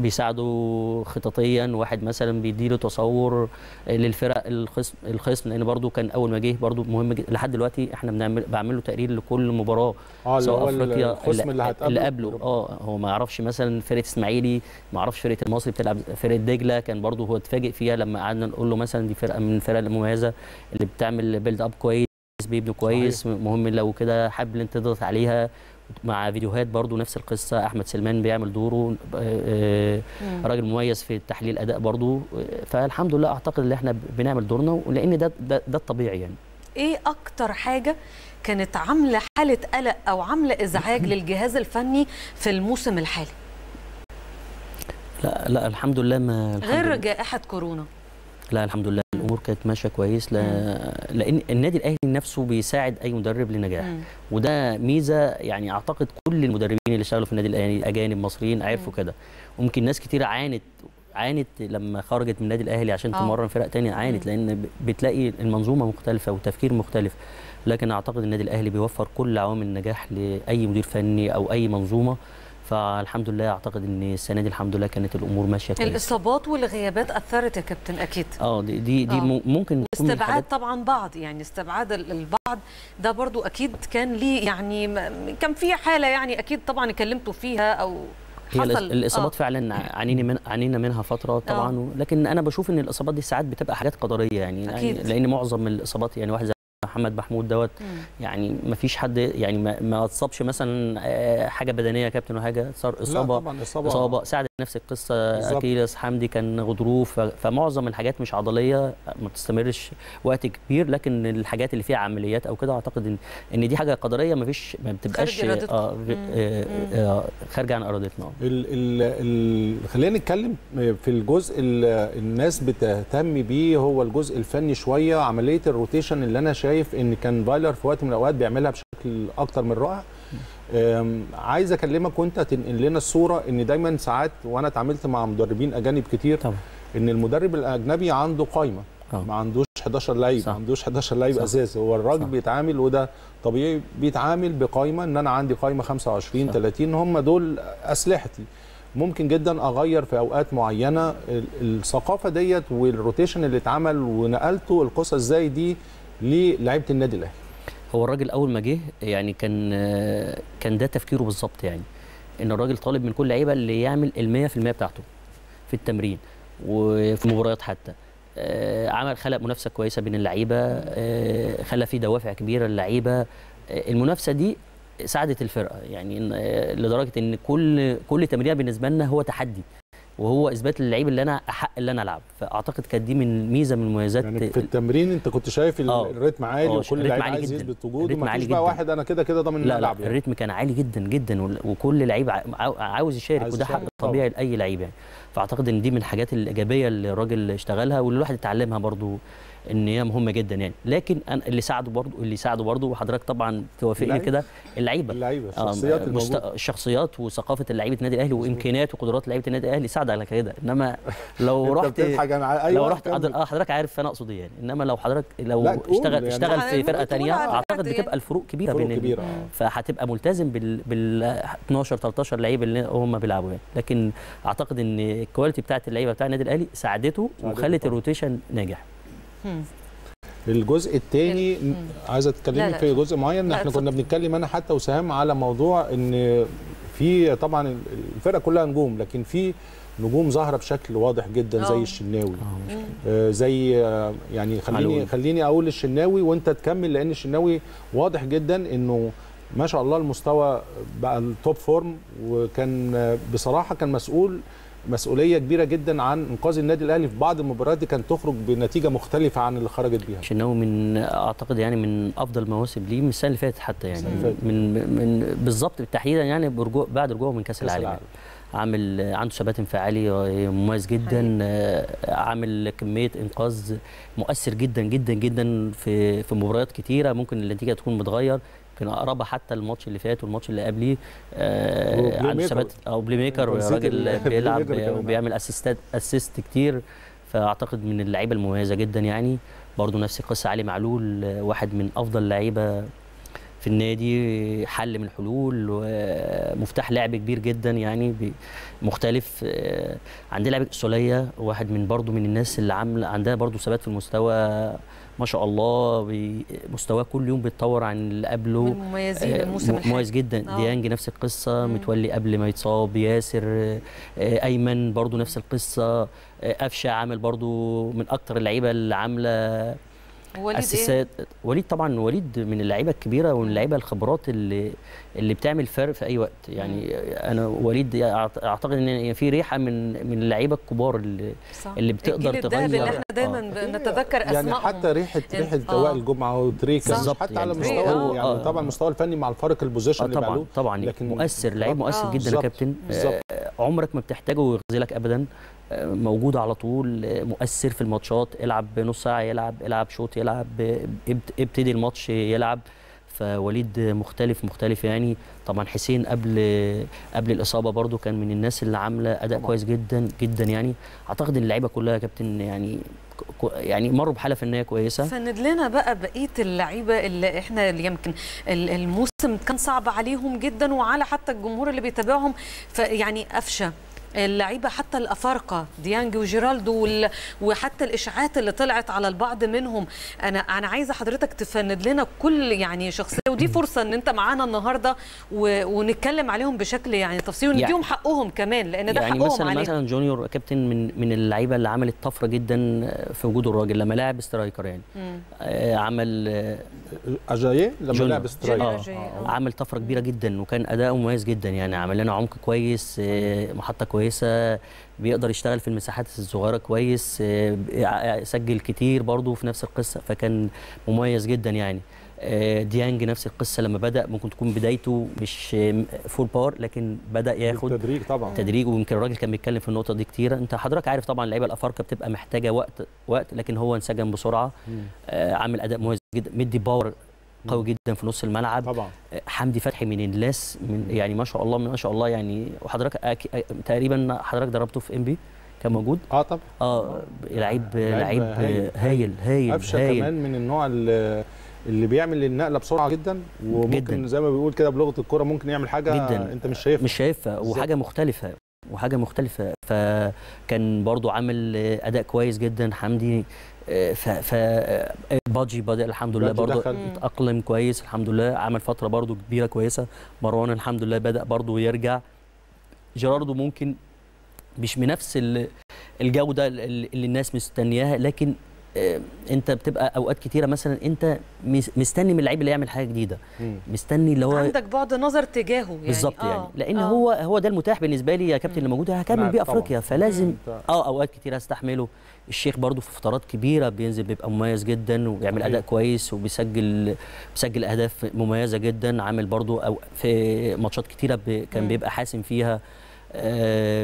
بيساعده خططيا واحد مثلا بيديله تصور للفرق الخصم الخصم لان برضو كان اول ما جه برضو مهم جدا لحد دلوقتي احنا بنعمل بعمل له تقرير لكل مباراه اه اللي سواء هو افريقيا الخصم اللي هتقابله اللي قبله اه هو ما يعرفش مثلا فرقه اسماعيلي ما يعرفش فرقه المصري بتلعب فرقه دجله كان برضه هو اتفاجئ فيها لما قعدنا نقول له مثلا دي فرقه من الفرق المميزه اللي بتعمل بيلد اب كويس بيبنوا كويس مهم لو كده حابب ان انت تضغط عليها مع فيديوهات برضو نفس القصه احمد سلمان بيعمل دوره آه، آه، راجل مميز في تحليل اداء برضو آه، فالحمد لله اعتقد ان احنا بنعمل دورنا ولان ده ده, ده الطبيعي يعني ايه اكتر حاجه كانت عامله حاله قلق او عامله ازعاج للجهاز الفني في الموسم الحالي لا لا الحمد لله ما الحمد غير لله. جائحه كورونا لا الحمد لله الامور كانت ماشيه كويس لا لان النادي الاهلي نفسه بيساعد اي مدرب لنجاح مم. وده ميزه يعني اعتقد كل المدربين اللي اشتغلوا في النادي الاهلي اجانب مصريين عرفوا كده ممكن ناس كتير عانت عانت لما خرجت من النادي الاهلي عشان آه. تمرن فرق تانية عانت لان ب- بتلاقي المنظومه مختلفه وتفكير مختلف لكن اعتقد النادي الاهلي بيوفر كل عوامل النجاح لاي مدير فني او اي منظومه فالحمد لله اعتقد ان السنه دي الحمد لله كانت الامور ماشيه كويس الاصابات والغيابات اثرت يا كابتن اكيد اه دي دي, دي آه. مم- ممكن تكون من واستبعاد الحاجات طبعا بعض يعني استبعاد ال- البعض ده برضو اكيد كان ليه يعني م- كان في حاله يعني اكيد طبعا اتكلمتوا فيها او هي الإص- حصل الاصابات آه. فعلا عانينا من عانينا منها فتره طبعا آه. لكن انا بشوف ان الاصابات دي ساعات بتبقى حاجات قدريه يعني أكيد. يعني لان معظم الاصابات يعني واحد زي محمد محمود دوت مم. يعني ما فيش حد يعني ما, ما اتصابش مثلا آه، حاجه بدنيه يا كابتن ولا حاجه صار لا اصابه طبعا اصابه اصابه ساعد نفس القصه بالظبط. اكيلس حمدي كان غضروف ف- فمعظم الحاجات مش عضليه ما بتستمرش وقت كبير لكن الحاجات اللي فيها عمليات او كده اعتقد ان ان دي حاجه قدريه ما فيش ما بتبقاش خارج إرادتكم. اه غ- آه، آه، خارجه عن ارادتنا آه. ال ال ال خلينا نتكلم في الجزء ال- الناس بتهتم بيه هو الجزء الفني شويه عمليه الروتيشن اللي انا شايف ان كان فايلر في وقت من الاوقات بيعملها بشكل اكتر من رائع أم، عايز اكلمك وانت تنقل لنا الصوره ان دايما ساعات وانا اتعاملت مع مدربين اجانب كتير طبعا ان المدرب الاجنبي عنده قائمه آه. ما عندوش 11 لعيب صح. ما عندوش 11 لعيب صح. اساسي هو الراجل صح. بيتعامل وده طبيعي بيتعامل بقائمه ان انا عندي قائمه 25 صح. 30 هم دول اسلحتي ممكن جدا اغير في اوقات معينه ال- الثقافه ديت والروتيشن اللي اتعمل ونقلته القصص ازاي دي للعيبه النادي الاهلي هو الراجل اول ما جه يعني كان آه، كان ده تفكيره بالظبط يعني ان الراجل طالب من كل لعيبه اللي يعمل ال 100% بتاعته في التمرين وفي المباريات حتى آه، عمل خلق منافسه كويسه بين اللعيبه آه، خلى في دوافع كبيره للعيبه آه، المنافسه دي ساعدت الفرقه يعني إن- آه، لدرجه ان كل كل تمرين بالنسبه لنا هو تحدي وهو اثبات للعيب اللي انا احق اللي انا العب فاعتقد كانت دي من ميزه من مميزات يعني في التمرين انت كنت شايف ال- آه. الريتم عالي آه، وكل الريتم لعيب عالي عايز جداً. يثبت وجوده الريتم ما عالي فيش بقى جداً. واحد انا كده كده ضامن لا لا الملعب يعني. الريتم كان عالي جدا جدا وال- وكل لعيب ع- عاو- عاوز يشارك عايز وده حق يشارك طبيعي لاي لعيب يعني فاعتقد ان دي من الحاجات الايجابيه اللي الراجل اشتغلها واللي الواحد اتعلمها برضو ان هي مهمه جدا يعني لكن أنا اللي ساعده برضو اللي ساعده برضو وحضرتك طبعا توافقني اللعيبة. كده اللعيبه اللعيبه آه، الشخصيات مست- الموجوده الشخصيات وثقافه لعيبه النادي الاهلي وامكانيات وقدرات لعيبه النادي الاهلي ساعد على كده انما لو انت رحت بتضحك انا ايوه لو رحت كمل. حضر- اه حضرتك عارف انا اقصد ايه يعني انما لو حضرتك لو لا، تقول اشتغل يعني. اشتغل يعني في فرقه ممكن تقول تانية على اعتقد حد بتبقى الفروق كبيره فروق بين ال- كبيره آه. فهتبقى ملتزم بال بال 12 13 لعيب اللي هم بيلعبوا يعني لكن اعتقد ان الكواليتي بتاعت اللعيبه بتاع النادي الاهلي ساعدته ساعدته وخلت طبعا. الروتيشن ناجح الجزء الثاني مم. عايزه لا، تتكلمي لا. في جزء معين لا، احنا اتفضل. كنا بنتكلم انا حتى وسهام على موضوع ان في طبعا الفرقه كلها نجوم لكن في نجوم ظاهره بشكل واضح جدا زي آه. الشناوي آه، مش آه، زي آه، يعني خليني معلول. خليني اقول الشناوي وانت تكمل لان الشناوي واضح جدا انه ما شاء الله المستوى بقى التوب فورم وكان آه، بصراحه كان مسؤول مسؤوليه كبيره جدا عن انقاذ النادي الاهلي في بعض المباريات دي كانت تخرج بنتيجه مختلفه عن اللي خرجت بيها شناوي من اعتقد يعني من افضل مواسم ليه من السنه اللي فاتت حتى يعني السنة اللي فاتت. من من بالظبط تحديدا يعني برجوع بعد رجوعه من كاس كأس العالم, العالم. يعني. عامل عنده ثبات انفعالي مميز جدا آه، عامل كميه انقاذ مؤثر جدا جدا جدا في في مباريات كتيره ممكن النتيجه تكون متغير يمكن اقربها حتى الماتش اللي فات والماتش اللي قبليه آه، وبلاي عنده ميكر. ثبات او بلاي ميكر ونسيت راجل البلاي بيلعب ميكر كمان. وبيعمل اسيستات اسيست كتير فاعتقد من اللعيبه المميزه جدا يعني برضه نفس القصه علي معلول آه، واحد من افضل اللعيبه في النادي حل من الحلول ومفتاح لعب كبير جدا يعني بي- مختلف آه، عندنا لعيبه السوليه واحد من برضه من الناس اللي عامله عندها برضه ثبات في المستوى ما شاء الله بي- مستواه كل يوم بيتطور عن اللي قبله من المميزين آه، الموسم م- الحالي مميز جدا آه. ديانج نفس القصه مم. متولي قبل ما يتصاب ياسر آه، آه، ايمن برضو نفس القصه آه، قفشه عامل برضو من اكتر اللعيبه اللي عامله وليد ايه؟ اساسات وليد طبعا وليد من اللعيبه الكبيره ومن اللعيبه الخبرات اللي اللي بتعمل فرق في اي وقت يعني انا وليد أعت- اعتقد ان في ريحه من من اللعيبه الكبار اللي صح. اللي بتقدر الجيل الذهبي تغير. اللي احنا دايما آه. ب- نتذكر يعني اسمائهم حتى ريحه إن- ريحه آه. وائل الجمعه وتريكا بالظبط، حتى على يعني مستوى آه، يعني آه. طبعا المستوى الفني مع الفرق البوزيشن اه اللي طبعا بيعملوه طبعا لكن مؤثر لعيب مؤثر آه. جدا يا بالظبط، كابتن بالظبط. آه، عمرك ما بتحتاجه ويغزلك ابدا آه، موجود على طول آه، مؤثر في الماتشات العب نص ساعه يلعب العب شوط يلعب آه، ابت- ابتدي الماتش يلعب فوليد مختلف مختلف يعني طبعا حسين قبل قبل الاصابه برضو كان من الناس اللي عامله اداء طبعاً. كويس جدا جدا يعني اعتقد ان اللعيبه كلها يا كابتن يعني ك- يعني مروا بحاله فنيه كويسه سند لنا بقى بقيه اللعيبه اللي احنا اللي يمكن ال- الموسم كان صعب عليهم جدا وعلى حتى الجمهور اللي بيتابعهم فيعني قفشه اللعيبه حتى الافارقه ديانج وجيرالدو وال- وحتى الاشاعات اللي طلعت على البعض منهم انا انا عايزه حضرتك تفند لنا كل يعني شخصيه ودي فرصه ان انت معانا النهارده و- ونتكلم عليهم بشكل يعني تفصيلي يعني- ونديهم حقهم كمان لان ده يعني حقهم مثلا عليهم مثلا جونيور كابتن من من اللعيبه اللي عملت طفره جدا في وجود الراجل لما لعب سترايكر يعني مم. آه، عمل آه، اجاييه لما جونيور. لعب سترايك جونيور اه أجاييه، آه. عمل طفره كبيره جدا وكان اداؤه مميز جدا يعني عمل لنا عمق كويس آه، محطه كويسه بيقدر يشتغل في المساحات الصغيره كويس آه، ب- سجل كتير برضه في نفس القصه فكان مميز جدا يعني آه، ديانج نفس القصه لما بدا ممكن تكون بدايته مش فول باور لكن بدا ياخد التدريج طبعا تدريج ويمكن الراجل كان بيتكلم في النقطه دي كتير انت حضرتك عارف طبعا اللعيبه الافارقه بتبقى محتاجه وقت وقت لكن هو انسجم بسرعه آه عامل اداء مميز جدا مدي باور قوي جدا في نص الملعب طبعا آه، حمدي فتحي من الناس من يعني ما شاء الله ما شاء الله يعني وحضرتك أك... آه، تقريبا حضرتك ضربته في ام بي كان موجود اه طبعا اه لعيب لعيب لعيب هايل. هايل هايل قفشه هايل كمان من النوع اللي اللي بيعمل النقله بسرعه جدا وممكن جداً. زي ما بيقول كده بلغه الكوره ممكن يعمل حاجه جداً. انت مش شايفها مش شايفها وحاجه مختلفه وحاجه مختلفه فكان برضو عامل آه، اداء كويس جدا حمدي آه، ف ف آه، باجي بدا الحمد لله باجي برضو دخل. اتاقلم كويس الحمد لله عمل فتره برضو كبيره كويسه مروان الحمد لله بدا برضو يرجع جيراردو ممكن مش بنفس ال- الجوده اللي اللي الناس مستنياها لكن آه، انت بتبقى اوقات كتيره مثلا انت مس- مستني من اللعيب اللي يعمل حاجه جديده مم. مستني اللي هو عندك بعد نظر تجاهه يعني بالظبط يعني آه، لان آه. هو هو ده المتاح بالنسبه لي يا كابتن اللي موجود هكمل نعم، بيه طبعاً. افريقيا فلازم مم. اه اوقات كتير استحمله الشيخ برضو في فترات كبيره بينزل بيبقى مميز جدا وبيعمل صحيح. اداء كويس وبيسجل بيسجل اهداف مميزه جدا عامل برضو أو في ماتشات كتيره ب- كان مم. بيبقى حاسم فيها آه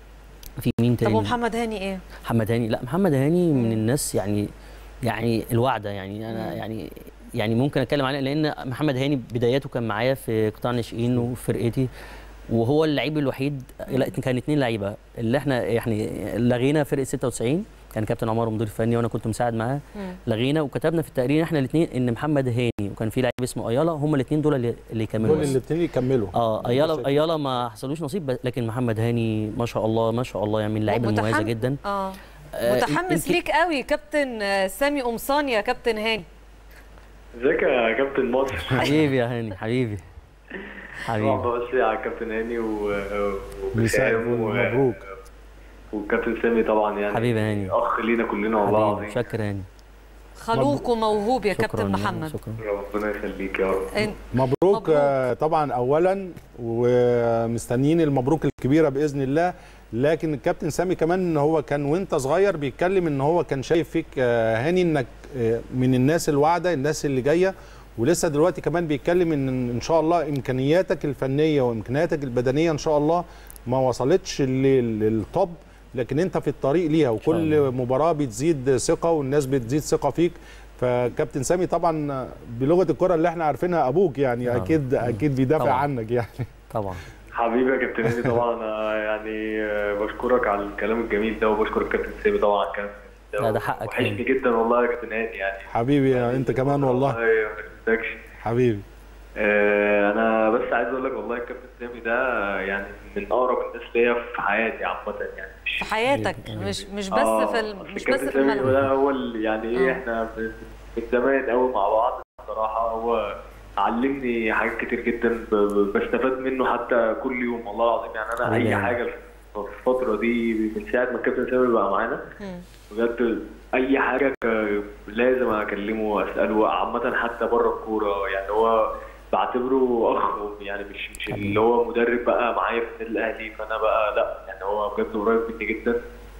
في مين طب تاني ومحمد هاني ايه؟ محمد هاني لا محمد هاني من مم. الناس يعني يعني الوعده يعني انا مم. يعني يعني ممكن اتكلم عليه لان محمد هاني بداياته كان معايا في قطاع ناشئين وفرقتي وهو اللعيب الوحيد لا كان اتنين لعيبه اللي احنا يعني لغينا فرقه 96 كان كابتن عمر مدير فني وانا كنت مساعد معاه مم. لغينا وكتبنا في التقرير احنا الاثنين ان محمد هاني وكان في لعيب اسمه ايالا هم الاثنين دول اللي, اللي يكملوا دول بس. الاثنين يكملوا اه ايالا ايالا ما حصلوش نصيب بس- لكن محمد هاني ما شاء الله ما شاء الله يعني من اللعيبه متحمس- المميزه جدا اه آه، متحمس يمكن- ليك قوي كابتن آه، سامي قمصان يا كابتن هاني ازيك يا كابتن مصر حبيبي يا هاني حبيبي حبيبي طبعا بس على كابتن هاني و- مساء وسام و- مبروك والكابتن سامي طبعا يعني حبيبي هاني. اخ لينا كلنا والله حبيبي العظيم شكرا هاني خلوق وموهوب يا شكرا كابتن محمد شكرا ربنا يخليك يا رب إن- مبروك, مبروك. آه، طبعا اولا ومستنيين المبروك الكبيره باذن الله لكن الكابتن سامي كمان هو كان وانت صغير بيتكلم ان هو كان شايف فيك آه، هاني انك آه، من الناس الواعده الناس اللي جايه ولسه دلوقتي كمان بيتكلم ان ان شاء الله امكانياتك الفنيه وامكانياتك البدنيه ان شاء الله ما وصلتش لل- للطب لكن انت في الطريق ليها وكل الله. مباراه بتزيد ثقه والناس بتزيد ثقه فيك فكابتن سامي طبعا بلغه الكره اللي احنا عارفينها ابوك يعني آه. اكيد اكيد بيدافع طبعاً. عنك يعني طبعا حبيبي يا كابتن هاني طبعا أنا يعني آه، بشكرك على الكلام الجميل ده وبشكر الكابتن سامي طبعا على الكلام لا، ده حقك وحشني يعني. جدا والله يا كابتن هاني يعني حبيبي يا انت كمان والله ما يخليكش. حبيبي آه، انا بس عايز اقول لك والله الكابتن سامي ده يعني من اقرب الناس ليا في حياتي عامه يعني مش في حياتك مش مش بس آه، في ال... أصل مش بس الكابتن في سامي الملعب ده هو اللي يعني ايه آه. احنا من من زمان قوي مع بعض بصراحه هو علمني حاجات كتير جدا ب- ب- بستفاد منه حتى كل يوم والله العظيم يعني انا حبيبي اي يعني. حاجه في الفتره دي من ساعه ما الكابتن سامي بقى معانا مم. بجد اي حاجه ك- لازم اكلمه واساله عامه حتى بره الكوره يعني هو بعتبره اخ يعني مش مش اللي هو مدرب بقى معايا في النادي الاهلي فانا بقى لا يعني هو بجد قريب مني جدا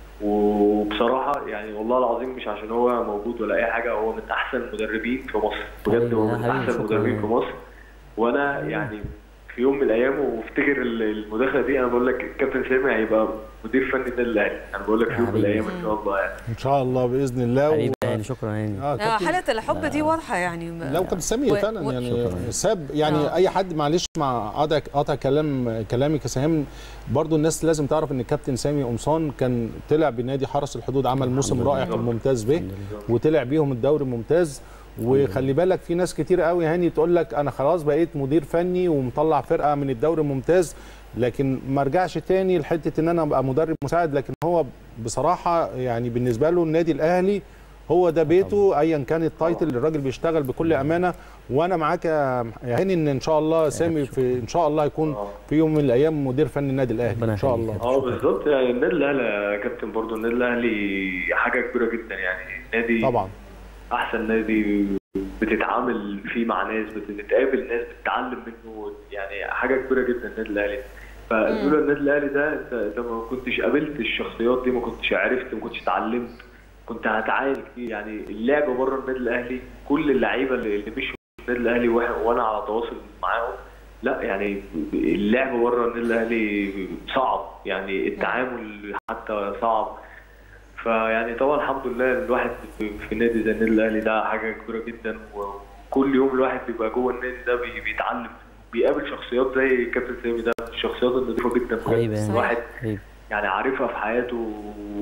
وبصراحه يعني والله العظيم مش عشان هو موجود ولا اي حاجه هو من احسن المدربين في مصر بجد هو من حبيبي، احسن شكراً. المدربين في مصر وانا يعني في يوم من الايام وافتكر ال- المداخله دي انا بقول لك الكابتن سامي هيبقى مدير فني النادي الاهلي انا بقول لك في يوم من حبيبي. الايام ان شاء الله يعني ان شاء الله باذن الله حبيبي يا هاني شكرا يا هاني اه آه، كابتن حالة الحب دي واضحة يعني لو كابتن سامي و- فعلا و- يعني شكراً. ساب يعني آه. اي حد معلش مع قطع قطع كلام كلامي كسام برضو الناس لازم تعرف ان الكابتن سامي قمصان كان طلع بنادي حرس الحدود عمل موسم الحمد رائع لله. في الممتاز به الحمد لله. وطلع بيهم الدوري الممتاز وخلي بالك في ناس كتير قوي هاني تقول لك انا خلاص بقيت مدير فني ومطلع فرقه من الدوري الممتاز لكن ما ارجعش تاني لحته ان انا ابقى مدرب مساعد لكن هو بصراحه يعني بالنسبه له النادي الاهلي هو ده بيته ايا كان التايتل الراجل بيشتغل بكل امانه وانا معاك يا يا هاني ان ان شاء الله سامي في ان شاء الله هيكون في يوم من الايام مدير فني النادي الاهلي ربنا ان شاء يخليك. الله اه بالظبط يعني النادي الاهلي يا كابتن برضه النادي الاهلي حاجه كبيره جدا يعني نادي طبعا احسن نادي بتتعامل فيه مع ناس بتتقابل ناس بتتعلم منه يعني حاجه كبيره جدا النادي الاهلي فلولا النادي الاهلي ده انت انت ما كنتش قابلت الشخصيات دي ما كنتش عرفت ما كنتش اتعلمت كنت هتعاني كتير يعني اللعب بره النادي الاهلي كل اللعيبه اللي اللي مشوا في النادي الاهلي وإح- وانا على تواصل معاهم لا يعني اللعب بره النادي الاهلي صعب يعني التعامل حتى صعب فيعني طبعا الحمد لله الواحد في في نادي زي النادي الاهلي ده حاجه كبيره جدا وكل يوم الواحد بيبقى جوه النادي ده بي- بيتعلم بيقابل شخصيات زي كابتن سامي ده من الشخصيات النظيفه جدا بجد. حبيبي يعني. الواحد حبيبي. يعني عارفها في حياته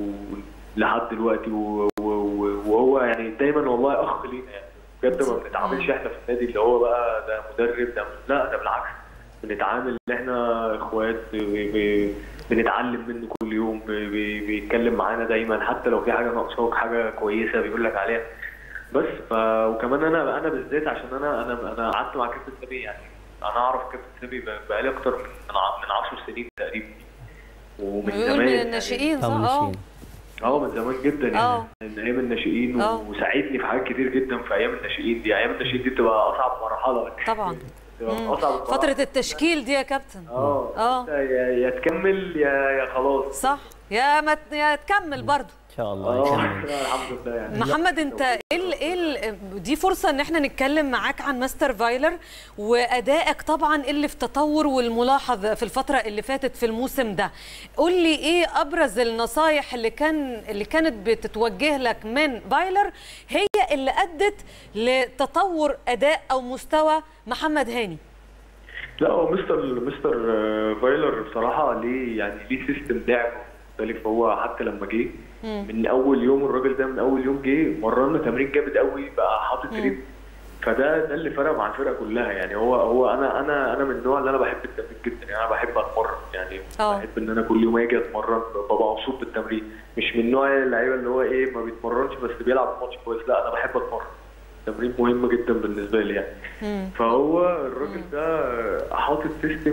لحد دلوقتي و- و- و- وهو يعني دايما والله اخ لينا يعني بجد ما بنتعاملش احنا في النادي اللي هو بقى ده مدرب ده لا ده بالعكس بنتعامل ان احنا اخوات ب- ب- بنتعلم منه كل يوم ب- ب- بيتكلم معانا دايما حتى لو في حاجه ناقصاك حاجه كويسه بيقول لك عليها بس ف وكمان انا انا بالذات عشان انا انا انا قعدت مع كابتن سامي يعني انا اعرف كابتن سامي ب- بقالي اكتر من ع- من 10 سنين تقريبا ومن ويقول زمان من يعني. الناشئين صح طبعا اه ماشيين. اه من زمان جدا يعني اه. من ايام الناشئين اه. وساعدني في حاجات كتير جدا في ايام الناشئين دي ايام الناشئين دي بتبقى اصعب مرحله طبعا بتبقى مم. اصعب مرحلة. فترة التشكيل دي يا كابتن اه اه. أنت يا يا تكمل يا يا خلاص صح يا ما ت- يا تكمل برضو ان شاء الله اه نكمل. الحمد لله يعني محمد انت ايه ال- ايه ال- دي فرصه ان احنا نتكلم معاك عن ماستر فايلر وادائك طبعا اللي في تطور والملاحظ في الفتره اللي فاتت في الموسم ده قول لي ايه ابرز النصايح اللي كان اللي كانت بتتوجه لك من فايلر هي اللي ادت لتطور اداء او مستوى محمد هاني لا هو مستر مستر آه، فايلر بصراحه ليه يعني ليه سيستم لعب مختلف هو حتى لما جه من اول يوم الراجل ده من اول يوم جه مرنا تمرين جامد قوي بقى حاطط ريتم فده ده اللي فرق مع الفرقه كلها يعني هو هو انا انا انا من النوع اللي انا بحب التمرين جدا يعني انا بحب اتمرن يعني اه. بحب ان انا كل يوم اجي اتمرن ببقى مبسوط بالتمرين مش من نوع اللعيبه اللي هو ايه ما بيتمرنش بس بيلعب ماتش كويس لا انا بحب اتمرن التمرين مهم جدا بالنسبه لي يعني فهو الراجل ده حاطط سيستم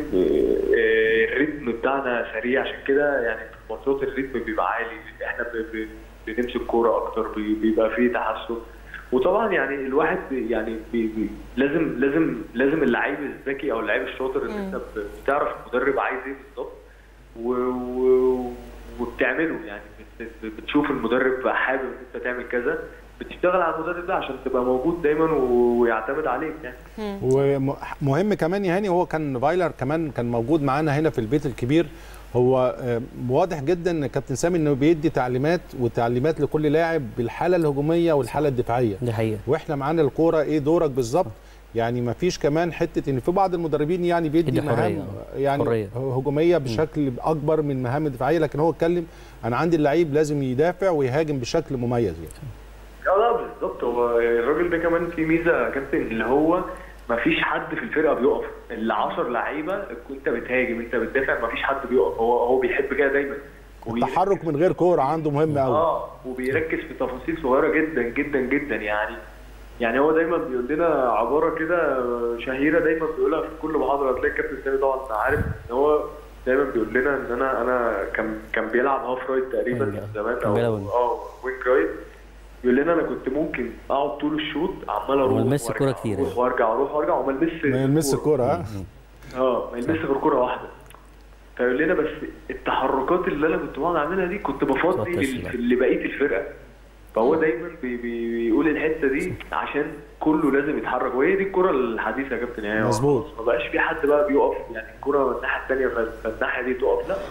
آه، الريتم بتاعنا سريع عشان كده يعني في الماتشات الريتم بيبقى عالي احنا ب- ب- بنمسك كوره اكتر بي- بيبقى فيه تحسن وطبعا يعني الواحد بي- يعني بي بي لازم لازم لازم اللعيب الذكي او اللعيب الشاطر ان انت ب- بتعرف المدرب عايز ايه بالظبط و... و... وبتعمله يعني بت- بتشوف المدرب حابب ان انت تعمل كذا بتشتغل على المدرب ده عشان تبقى موجود دايما ويعتمد عليك يعني ومهم كمان يا هاني هو كان فايلر كمان كان موجود معانا هنا في البيت الكبير هو آه، واضح جدا ان كابتن سامي انه بيدي تعليمات وتعليمات لكل لاعب بالحاله الهجوميه والحاله الدفاعيه دي حقيقه واحنا معانا الكوره ايه دورك بالظبط يعني ما فيش كمان حته ان في بعض المدربين يعني بيدي يدي مهام حرية. يعني حرية. هجوميه بشكل اكبر من مهام دفاعيه لكن هو اتكلم انا عندي اللعيب لازم يدافع ويهاجم بشكل مميز يعني اه لا بالظبط هو الراجل ده كمان في ميزه يا كابتن اللي هو ما فيش حد في الفرقه بيقف ال 10 لعيبه انت بتهاجم انت بتدافع ما فيش حد بيقف هو هو بيحب كده دايما وبيركز- التحرك من غير كوره عنده مهم قوي اه وبيركز في تفاصيل صغيره جدا جدا جدا يعني يعني هو دايما بيقول لنا عباره كده شهيره دايما بيقولها في كل محاضره هتلاقي الكابتن سامي طبعا انت عارف ان هو دايما بيقول لنا ان انا انا كان كان بيلعب هاف رايت تقريبا وينج. من زمان كان بيلعب وينج. اه وينج رايت يقول لنا انا كنت ممكن اقعد طول الشوط عمال اروح وما ألمسش وأرجع، كورة كتير أروح يعني. وارجع اروح وارجع وما المسش ما يلمس الكوره ها اه ما يلمسش غير كوره واحده فيقول لنا بس التحركات اللي انا كنت بقعد اعملها دي كنت بفضي توتر لل- شوية. لبقيه الفرقه فهو دايما بي بي بيقول الحته دي عشان كله لازم يتحرك وهي دي الكره الحديثه يا كابتن يعني مظبوط. ما بقاش في حد بقى بيقف يعني الكره من الناحيه الثانيه فالناحيه دي تقف لا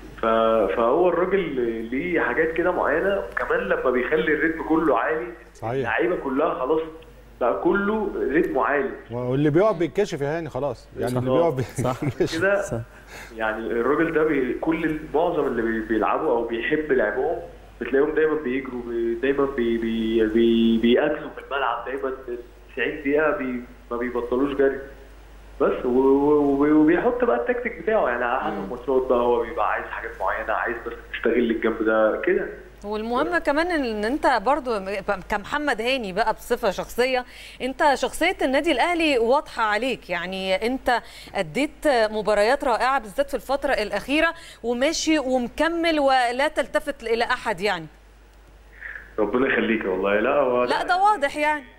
ف- فهو الراجل ليه حاجات كده معينه وكمان لما بيخلي الريتم كله عالي صحيح. اللعيبه كلها خلاص بقى كله رتمه عالي واللي بيقف بيتكشف يا هاني خلاص يعني اللي صح. بيقف بيتكشف كده صح. يعني الراجل ده بي كل معظم اللي بي بيلعبوا او بيحب لعبهم بتلاقيهم دايما بيجروا بي دايما بي بي بي بيقاتلوا في الملعب دايما 90 دقيقه بي ما بيبطلوش جري بس و- و- وبيحط بقى التكتيك بتاعه يعني على حسب الماتشات بقى هو بيبقى عايز حاجات معينه عايز بس تستغل الجنب ده كده والمهم كمان ان انت برضو كمحمد هاني بقى بصفه شخصيه انت شخصيه النادي الاهلي واضحه عليك يعني انت اديت مباريات رائعه بالذات في الفتره الاخيره وماشي ومكمل ولا تلتفت الى احد يعني ربنا يخليك والله لا هو لا ده واضح يعني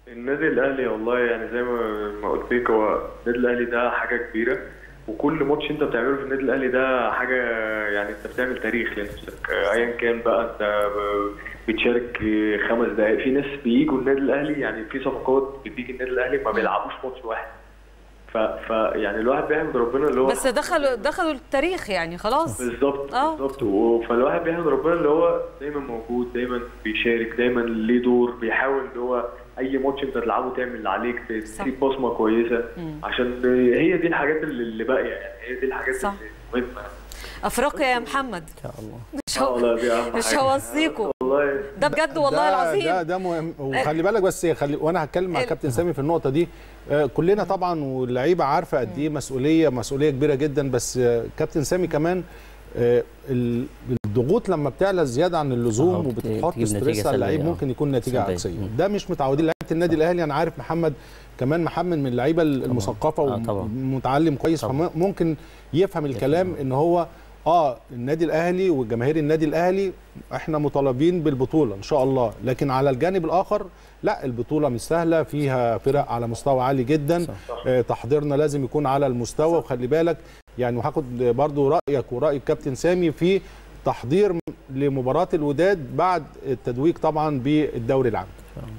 النادي الاهلي والله يعني زي ما ما قلت لك هو النادي الاهلي ده حاجه كبيره وكل ماتش انت بتعمله في النادي الاهلي ده حاجه يعني انت بتعمل تاريخ لنفسك ايا كان بقى انت بتشارك خمس دقائق في ناس بيجوا النادي الاهلي يعني في صفقات بتيجي النادي الاهلي ما بيلعبوش ماتش واحد ف, ف يعني الواحد بيحمد ربنا اللي هو بس دخلوا دخلوا التاريخ يعني خلاص بالظبط آه. بالظبط و- فالواحد بيحمد ربنا اللي هو دايما موجود دايما بيشارك دايما ليه دور بيحاول اللي هو اي ماتش انت تلعبه تعمل اللي عليك ت- صح. تسيب بصمه كويسه عشان هي دي الحاجات اللي اللي باقيه يعني هي دي الحاجات صح. اللي مهمه افريقيا يا محمد ان شاء الله مش اه هو والله دي اهم مش حاجة. هوصيكوا والله ده بجد والله ده العظيم ده ده مهم وخلي بالك بس خلي وانا هتكلم مع ال- كابتن سامي في النقطه دي آه، كلنا طبعا واللعيبه عارفه قد ايه مسؤوليه مسؤوليه كبيره جدا بس آه، كابتن سامي كمان آه، ال- الضغوط لما بتعلى زياده عن آه، اللزوم بت- وبتحط تجيب نتيجة ستريس على اللعيب سلبية، آه. ممكن يكون نتيجه سلبية. عكسيه مم. ده مش متعودين لعيبه النادي الاهلي انا عارف محمد كمان محمد من اللعيبه المثقفه آه، طبعاً. ومتعلم كويس طبعاً. فممكن يفهم الكلام ان هو اه النادي الاهلي وجماهير النادي الاهلي احنا مطالبين بالبطوله ان شاء الله لكن على الجانب الاخر لا البطوله مش سهله فيها فرق على مستوى عالي جدا آه تحضيرنا لازم يكون على المستوى وخلي بالك يعني وهاخد برضو رايك وراي الكابتن سامي في تحضير لمباراه الوداد بعد التتويج طبعا بالدوري العام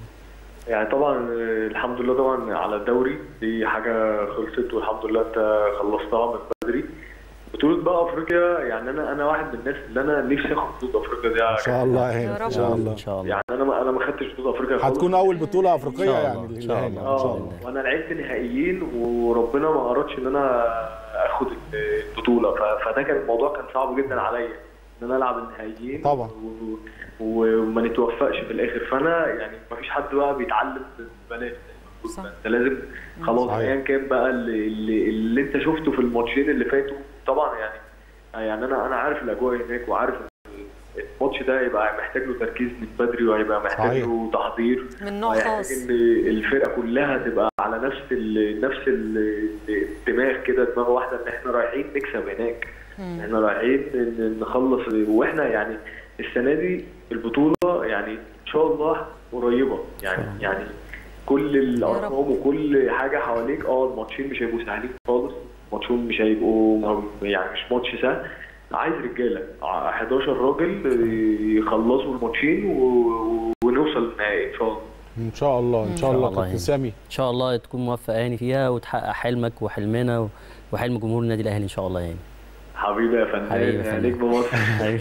يعني طبعا آه، الحمد لله طبعا على الدوري دي حاجه خلصت والحمد لله انت خلصتها من بدري بطولة بقى افريقيا يعني انا انا واحد من الناس اللي انا نفسي اخد بطولة افريقيا دي ان شاء الله يا يا رب. ان شاء الله ان شاء الله يعني انا ما انا ما خدتش بطولة افريقيا خالص هتكون اول بطوله افريقيه إن شاء يعني الله، إن شاء للأهلي. الله. ان شاء اه الله وانا لعبت نهائيين وربنا ما ارادش ان انا اخد البطوله ف- فده كان الموضوع كان صعب جدا عليا ان انا العب النهائيين طبعا. و- و- وما نتوفقش في الاخر فانا يعني ما فيش حد بقى بيتعلم ببلاش صح. انت لازم خلاص صحيح. ايا كان بقى اللي, اللي, اللي انت شفته في الماتشين اللي فاتوا طبعا يعني يعني انا انا عارف الاجواء هناك وعارف إن الماتش ده هيبقى محتاج له تركيز من بدري وهيبقى محتاج صحيح. له تحضير من نوع وهيحتاج خاص ان الفرقه كلها تبقى على نفس ال نفس ال- الدماغ كده دماغ واحده ان احنا رايحين نكسب هناك احنا رايحين ن- نخلص واحنا يعني السنه دي البطوله يعني ان شاء الله قريبه يعني يعني كل الارقام وكل حاجه حواليك اه الماتشين مش هيبقوا سهلين خالص الماتشين مش هيبقوا يعني مش ماتش سهل عايز رجاله ع- 11 راجل يخلصوا الماتشين و- ونوصل للنهائي ان شاء الله ان شاء الله ان شاء الله الله كابتن يعني. سامي ان شاء الله تكون موفق يعني فيها وتحقق حلمك وحلمنا و- وحلم جمهور النادي الاهلي ان شاء الله يعني حبيبي يا فنان حبيبي يا يا فنان. نجم مصر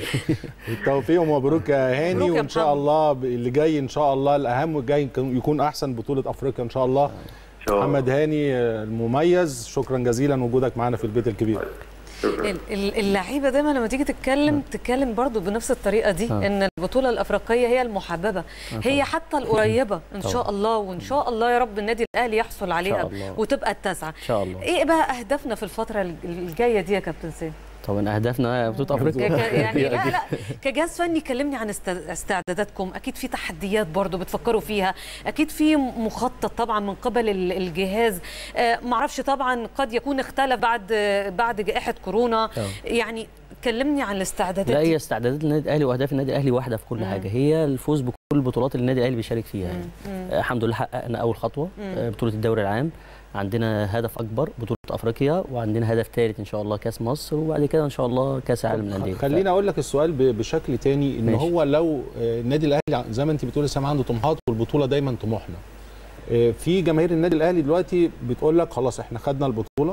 بالتوفيق ومبروك يا هاني مبروك يا وان شاء محمد. الله ب- اللي جاي ان شاء الله الاهم والجاي يكون- يكون احسن بطوله افريقيا ان شاء الله ان شاء الله محمد هاني آه، المميز شكرا جزيلا وجودك معانا في البيت الكبير شكرا ال- ال- اللعيبه دايما لما تيجي تتكلم تتكلم برضو بنفس الطريقه دي آه. ان البطوله الافريقيه هي المحببه هي حتى القريبه ان شاء طبعاً. الله وان شاء الله يا رب النادي الاهلي يحصل عليها الله. وتبقى التاسعه ان شاء الله ايه بقى اهدافنا في الفتره الج- الجايه دي يا كابتن سيف طبعا اهدافنا بطوله ك- افريقيا ك- يعني لا أكيد. لا كجهاز فني كلمني عن است- استعداداتكم اكيد في تحديات برضو بتفكروا فيها اكيد في مخطط طبعا من قبل ال- الجهاز آه، معرفش طبعا قد يكون اختلف بعد بعد جائحه كورونا آه. يعني كلمني عن الاستعدادات لا دي. هي استعدادات النادي الاهلي واهداف النادي الاهلي واحده في كل حاجه هي الفوز بكل البطولات اللي النادي الاهلي بيشارك فيها يعني. آه، الحمد لله حققنا اول خطوه آه، بطوله الدوري العام عندنا هدف اكبر بطوله افريقيا وعندنا هدف ثالث ان شاء الله كاس مصر وبعد كده ان شاء الله كاس العالم للانديه خليني اقول لك السؤال ب- بشكل تاني ان ماشي. هو لو آه، النادي الاهلي زي ما انت بتقولي سامع عنده طموحات والبطوله دايما طموحنا آه، في جماهير النادي الاهلي دلوقتي بتقول لك خلاص احنا خدنا البطوله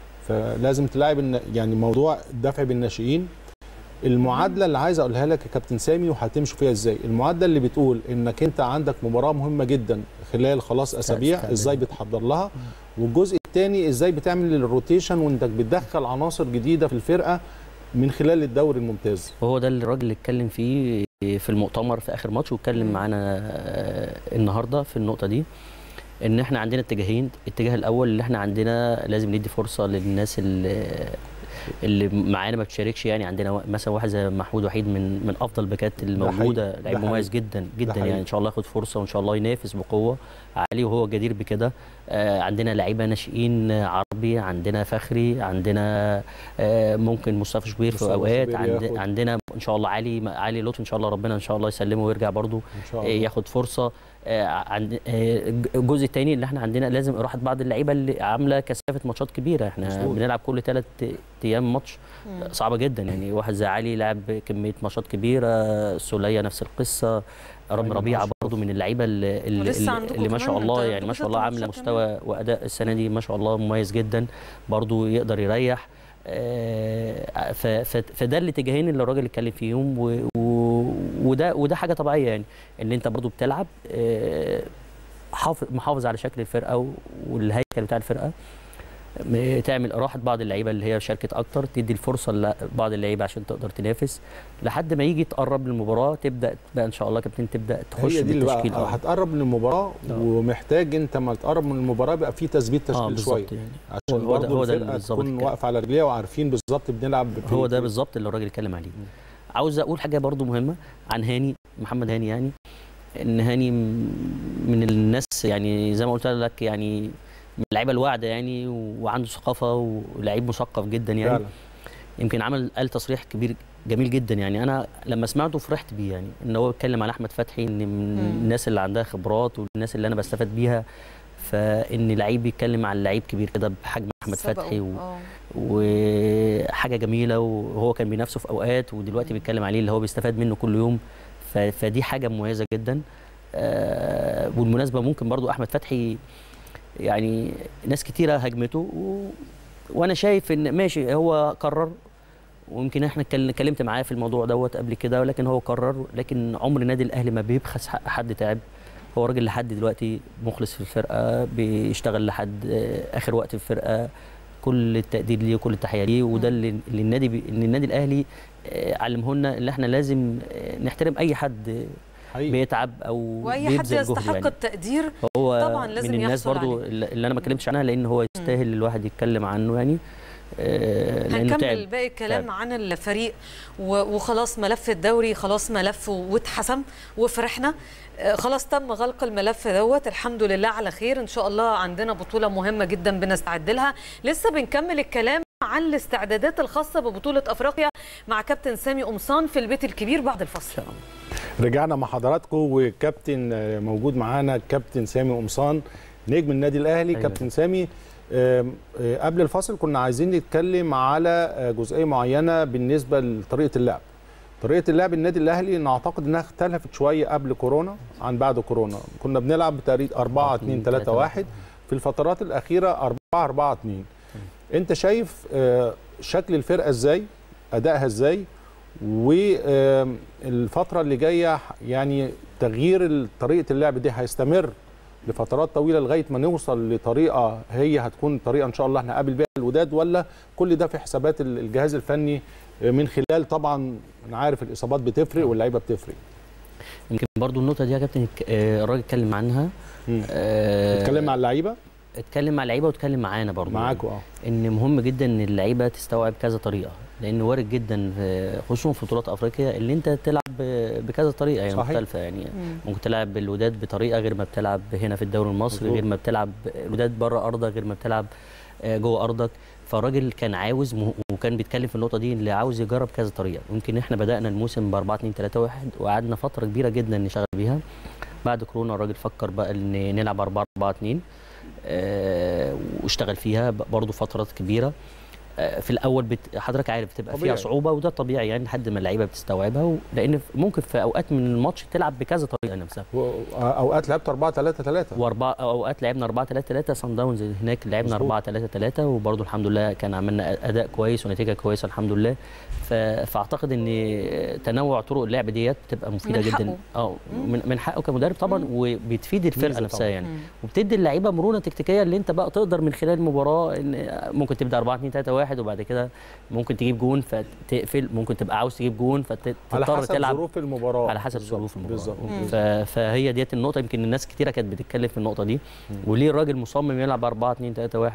فلازم تلاعب الن- يعني موضوع الدفع بالناشئين المعادله اللي عايز اقولها لك يا كابتن سامي وهتمشوا فيها ازاي المعادله اللي بتقول انك انت عندك مباراه مهمه جدا خلال خلاص اسابيع استعداد. ازاي بتحضر لها والجزء الثاني ازاي بتعمل الروتيشن وانك بتدخل عناصر جديده في الفرقه من خلال الدوري الممتاز وهو ده اللي الراجل اللي اتكلم فيه في المؤتمر في اخر ماتش واتكلم معانا آه، النهارده في النقطه دي ان احنا عندنا اتجاهين الاتجاه الاول اللي احنا عندنا لازم ندي فرصه للناس اللي اللي معانا ما بتشاركش يعني عندنا مثلا واحد زي محمود وحيد من من افضل باكات الموجوده حقيقي. لعيب ده مميز حقيقي. جدا ده جدا حقيقي. يعني ان شاء الله ياخد فرصه وان شاء الله ينافس بقوه عليه وهو جدير بكده آه، عندنا لعيبه ناشئين عربي عندنا فخري عندنا آه، ممكن مصطفى شوبير في مصطفى اوقات شوبير عند ياخد. عندنا ان شاء الله علي علي لطفي ان شاء الله ربنا ان شاء الله يسلمه ويرجع برده ان شاء الله ياخد فرصه آه، عند آه، الجزء الثاني اللي احنا عندنا لازم راحه بعض اللعيبه اللي عامله كثافه ماتشات كبيره احنا مظبوط. بنلعب كل ثلاث ايام ماتش صعبه جدا يعني واحد زي علي لعب كميه ماتشات كبيره سوليه نفس القصه رامي أيمن ربيعه أشرف. برضه من اللعيبه اللي, اللي, ولسه اللي, عندكم اللي ما شاء كمان، الله انت يعني ما شاء عندكم الله ست عامله ماتشات مستوى واداء السنه دي ما شاء الله مميز جدا برضه يقدر يريح آه، ف- ف- فده الاتجاهين اللي الراجل اتكلم فيهم و- و- وده وده حاجه طبيعيه يعني ان انت برضه بتلعب آه، حافظ محافظ على شكل الفرقه والهيكل بتاع الفرقه م- تعمل راحه بعض اللعيبه اللي هي شاركت اكتر تدي الفرصه لبعض اللعيبه عشان تقدر تنافس لحد ما يجي تقرب للمباراه تبدا بقى ان شاء الله كابتن تبدا تخش هي دي اللي بقى بالتشكيل اه هتقرب من المباراه آه. ومحتاج انت ما تقرب من المباراه بقى في تثبيت اه تشكيل شويه بالظبط يعني عشان هو ده- برضه هو ده الفرقه بالظبط تكون الكلام. واقفه على رجليها وعارفين بالظبط بنلعب في- هو ده في- بالظبط اللي الراجل اتكلم عليه عاوز اقول حاجه برضو مهمه عن هاني محمد هاني يعني ان هاني م- من الناس يعني زي ما قلت لك يعني من اللعيبه الواعده يعني وعنده ثقافه ولعيب مثقف جدا يعني فعلا يمكن عمل قال تصريح كبير جميل جدا يعني انا لما سمعته فرحت بيه يعني ان هو اتكلم عن احمد فتحي ان من مم. الناس اللي عندها خبرات والناس اللي انا بستفاد بيها فان لعيب بيتكلم عن لعيب كبير كده بحجم احمد سبقوا. فتحي و... آه. وحاجه جميله وهو كان بينافسه في اوقات ودلوقتي بيتكلم عليه اللي هو بيستفاد منه كل يوم ف... فدي حاجه مميزه جدا آه بالمناسبه ممكن برضو احمد فتحي يعني ناس كتيره هاجمته و... وانا شايف ان ماشي هو قرر ويمكن احنا اتكل- اتكلمت معاه في الموضوع دوت قبل كده ولكن هو قرر لكن عمر النادي الاهلي ما بيبخس حق حد تعب هو راجل لحد دلوقتي مخلص في الفرقه بيشتغل لحد آه، اخر وقت في الفرقه كل التقدير ليه وكل التحيه ليه وده اللي, اللي النادي بي... اللي النادي الاهلي آه، علمه لنا ان احنا لازم آه، نحترم اي حد حقيقي بيتعب او واي حد بيبذل جهد يستحق يعني. التقدير هو طبعاً لازم من الناس يحصل برضو عليه. اللي اللي انا ما اتكلمتش عنها لان هو يستاهل الواحد يتكلم عنه يعني آه، لانه هنكمل تعب باقي الكلام تعب. عن الفريق و- وخلاص ملف الدوري خلاص ملف واتحسم وفرحنا آه، خلاص تم غلق الملف دوت الحمد لله على خير ان شاء الله عندنا بطوله مهمه جدا بنستعد لها لسه بنكمل الكلام عن الاستعدادات الخاصه ببطوله افريقيا مع كابتن سامي قمصان في البيت الكبير بعد الفصل رجعنا مع حضراتكم وكابتن آه، موجود معانا الكابتن سامي قمصان نجم النادي الاهلي أيوة. كابتن سامي آم، آه، قبل الفصل كنا عايزين نتكلم على آه، جزئيه معينه بالنسبه لطريقه اللعب طريقه اللعب النادي الاهلي نعتقد انها اختلفت شويه قبل كورونا عن بعد كورونا كنا بنلعب بتقريبا 4 2 3 1 في الفترات الاخيره 4 4 2 انت شايف آه، شكل الفرقه ازاي ادائها ازاي والفتره اللي جايه يعني تغيير طريقه اللعب دي هيستمر لفترات طويله لغايه ما نوصل لطريقه هي هتكون طريقه ان شاء الله احنا قابل بيها الوداد ولا كل ده في حسابات ال- الجهاز الفني من خلال طبعا انا عارف الاصابات بتفرق واللعيبه بتفرق يمكن برضو النقطه دي يا كابتن ك- آه، الراجل اتكلم عنها مم. آه، اتكلم مع اللعيبه اتكلم مع اللعيبه واتكلم معانا برضو معاكوا اه ان مهم جدا ان اللعيبه تستوعب كذا طريقه لان وارد جدا في- خصوصا في بطولات افريقيا اللي انت تلعب ب- بكذا طريقه يعني صحيح. مختلفه يعني ممكن تلعب بالوداد بطريقه غير ما بتلعب هنا في الدوري المصري مظبوط. غير ما بتلعب الوداد بره ارضك غير ما بتلعب آه، جوه ارضك فالراجل كان عاوز مه- وكان بيتكلم في النقطه دي اللي عاوز يجرب كذا طريقه يمكن احنا بدانا الموسم ب 4 2 3 1 وقعدنا فتره كبيره جدا نشتغل بيها بعد كورونا الراجل فكر بقى ان نلعب 4 4 2 آه، واشتغل فيها ب- برضه فترات كبيره آه، في الاول بت... حضرتك عارف بتبقى طبيعي. فيها صعوبه وده طبيعي يعني لحد ما اللعيبه بتستوعبها و... لان في- ممكن في اوقات من الماتش تلعب بكذا طريقه نفسها اوقات لعبت 4 3 3 واربعه اوقات لعبنا 4 3 3 صن داونز هناك لعبنا مظبوط. 4 3 3 وبرضه الحمد لله كان عملنا اداء كويس ونتيجه كويسه الحمد لله ف... فاعتقد ان تنوع طرق اللعب ديت بتبقى مفيده من جدا حقه. اه من, من حقه كمدرب طبعا وبتفيد الفرقه ميزة نفسها طبعاً. يعني وبتدي اللعيبه مرونه تكتيكيه اللي انت بقى تقدر من خلال المباراه ان ممكن تبدا 4 2 3 1 وبعد كده ممكن تجيب جون فتقفل ممكن تبقى عاوز تجيب جون على فتضطر حسب تلعب ظروف المباراه على حسب بالظبط. ظروف المباراه بالظبط ف... فهي ديت النقطه يمكن الناس كتيره كانت بتتكلم في النقطه دي وليه الراجل مصمم يلعب 4 2 3 1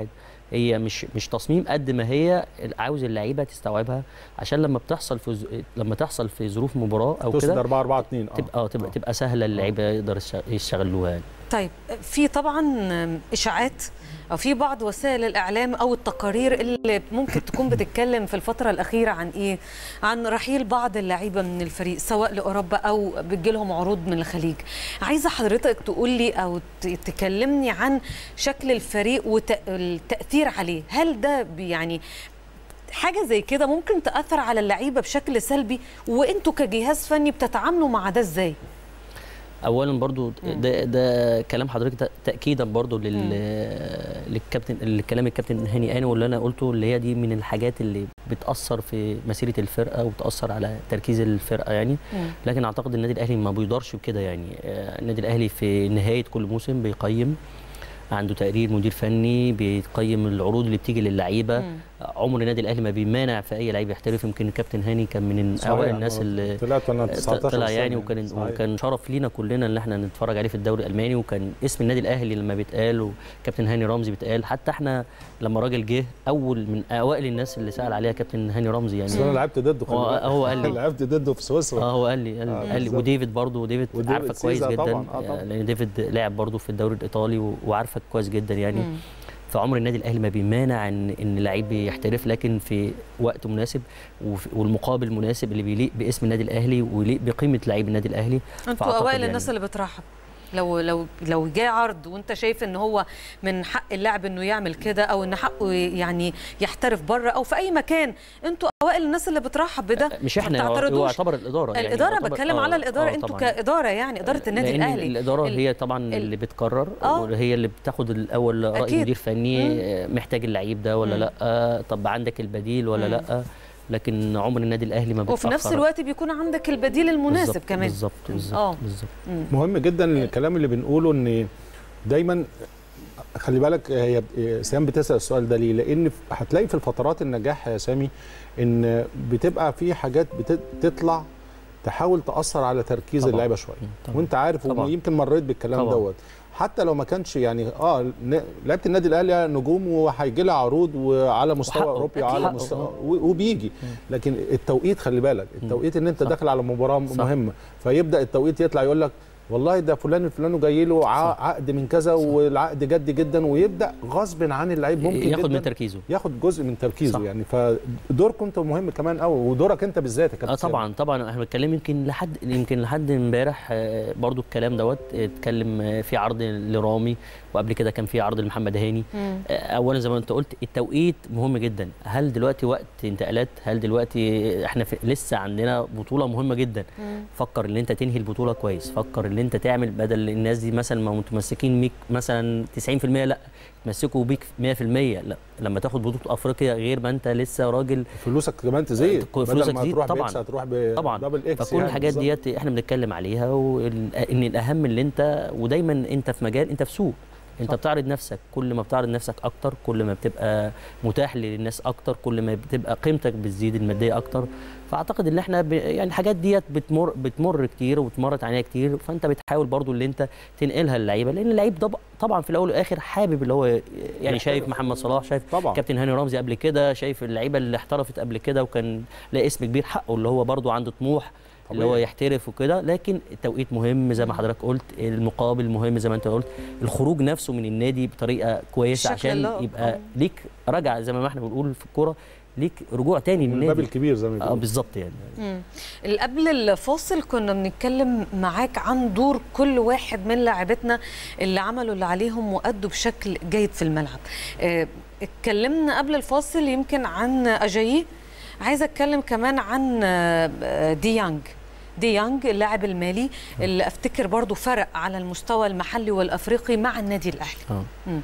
هي مش مش تصميم قد ما هي عاوز اللعيبه تستوعبها عشان لما بتحصل في ز... لما تحصل في ظروف مباراه او تقصد كده 4 4 2 تبقى اه تبقى تبقى سهله اللعيبه يقدر يشتغ- يشتغلوها يعني طيب في طبعا اشاعات او في بعض وسائل الاعلام او التقارير اللي ممكن تكون بتتكلم في الفتره الاخيره عن ايه عن رحيل بعض اللعيبه من الفريق سواء لاوروبا او بتجيلهم عروض من الخليج عايزه حضرتك تقول لي او ت- تكلمني عن شكل الفريق والتاثير عليه هل ده بي- يعني حاجه زي كده ممكن تاثر على اللعيبه بشكل سلبي وانتوا كجهاز فني بتتعاملوا مع ده ازاي اولا برضو ده ده كلام حضرتك ده تاكيدا برضو لل للكابتن لكلام الكابتن هاني انا واللي انا قلته اللي هي دي من الحاجات اللي بتاثر في مسيره الفرقه وبتاثر على تركيز الفرقه يعني لكن اعتقد النادي الاهلي ما بيقدرش بكده يعني آه، النادي الاهلي في نهايه كل موسم بيقيم عنده تقرير مدير فني بيقيم العروض اللي بتيجي للعيبه عمر النادي الاهلي ما بيمانع في اي لعيب يحترف يمكن الكابتن هاني كان من صحيح. اوائل الناس اللي طلعت انا 19 طلع يعني سنة. وكان صحيح. وكان شرف لينا كلنا ان احنا نتفرج عليه في الدوري الالماني وكان اسم النادي الاهلي لما بيتقال وكابتن هاني رمزي بيتقال حتى احنا لما راجل جه اول من اوائل الناس اللي سال عليها كابتن هاني رمزي بس انا يعني لعبت ضده خلي هو- بالك. هو قال لي. لعبت ضده في سويسرا اه هو قال لي قال, آه، لي- قال لي بالظبط. وديفيد برضه وديفيد وديفيد عارفك كويس سيزا جدا طبعاً، آه، طبعاً. آه، لان ديفيد لعب برضه في الدوري الايطالي و- وعارفك كويس جدا يعني فعمر النادي الاهلي ما بيمانع ان ان لعيب يحترف لكن في وقت مناسب وفي- والمقابل مناسب اللي بيليق باسم النادي الاهلي ويليق بقيمه لعيب النادي الاهلي انتوا فأعتقد اوائل يعني- الناس اللي بترحب لو لو لو جه عرض وانت شايف ان هو من حق اللاعب انه يعمل كده او ان حقه يعني يحترف بره او في اي مكان انتوا اوائل الناس اللي بترحب بده مش احنا ما هو بتعترضوش. يعتبر الاداره يعني الاداره يعتبر- بتكلم آه، على الاداره آه، انتوا طبعاً. كاداره يعني اداره النادي لأن الاهلي الاداره ال- هي طبعا اللي بتقرر آه. وهي اللي بتاخد الاول راي أكيد. مدير فني آه، محتاج اللعيب ده ولا مم. لا طب عندك البديل ولا مم. لا لكن عمر النادي الاهلي ما وفي نفس بيتأخر. الوقت بيكون عندك البديل المناسب بالظبط- كمان بالظبط آه. بالظبط بالظبط مهم جدا الكلام اللي بنقوله ان دايما خلي بالك هي سام بتسال السؤال ده ليه؟ لان هتلاقي في الفترات النجاح يا سامي ان بتبقى في حاجات بتطلع تحاول تاثر على تركيز طبعاً. اللعيبه شويه طبعاً. وانت عارف طبعاً. ويمكن مريت بالكلام طبعاً. دوت حتى لو ما كانش يعني اه ن- لعيبه النادي الاهلي نجوم وهيجي لها عروض وعلى مستوى وحقه. اوروبي أكيد. وعلى حقه. مستوى و- وبيجي لكن التوقيت خلي بالك التوقيت ان انت صح. داخل على مباراه صح. مهمه فيبدا التوقيت يطلع يقول لك والله ده فلان الفلاني جاي له ع- عقد من كذا والعقد جد جدا ويبدا غصب عن اللعيب ممكن ياخد جداً من تركيزه ياخد جزء من تركيزه صح. يعني فدوركم انتوا مهم كمان قوي ودورك انت بالذات يا كابتن اه سامي. طبعا طبعا احنا بنتكلم يمكن لحد يمكن لحد امبارح آه، برضو الكلام دوت اتكلم آه، في عرض لرامي وقبل كده كان في عرض لمحمد هاني آه، اولا زي ما انت قلت التوقيت مهم جدا هل دلوقتي وقت انتقالات هل دلوقتي احنا في لسه عندنا بطوله مهمه جدا فكر ان انت تنهي البطوله كويس فكر ان انت تعمل بدل الناس دي مثلا ما متمسكين بيك مثلا 90% لا يتمسكوا بيك 100% لا لما تاخد بطوله افريقيا غير ما انت لسه راجل فلوسك كمان تزيد فلوسك بدل ما تزيد تروح طبعاً. بإكس هتروح طبعا بدبل اكس فكل يعني الحاجات بالظبط. ديت احنا بنتكلم عليها وان الاهم اللي انت ودايما انت في مجال انت في سوق انت بتعرض نفسك كل ما بتعرض نفسك اكتر كل ما بتبقى متاح للناس اكتر كل ما بتبقى قيمتك بتزيد الماديه اكتر فاعتقد ان احنا ب... يعني الحاجات ديت بتمر بتمر كتير وبتمرت عليها كتير فانت بتحاول برضو اللي انت تنقلها للعيبه لان اللعيب ده طبعا في الاول والاخر حابب اللي هو يعني شايف محمد صلاح شايف طبعا. كابتن هاني رمزي قبل كده شايف اللعيبه اللي احترفت قبل كده وكان لها اسم كبير حقه اللي هو برضو عنده طموح اللي هو طبيعي. يحترف وكده لكن التوقيت مهم زي ما حضرتك قلت المقابل مهم زي ما انت قلت الخروج نفسه من النادي بطريقه كويسه الشكل عشان اللائق. يبقى آه. ليك رجع زي ما احنا بنقول في الكوره ليك رجوع تاني من الباب للنادي الكبير زي ما اه بيقولوا بالظبط يعني مم. قبل الفاصل كنا بنتكلم معاك عن دور كل واحد من لاعبتنا اللي عملوا اللي عليهم وأدوا بشكل جيد في الملعب آه، اتكلمنا قبل الفاصل يمكن عن أجايي عايزة أتكلم كمان عن آه، ديانج ديانج اللاعب المالي اللي افتكر برضو فرق على المستوى المحلي والافريقي مع النادي الاهلي اه مم.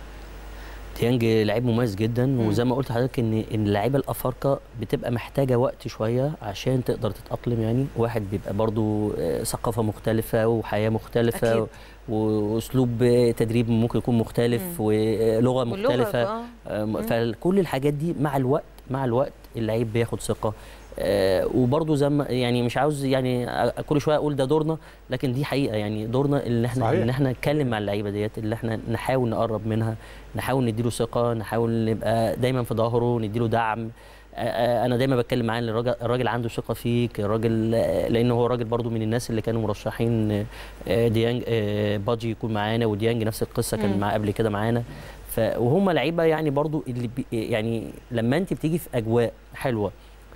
ديانج لعيب مميز جدا وزي ما قلت لحضرتك ان ان اللعيبه الافارقه بتبقى محتاجه وقت شويه عشان تقدر تتاقلم يعني واحد بيبقى برضو آه، ثقافه مختلفه وحياه مختلفه أكيد. واسلوب تدريب ممكن يكون مختلف ولغه مختلفه آه. آم، فكل الحاجات دي مع الوقت مع الوقت اللعيب بياخد ثقه آه، وبرضه زي ما يعني مش عاوز يعني أ- كل شويه اقول ده دورنا لكن دي حقيقه يعني دورنا اللي احنا صحيح. ان احنا نتكلم مع اللعيبه ديت اللي احنا نحاول نقرب منها نحاول نديله ثقه نحاول نبقى دايما في ظهره نديله دعم آه، آه، انا دايما بتكلم معاه ان الراجل الراجل عنده ثقه فيك الراجل آه، لان هو راجل برضو من الناس اللي كانوا مرشحين آه، ديانج آه، باجي يكون معانا وديانج نفس القصه كان مم. معاه قبل كده معانا ف وهم لعيبه يعني برضو اللي بي يعني لما انت بتيجي في اجواء حلوه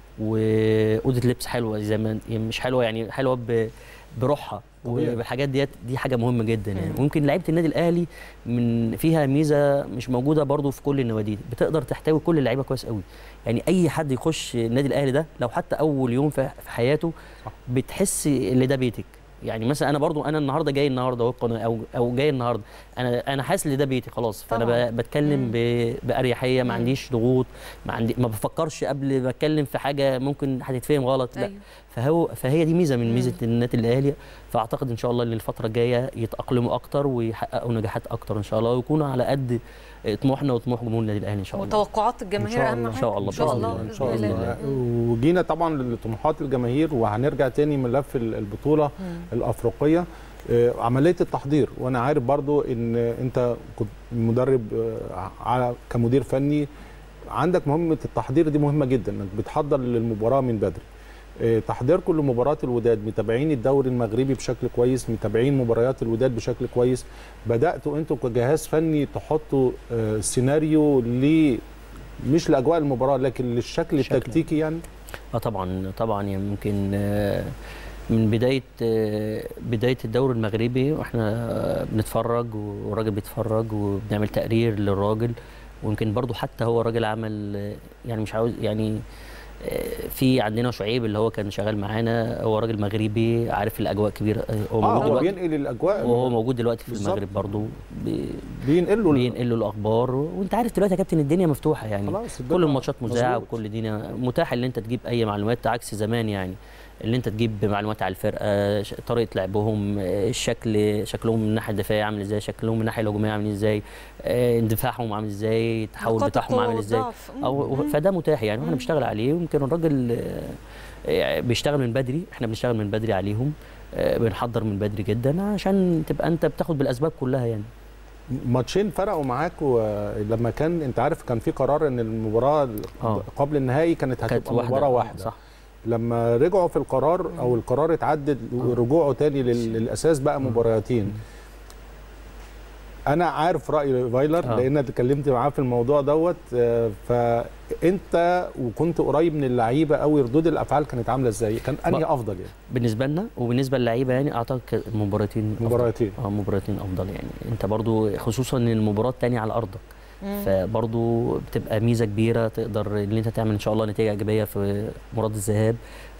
واوضه لبس حلوه زي ما يعني مش حلوه يعني حلوه ب بروحها طبيعي. والحاجات ديت دي حاجه مهمه جدا يعني مم. ممكن لعيبه النادي الاهلي من فيها ميزه مش موجوده برضو في كل النوادي بتقدر تحتوي كل اللعيبه كويس قوي يعني اي حد يخش النادي الاهلي ده لو حتى اول يوم في في حياته صح. بتحس ان ده بيتك يعني مثلا انا برضو انا النهارده جاي النهارده اهو القناة او او جاي النهارده انا انا حاسس ان ده بيتي خلاص فانا طبعاً. ب- بتكلم مم. ب- باريحيه ما مم. عنديش ضغوط ما عندي ما بفكرش قبل ما اتكلم في حاجه ممكن هتتفهم غلط لا أيوة. فهو فهي دي ميزه من مم. ميزه النادي الاهلي فاعتقد ان شاء الله ان الفتره الجايه يتاقلموا اكتر ويحققوا نجاحات اكتر ان شاء الله ويكونوا على قد طموحنا وطموح جمهور النادي الاهلي ان شاء الله وتوقعات إن الجماهير شاء اهم الله. حاجه إن شاء الله ان شاء بإذن الله الله. إن باذن شاء الله الله. وجينا طبعا لطموحات الجماهير وهنرجع تاني ملف ال- البطوله مم. الافريقيه آه، عمليه التحضير وانا عارف برضو ان انت كنت مدرب آه، على كمدير فني عندك مهمه التحضير دي مهمه جدا انك بتحضر للمباراه من بدري آه، تحضيركم لمباراه الوداد متابعين الدوري المغربي بشكل كويس متابعين مباريات الوداد بشكل كويس بداتوا انتوا كجهاز فني تحطوا آه، سيناريو ل مش لاجواء المباراه لكن للشكل شكل. التكتيكي يعني اه طبعا طبعا يعني ممكن آه، من بدايه آه، بدايه الدوري المغربي واحنا آه، بنتفرج والراجل بيتفرج وبنعمل تقرير للراجل ويمكن برضو حتى هو الراجل عمل آه، يعني مش عاوز يعني آه، في عندنا شعيب اللي هو كان شغال معانا هو راجل مغربي عارف الاجواء كبيره آه، هو اه موجود هو دلوقتي بينقل الاجواء وهو موجود دلوقتي في بالظبط. المغرب برضو بي- بينقل له ال- بينقل له الاخبار وانت عارف دلوقتي يا كابتن الدنيا مفتوحه يعني خلاص كل الماتشات مذاعه مظبوط. وكل الدنيا متاح ان انت تجيب اي معلومات عكس زمان يعني اللي انت تجيب معلومات على الفرقه ش- طريقه لعبهم آه، الشكل شكلهم من الناحيه الدفاعيه عامل ازاي شكلهم من الناحيه الهجوميه عامل ازاي آه، اندفاعهم عامل ازاي التحول نقاط بتاعهم القوة عامل ازاي والضعف. مم. او مم. فده متاح يعني واحنا مم. بنشتغل عليه ويمكن الراجل آه، آه، بيشتغل من بدري احنا بنشتغل من بدري عليهم آه، بنحضر من بدري جدا عشان تبقى انت بتاخد بالاسباب كلها يعني ماتشين فرقوا معاك و- لما كان انت عارف كان في قرار ان المباراه آه. قبل النهائي كانت كانت هتبقى مباراه واحده صح لما رجعوا في القرار او القرار اتعدد ورجوعه تاني لل- للاساس بقى مباراتين انا عارف راي فايلر آه. لان أنا اتكلمت معاه في الموضوع دوت آه، فانت وكنت قريب من اللعيبه قوي ردود الافعال كانت عامله ازاي كان انهي افضل يعني بالنسبه لنا وبالنسبه للعيبه يعني اعتقد كان مباراتين أفضل. مباراتين اه مباراتين افضل يعني انت برضو خصوصا ان المباراه الثانيه على ارضك مم. فبرضو بتبقى ميزه كبيره تقدر ان انت تعمل ان شاء الله نتيجه ايجابيه في مراد الذهاب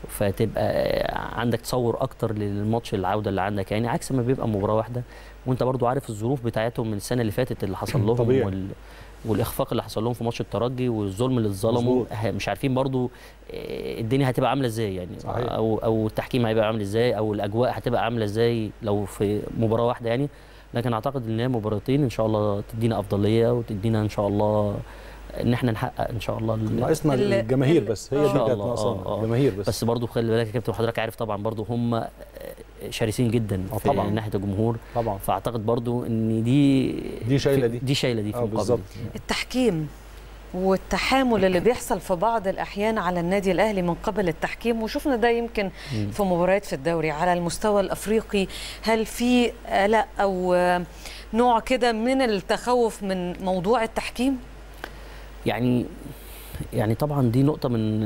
فتبقى عندك تصور اكتر للماتش العوده اللي عندك يعني عكس ما بيبقى مباراه واحده وانت برضو عارف الظروف بتاعتهم من السنه اللي فاتت اللي حصل لهم طبيعي. وال والاخفاق اللي حصل لهم في ماتش الترجي والظلم اللي اتظلموا مظبوط. ه- مش عارفين برضو آه، الدنيا هتبقى عامله ازاي يعني صحيح. او او التحكيم هيبقى عامل ازاي او الاجواء هتبقى عامله ازاي لو في مباراه واحده يعني لكن اعتقد ان هي مباراتين ان شاء الله تدينا افضليه وتدينا ان شاء الله ان احنا نحقق ان شاء الله ال- ناقصنا ال- الجماهير ال- بس هي آه. دي إن شاء كانت الله، ناقصانا آه، آه. الجماهير بس, بس برضو خلي بالك يا كابتن وحضرتك عارف طبعا برضو هم آه، شرسين جدا آه، في طبعاً. ناحيه الجمهور طبعا فاعتقد برضو ان دي دي شايلة في- دي. دي شايله دي في آه، المقابل بالظبط. التحكيم والتحامل اللي بيحصل في بعض الاحيان على النادي الاهلي من قبل التحكيم وشفنا ده يمكن مم. في مباريات في الدوري على المستوى الافريقي هل في قلق او آه، نوع كده من التخوف من موضوع التحكيم يعني يعني طبعا دي نقطة من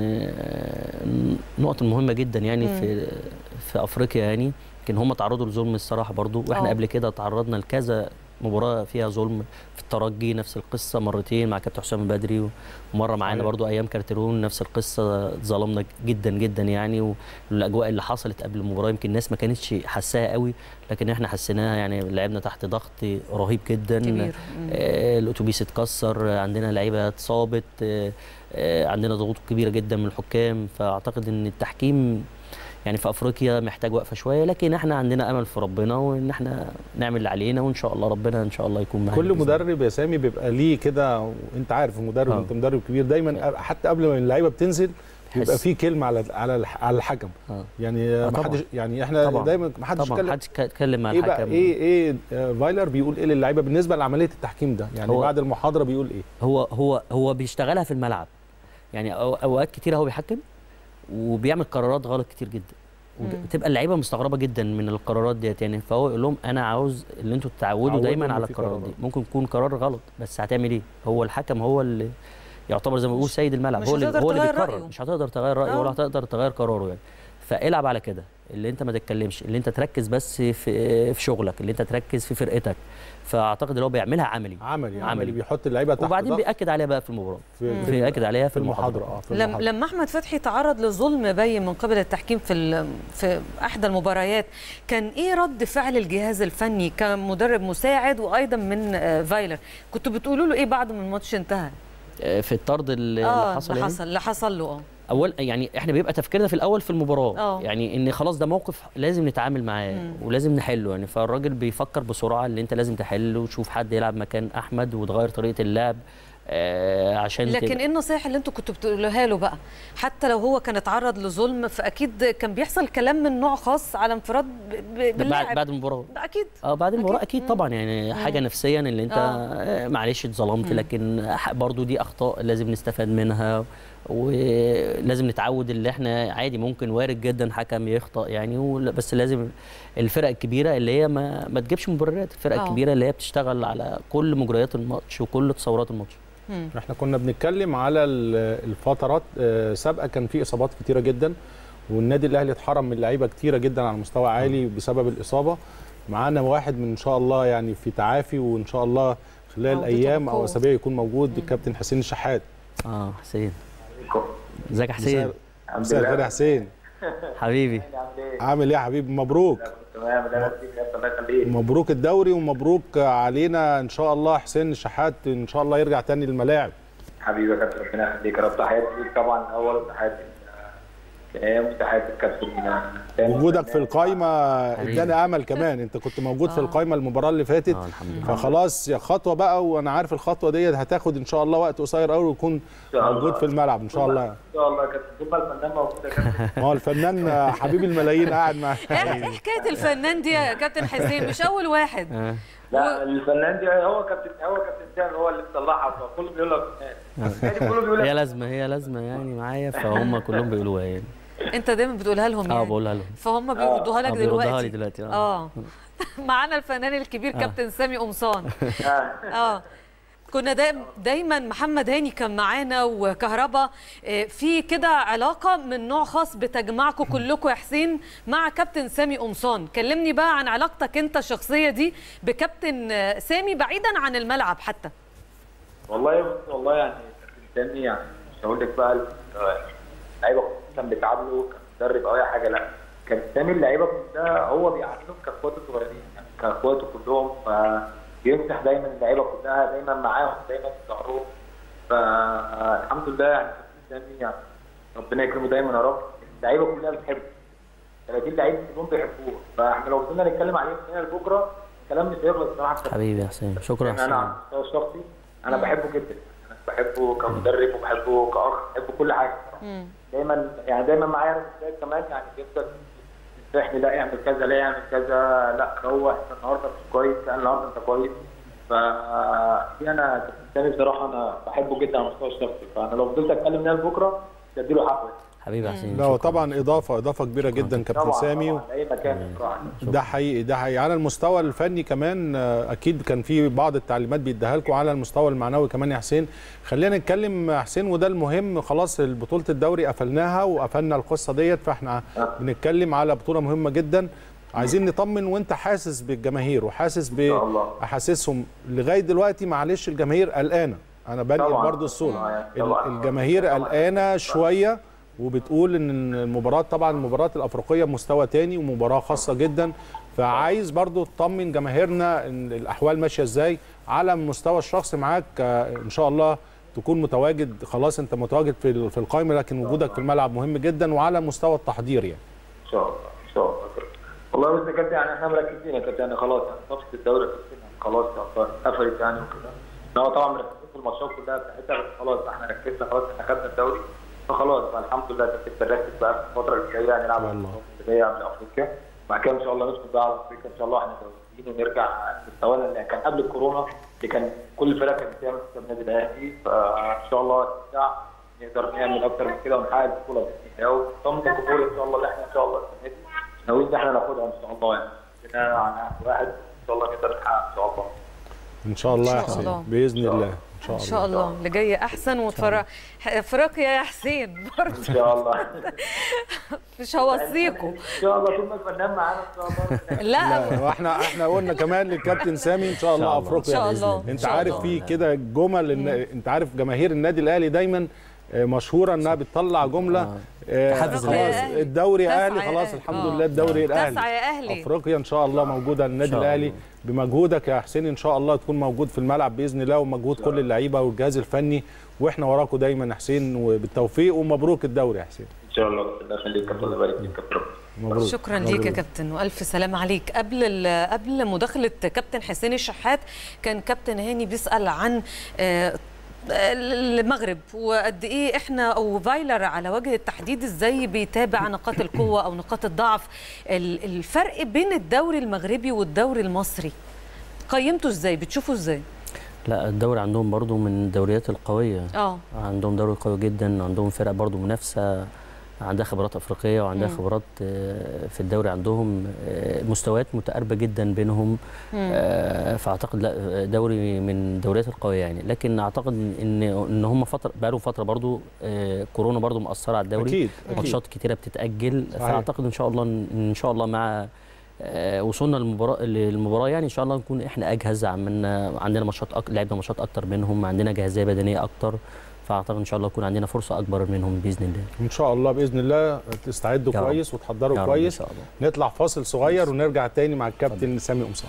آه، نقط مهمة جدا يعني مم. في في افريقيا يعني يمكن هم تعرضوا لظلم الصراحة برضو واحنا آه. قبل كده تعرضنا لكذا مباراة فيها ظلم في الترجي نفس القصة مرتين مع كابتن حسام البدري ومرة معانا صحيح. برضو ايام كارتيرون نفس القصة ظلمنا جدا جدا يعني والاجواء اللي حصلت قبل المباراة يمكن الناس ما كانتش حساها قوي لكن احنا حسيناها يعني لعبنا تحت ضغط رهيب جدا كبير مم. آه، الاتوبيس اتكسر آه، عندنا لعيبه اتصابت آه، آه، عندنا ضغوط كبيره جدا من الحكام فاعتقد ان التحكيم يعني في افريقيا محتاج وقفه شويه لكن احنا عندنا امل في ربنا وان احنا نعمل اللي علينا وان شاء الله ربنا ان شاء الله يكون معانا كل بإذن الله. مدرب يا سامي بيبقى ليه كده وانت عارف المدرب آه. انت مدرب كبير دايما حتى قبل ما اللعيبه بتنزل يبقى تحس- في كلمه على على الح- على الحكم آه. يعني آه ما طبعاً. حدش يعني احنا طبعاً. دايما ما حدش طبعا يتكلم محدش اتكلم مع ايه بقى الحكم ايه ايه آه، فايلر بيقول ايه للعيبه بالنسبه لعمليه التحكيم ده يعني هو- بعد المحاضره بيقول ايه هو هو هو بيشتغلها في الملعب يعني أو- اوقات كتير هو بيحكم وبيعمل قرارات غلط كتير جدا وتبقى اللعيبه مستغربه جدا من القرارات ديت يعني فهو يقول لهم انا عاوز اللي انتوا تتعودوا عودوا دايما إن على في القرارات دي قرارات. ممكن يكون قرار غلط بس هتعمل ايه هو الحكم هو اللي يعتبر زي ما بيقول سيد الملعب مش هو اللي هتقدر هو اللي تغير بيقرر رأيه. مش هتقدر تغير رايه آه. ولا هتقدر تغير قراره يعني فالعب على كده اللي انت ما تتكلمش اللي انت تركز بس في في شغلك اللي انت تركز في فرقتك فاعتقد ان هو بيعملها عملي عملي عملي عملي. بيحط اللعيبه تحت وبعدين ضغط بياكد عليها بقى في المباراه في, في, بياكد عليها في المحاضره اه في لم المحاضره لما احمد فتحي تعرض لظلم باين من قبل التحكيم في ال- في احدى المباريات كان ايه رد فعل الجهاز الفني كمدرب مساعد وايضا من آه، فايلر كنتوا بتقولوا له ايه بعد ما الماتش انتهى آه، في الطرد اللي اه حصل اللي يعني حصل اللي حصل له اه اول يعني احنا بيبقى تفكيرنا في الاول في المباراه آه. يعني ان خلاص ده موقف لازم نتعامل معاه ولازم نحله يعني فالراجل بيفكر بسرعه اللي انت لازم تحله وتشوف حد يلعب مكان احمد وتغير طريقه اللعب آه عشان لكن تبقى- ايه النصائح اللي انتوا كنتوا بتقولوها له بقى حتى لو هو كان اتعرض لظلم فاكيد كان بيحصل كلام من نوع خاص على انفراد ب- ب- بعد باللاعب بعد المباراه اكيد اه بعد المباراه أكيد. اكيد, طبعا يعني حاجه نفسيا اللي انت آه. آه. معلش اتظلمت لكن ح- برضو دي اخطاء لازم نستفاد منها ولازم نتعود اللي احنا عادي ممكن وارد جدا حكم يخطا يعني ولا- بس لازم الفرق الكبيره اللي هي ما, ما تجيبش مبررات الفرق آه. الكبيره اللي هي بتشتغل على كل مجريات الماتش وكل تصورات الماتش احنا كنا بنتكلم على ال- الفترات آه، سابقه كان في اصابات كتيره جدا والنادي الاهلي اتحرم من لعيبه كتيره جدا على مستوى عالي بسبب الاصابه معانا واحد من ان شاء الله يعني في تعافي وان شاء الله خلال عودته ايام او بقوة. اسابيع يكون موجود الكابتن حسين الشحات اه حسين ازيك يا حسين مساء الخير يا حسين حبيبي عامل ايه يا حبيبي مبروك تمام لا يا كابتن الله يخليك مبروك الدوري ومبروك علينا ان شاء الله حسين الشحات ان شاء الله يرجع تاني للملاعب حبيبي يا كابتن ربنا يخليك يا رب تحياتي ليك طبعا الاول تحياتي تمام وتحياتي الكابتن تاني. وجودك في القايمه اداني امل كمان انت كنت موجود في القايمه المباراه اللي فاتت اه الحمد لله فخلاص يا خطوه بقى وانا عارف الخطوه ديت هتاخد ان شاء الله وقت قصير قوي ويكون شاء الله. موجود في الملعب ان شاء الله ان شاء الله يا كابتن طول ما الفنان موجود يا كابتن ما هو الفنان حبيب الملايين قاعد معانا ايه إيه حكايه الفنان دي يا كابتن حسين مش اول واحد آه. لا الفنان دي هو كابتن هو كابتن سامي هو اللي مطلعها فكله بيقول لك فنان كله بيقول هي لك لازمه هي لازمه يعني معايا فهم كلهم بيقولوها يعني انت دايما بتقولها لهم اه يعني بقولها لهم فهم بيردوها لك آه، بيردوها دلوقتي لي دلوقتي، آه. اه معانا الفنان الكبير كابتن سامي قمصان آه. اه كنا دايما دايما محمد هاني كان معانا وكهربا آه، في كده علاقه من نوع خاص بتجمعكم كلكم يا حسين مع كابتن سامي قمصان كلمني بقى عن علاقتك انت الشخصيه دي بكابتن آه، سامي بعيدا عن الملعب حتى والله بص والله يعني كابتن سامي يعني مش هقول لك بقى ال- اللعيبه كان بيتعاملوا كمدرب او اي حاجه لا كان سامي اللعيبه كلها هو بيعاملهم كاخواته صغيرين يعني كاخواته كلهم فبيمسح دايما اللعيبه كلها دايما معاهم دايما في ظهرهم فالحمد لله يعني كابتن سامي يعني ربنا يكرمه دايما يا رب اللعيبه كلها بتحبه 30 لعيب كلهم بيحبوه فاحنا لو فضلنا نتكلم عليه من هنا لبكره الكلام مش هيخلص بصراحه كابتن حبيبي يا حسين شكرا يا يعني انا على حسين المستوى الشخصي انا بحبه جدا انا بحبه كمدرب وبحبه كاخ بحبه كل حاجه دايما يعني دايما معايا انا بالذات كمان يعني بيفضل ينصحني لا اعمل كذا لا اعمل كذا لا روح انت النهارده مش كويس لا النهارده انت كويس ف دي انا كابتن سامي بصراحه انا بحبه جدا على المستوى الشخصي فانا لو فضلت اتكلم من لبكره اديله حقه حبيبي يا حسين لا هو شكراً. طبعا اضافه اضافه كبيره جدا كابتن طبعا سامي طبعا اي مكان بصراحه ده حقيقي ده حقيقي على المستوى الفني كمان آه، اكيد كان في بعض التعليمات بيديها لكم على المستوى المعنوي كمان يا حسين خلينا نتكلم يا حسين وده المهم خلاص بطوله الدوري قفلناها وقفلنا القصه ديت فاحنا بنتكلم على بطوله مهمه جدا عايزين نطمن وانت حاسس بالجماهير وحاسس شاء الله. باحاسيسهم لغايه دلوقتي معلش الجماهير قلقانه انا بنقل طبعاً. برضو الصوره طبعاً. ال- طبعاً. الجماهير طبعاً. قلقانه شويه وبتقول ان المباراه طبعا المباراه الافريقيه مستوى تاني ومباراه خاصه جدا فعايز برضو تطمن جماهيرنا ان الاحوال ماشيه ازاي على المستوى الشخصي معاك آه، ان شاء الله تكون متواجد خلاص انت متواجد في ال- في القائمه لكن وجودك في الملعب مهم جدا وعلى مستوى التحضير يعني ان شاء الله ان شاء الله والله بس يا كابتن يعني احنا مركزين يا كابتن يعني خلاص يعني صفقه الدوري يا كابتن يعني خلاص يعني قفلت يعني وكده إن هو طبعا مركزين في الماتشات كلها بتاعتها بس خلاص احنا ركزنا خلاص احنا خدنا الدوري فخلاص بقى الحمد لله بنركز بقى في الفتره اللي جايه هنلعب والله. الماتشات اللي جايه قبل افريقيا بعد كده ان شاء الله ندخل بقى على افريقيا ان شاء الله احنا كويسين ونرجع مستوانا اللي كان قبل الكورونا اللي كان كل فرقه كانت بتعمل في النادي الاهلي فان شاء الله نرجع نقدر نعمل اكتر من كده ونحقق البطوله باذن الله وطمن الجمهور ان شاء الله اللي احنا ان شاء الله السنه دي ناويين ان احنا ناخدها ان شاء الله يعني عندنا على واحد ان شاء الله نقدر نحقق ان شاء الله ان شاء الله إن يا شاء حسين الله. باذن الله ان شاء ان الله شاء الله اللي جاي احسن وتفرق افريقيا يا حسين برضه ان شاء الله مش هوصيكم ان شاء الله طول ما الفنان معانا ان شاء الله لا لا واحنا احنا قلنا كمان للكابتن سامي ان شاء الله الله. افريقيا إن شاء بإذن الله. إن انت شاء عارف الله. في كده جمل إن انت عارف جماهير النادي الاهلي دايما آه، مشهوره انها بتطلع جمله آه، تحفز خلاص الأهلي. الدوري تسعى اهلي يا خلاص أهلي. الحمد آه. لله الدوري الاهلي تسعى يا اهلي افريقيا ان شاء الله موجوده النادي شاء الاهلي الله. بمجهودك يا حسين ان شاء الله تكون موجود في الملعب باذن الله ومجهود كل اللعيبه والجهاز الفني واحنا وراكم دايما يا حسين وبالتوفيق ومبروك الدوري يا حسين ان شاء الله الله يخليك كابتن الله يبارك فيك كابتن مبروك شكرا ليك يا كابتن والف سلام عليك قبل ال- قبل مداخله كابتن حسين الشحات كان كابتن هاني بيسال عن آه، المغرب وقد ايه احنا او فايلر على وجه التحديد ازاي بيتابع نقاط القوه او نقاط الضعف ال- الفرق بين الدوري المغربي والدوري المصري قيمته ازاي بتشوفه ازاي لا الدوري عندهم برضو من الدوريات القويه اه عندهم دوري قوي جدا عندهم فرق برضو منافسه عندها خبرات افريقيه وعندها مم. خبرات آه، في الدوري عندهم آه، مستويات متقاربه جدا بينهم آه، فاعتقد لا دوري من الدوريات القويه يعني لكن اعتقد ان ان هم فتره بقالهم فتره برضو آه، كورونا برضو مأثره على الدوري اكيد اكيد ماتشات كتيره بتتاجل صحيح. فاعتقد ان شاء الله ان شاء الله مع آه، وصولنا للمباراه للمباراه يعني ان شاء الله نكون احنا اجهز عملنا عندنا ماتشات أك... لعبنا ماتشات اكتر منهم عندنا جاهزيه بدنيه اكتر فاعتقد ان شاء الله يكون عندنا فرصه اكبر منهم باذن الله ان شاء الله باذن الله تستعدوا يا رب. كويس وتحضروا يا رب كويس ان شاء الله نطلع فاصل صغير ونرجع تاني مع الكابتن سامي قمصان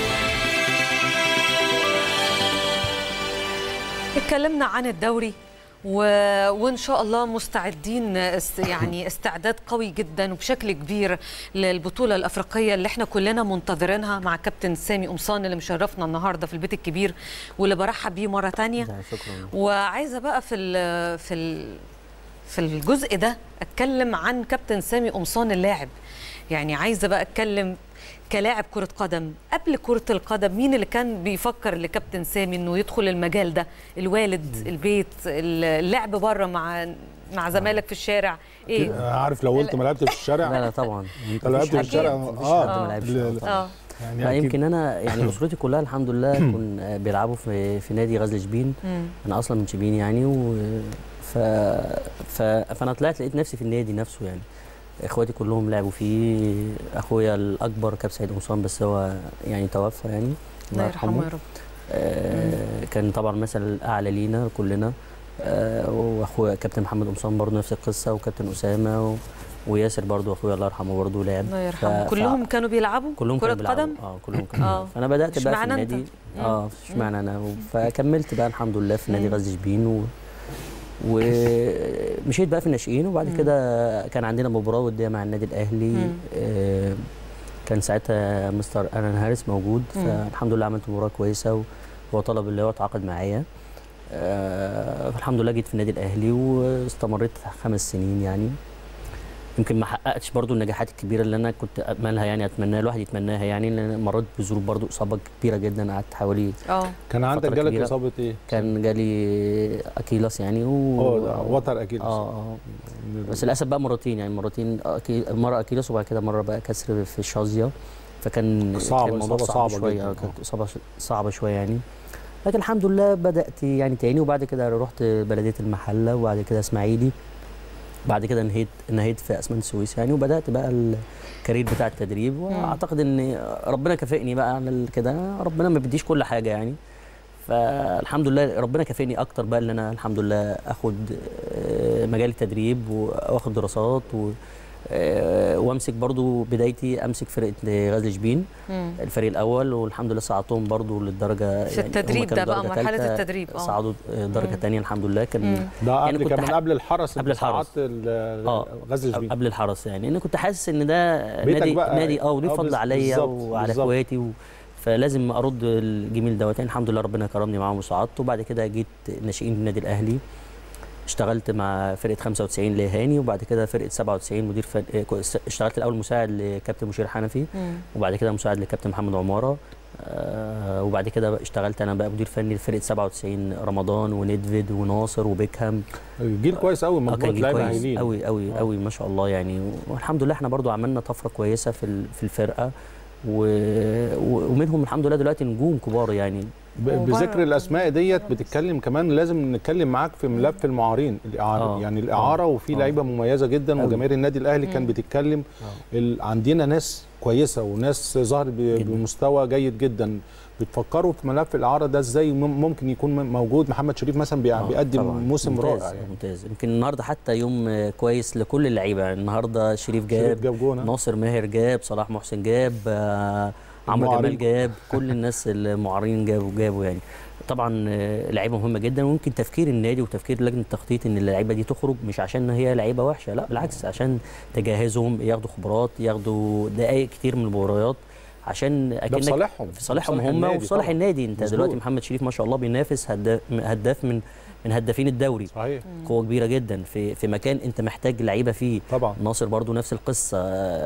اتكلمنا عن الدوري و... وان شاء الله مستعدين است... يعني استعداد قوي جدا وبشكل كبير للبطوله الافريقيه اللي احنا كلنا منتظرينها مع كابتن سامي قمصان اللي مشرفنا النهارده في البيت الكبير واللي برحب بيه مره تانية لا، شكرا وعايزه بقى في ال... في ال... في الجزء ده اتكلم عن كابتن سامي قمصان اللاعب يعني عايزه بقى اتكلم كلاعب كرة قدم قبل كرة القدم مين اللي كان بيفكر لكابتن سامي انه يدخل المجال ده الوالد البيت اللعب بره مع مع زمايلك في الشارع ايه عارف لو قلت ما لعبتش في الشارع لا لا طبعا انت لو لعبت في أكيد. الشارع مفيش اه حد ما لعبش ل- طبعاً. اه يعني لا أكيد. يمكن انا يعني اسرتي كلها الحمد لله كن بيلعبوا في في نادي غزل شبين مم. انا اصلا من شبين يعني و ف... ف... فانا طلعت لقيت نفسي في النادي نفسه يعني اخواتي كلهم لعبوا فيه اخويا الاكبر كاب سيد قمصان بس هو يعني توفى يعني الله يرحمه يا رب آه كان طبعا مثل الاعلى لينا كلنا آه واخويا كابتن محمد قمصان برضه نفس القصه وكابتن اسامه و... وياسر برضه اخويا الله يرحمه برضه لعب الله ف- يرحمه ف- كلهم كانوا بيلعبوا كلهم كرة كانوا بيلعبوا. قدم اه كلهم كانوا آه. بيلعبوا. فانا بدات بقى في اشمعنى انت؟ النادي مم. اه اشمعنى انا فكملت بقى الحمد لله في نادي مم. غزل شبين و ومشيت بقى في الناشئين وبعد مم. كده كان عندنا مباراه وديه مع النادي الاهلي مم. آه كان ساعتها مستر ارن هاريس موجود مم. فالحمد لله عملت مباراه كويسه وهو طلب اللي هو اتعاقد معايا آه فالحمد لله جيت في النادي الاهلي واستمريت خمس سنين يعني يمكن ما حققتش برضو النجاحات الكبيره اللي انا كنت املها يعني اتمناها الواحد يتمناها يعني لان أنا مريت بظروف برضو اصابه كبيره جدا قعدت حوالي اه كان عندك فترة جالك كبيرة. اصابه ايه؟ كان جالي اكيلس يعني و... اه وتر اكيد اه اه بس للاسف بقى مرتين يعني مرتين أكي... مره اكيلس وبعد كده مره بقى كسر في الشازيه فكان صعبة، كان الموضوع إصابة صعب صعبة شويه جداً، آه، كانت اصابه ش- صعبه شويه يعني لكن الحمد لله بدات يعني تاني وبعد كده رحت بلديه المحله وبعد كده اسماعيلي بعد كده نهيت نهيت في اسمنت السويس يعني وبدات بقى الكارير بتاع التدريب واعتقد ان ربنا كافئني بقى على ال- كده ربنا ما بيديش كل حاجه يعني فالحمد لله ربنا كافئني اكتر بقى ان انا الحمد لله اخد آه، مجال التدريب واخد دراسات و آه، وامسك برضو بدايتي امسك فرقه غزل شبين مم. الفريق الاول والحمد لله صعدتهم برضو للدرجه في هم التدريب كانوا ده بقى درجة مرحله تالتة، التدريب اه صعدوا آه، درجه مم. ثانيه الحمد لله كان مم. ده يعني قبل كنت كان من ح- قبل الحرس قبل أنت الحرس. صعدت ال- اه غزل شبين قبل الحرس يعني انا كنت حاسس ان ده بيتك نادي بقى. نادي اه وليه آه، فضل بز- عليا بالظبط، وعلى بالظبط. اخواتي و... فلازم ارد الجميل دوت يعني الحمد لله ربنا كرمني معاهم وصعدت وبعد كده جيت ناشئين النادي الاهلي اشتغلت مع فرقه 95 لهاني وبعد كده فرقه 97 مدير فن... آه، كو- اشتغلت الاول مساعد لكابتن مشير حنفي مم. وبعد كده مساعد لكابتن محمد عماره آه وبعد كده بقى اشتغلت انا بقى مدير فني لفرقه 97 رمضان وندفيد وناصر وبيكهام جيل كويس قوي آه، مجموعه كان جيل لعيبه كويس هايلين قوي قوي آه. قوي ما شاء الله يعني والحمد لله احنا برضو عملنا طفره كويسه في ال- في الفرقه و... و- ومنهم الحمد لله دلوقتي نجوم كبار يعني ب- وبره- بذكر الاسماء ديت بتتكلم كمان لازم نتكلم معاك في ملف المعارين الاعاره آه. يعني الاعاره وفي آه. لعيبه مميزه جدا أوي. وجماهير النادي الاهلي كان بتتكلم ال... عندنا ناس كويسه وناس ظهر ب... جداً. بمستوى جيد جدا بتفكروا في ملف الاعاره ده ازاي مم- ممكن يكون م- موجود محمد شريف مثلا بي... آه، بيقدم طبعاً. موسم ممتاز رائع يعني ممتاز يمكن النهارده حتى يوم آه، كويس لكل اللعيبه يعني النهارده شريف جاب شريف جاب جون آه. ناصر ماهر جاب صلاح محسن جاب آه، عمرو المعارين. جمال جاب كل الناس المعارين جابوا جابوا يعني طبعا آه، لعيبه مهمه جدا وممكن تفكير النادي وتفكير لجنه التخطيط ان اللعيبه دي تخرج مش عشان هي لعيبه وحشه لا بالعكس عشان تجهزهم ياخدوا خبرات ياخدوا دقائق كتير من المباريات عشان ده اكنك في صالحهم في صالحهم صالح هم النادي وفي صالح طبعاً. النادي انت مظبوط. دلوقتي محمد شريف ما شاء الله بينافس هداف هداف من من هدافين الدوري صحيح قوه كبيره جدا في في مكان انت محتاج لعيبه فيه طبعا ناصر برضو نفس القصه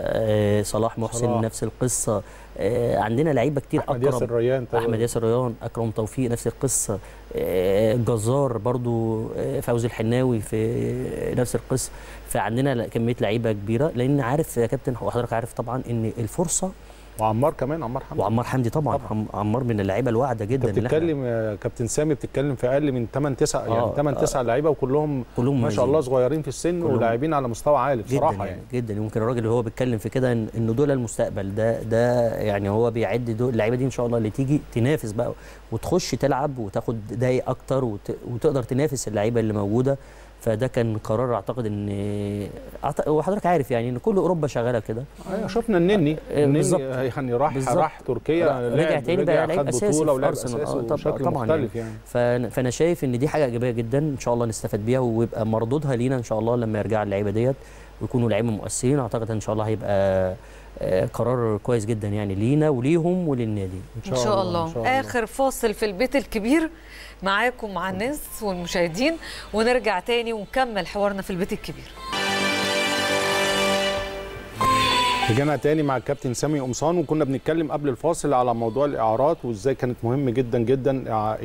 آه، صلاح محسن صلاح. نفس القصه آه، عندنا لعيبه كتير احمد ياسر اقرب ريان طبعا احمد ياسر ريان اكرم توفيق نفس القصه آه، جزار برضو آه، فوزي الحناوي في نفس القصه فعندنا لا- كميه لعيبه كبيره لان عارف يا كابتن وحضرتك عارف طبعا ان الفرصه وعمار كمان عمار حمدي وعمار حمدي طبعا, طبعاً. طبعا. عمار من اللعيبه الواعده انت جدا اللي احنا- بتتكلم يا كابتن سامي بتتكلم في اقل من 8 9 يعني آه، 8 آه. 9 لعيبه وكلهم كلهم ما شاء الله مميزين. صغيرين في السن كلهم. ولاعبين على مستوى عالي جدا بصراحه يعني, يعني جدا يمكن الراجل اللي هو بيتكلم في كده ان إن دول المستقبل ده ده يعني هو بيعد دول اللعيبه دي ان شاء الله اللي تيجي تنافس بقى وتخش تلعب وتاخد دقايق اكتر وت... وتقدر تنافس اللعيبه اللي موجوده فده كان قرار اعتقد ان أعت... وحضرتك عارف يعني ان كل اوروبا شغاله كده ايوه شفنا النني آه، النني بالظبط. يعني راح بالظبط. راح تركيا رجع لعب- تاني بقى لعيب خد أساسي بطوله في ولعب أرسنال. اساسي آه، طب- بشكل طبعاً مختلف يعني فانا فانا شايف ان دي حاجه ايجابيه جدا ان شاء الله نستفاد بيها ويبقى مردودها لينا ان شاء الله لما يرجع اللعيبه ديت ويكونوا لعيبه مؤثرين اعتقد ان شاء الله هيبقى آه، قرار كويس جدا يعني لينا وليهم وللنادي ان شاء الله اخر فاصل في البيت الكبير معاكم مع الناس والمشاهدين ونرجع تاني ونكمل حوارنا في البيت الكبير رجعنا تاني مع الكابتن سامي قمصان وكنا بنتكلم قبل الفاصل على موضوع الاعارات وازاي كانت مهم جدا جدا إع-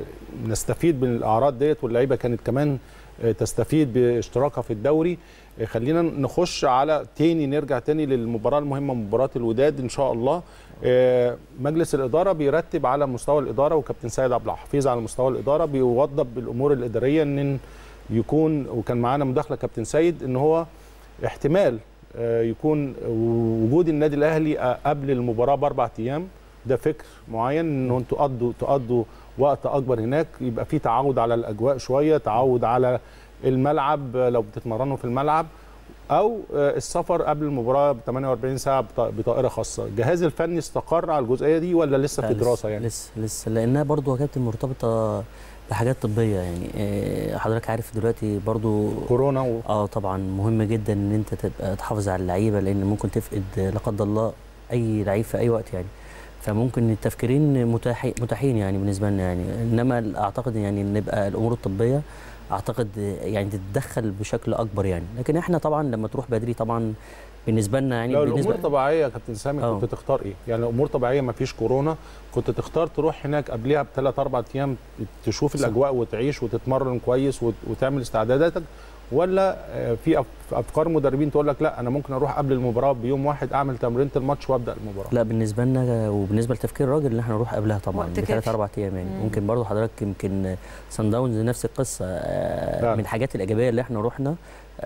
نستفيد من الاعراض ديت واللعيبه كانت كمان آه، تستفيد باشتراكها في الدوري آه، خلينا نخش على تاني نرجع تاني للمباراه المهمه مباراه الوداد ان شاء الله آه، مجلس الاداره بيرتب على مستوى الاداره وكابتن سيد عبد الحفيظ على مستوى الاداره بيوضب بالامور الاداريه ان يكون وكان معانا مداخله كابتن سيد ان هو احتمال آه، يكون وجود النادي الاهلي آه، قبل المباراه باربع ايام ده فكر معين ان انتوا تقضوا تقضوا وقت اكبر هناك يبقى في تعود على الاجواء شويه تعود على الملعب آه، لو بتتمرنوا في الملعب او آه، السفر قبل المباراه ب 48 ساعه بط- بطائره خاصه الجهاز الفني استقر على الجزئيه دي ولا لسه لا، في دراسه يعني لسه لسه لانها برضو يا كابتن مرتبطه بحاجات طبيه يعني آه، حضرتك عارف دلوقتي برضو كورونا و... اه طبعا مهم جدا ان انت تبقى تحافظ على اللعيبه لان ممكن تفقد لا قدر الله اي لعيب في اي وقت يعني فممكن التفكيرين متاحي متاحين يعني بالنسبه لنا يعني انما اعتقد يعني ان يبقى الامور الطبيه اعتقد يعني تتدخل بشكل اكبر يعني لكن احنا طبعا لما تروح بدري طبعا بالنسبه لنا يعني لو بالنسبه الامور طبيعيه يا كابتن سامي آه. كنت تختار ايه؟ يعني لو امور طبيعيه ما فيش كورونا كنت تختار تروح هناك قبلها بثلاث اربع ايام تشوف صح. الاجواء وتعيش وتتمرن كويس وت- وتعمل استعداداتك ولا آه، في أف- افكار مدربين تقول لك لا انا ممكن اروح قبل المباراه بيوم واحد اعمل تمرينه الماتش وابدا المباراه لا بالنسبه لنا وبالنسبه لتفكير الراجل ان احنا نروح قبلها طبعا وقت بثلاث كافي. اربع ايام يعني مم. ممكن برضو حضرتك يمكن سان داونز نفس القصه آه، فعلا. من الحاجات الايجابيه اللي احنا رحنا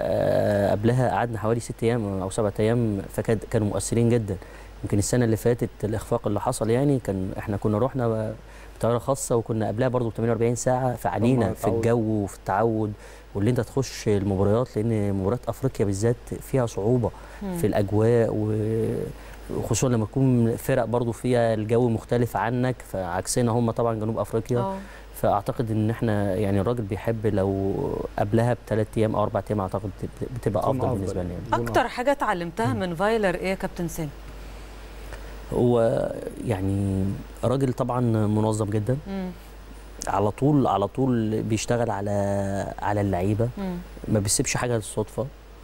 آه، قبلها قعدنا حوالي ست ايام او سبعة ايام فكانوا مؤثرين جدا يمكن السنه اللي فاتت الاخفاق اللي حصل يعني كان احنا كنا رحنا بطياره خاصه وكنا قبلها برضو 48 ساعه فعلينا طبعاً في التعود. الجو وفي التعود واللي انت تخش المباريات لان مباريات افريقيا بالذات فيها صعوبه في الاجواء و- وخصوصا لما تكون فرق برضو فيها الجو مختلف عنك فعكسنا هم طبعا جنوب افريقيا اه فاعتقد ان احنا يعني الراجل بيحب لو قبلها بثلاث ايام او اربع ايام اعتقد بتبقى تكون افضل أفضل. بالنسبه لنا يعني. اكتر حاجه اتعلمتها من فايلر ايه يا كابتن سامي هو يعني راجل طبعا منظم جدا مم. على طول على طول بيشتغل على على اللعيبه مم. ما بيسيبش حاجه للصدفه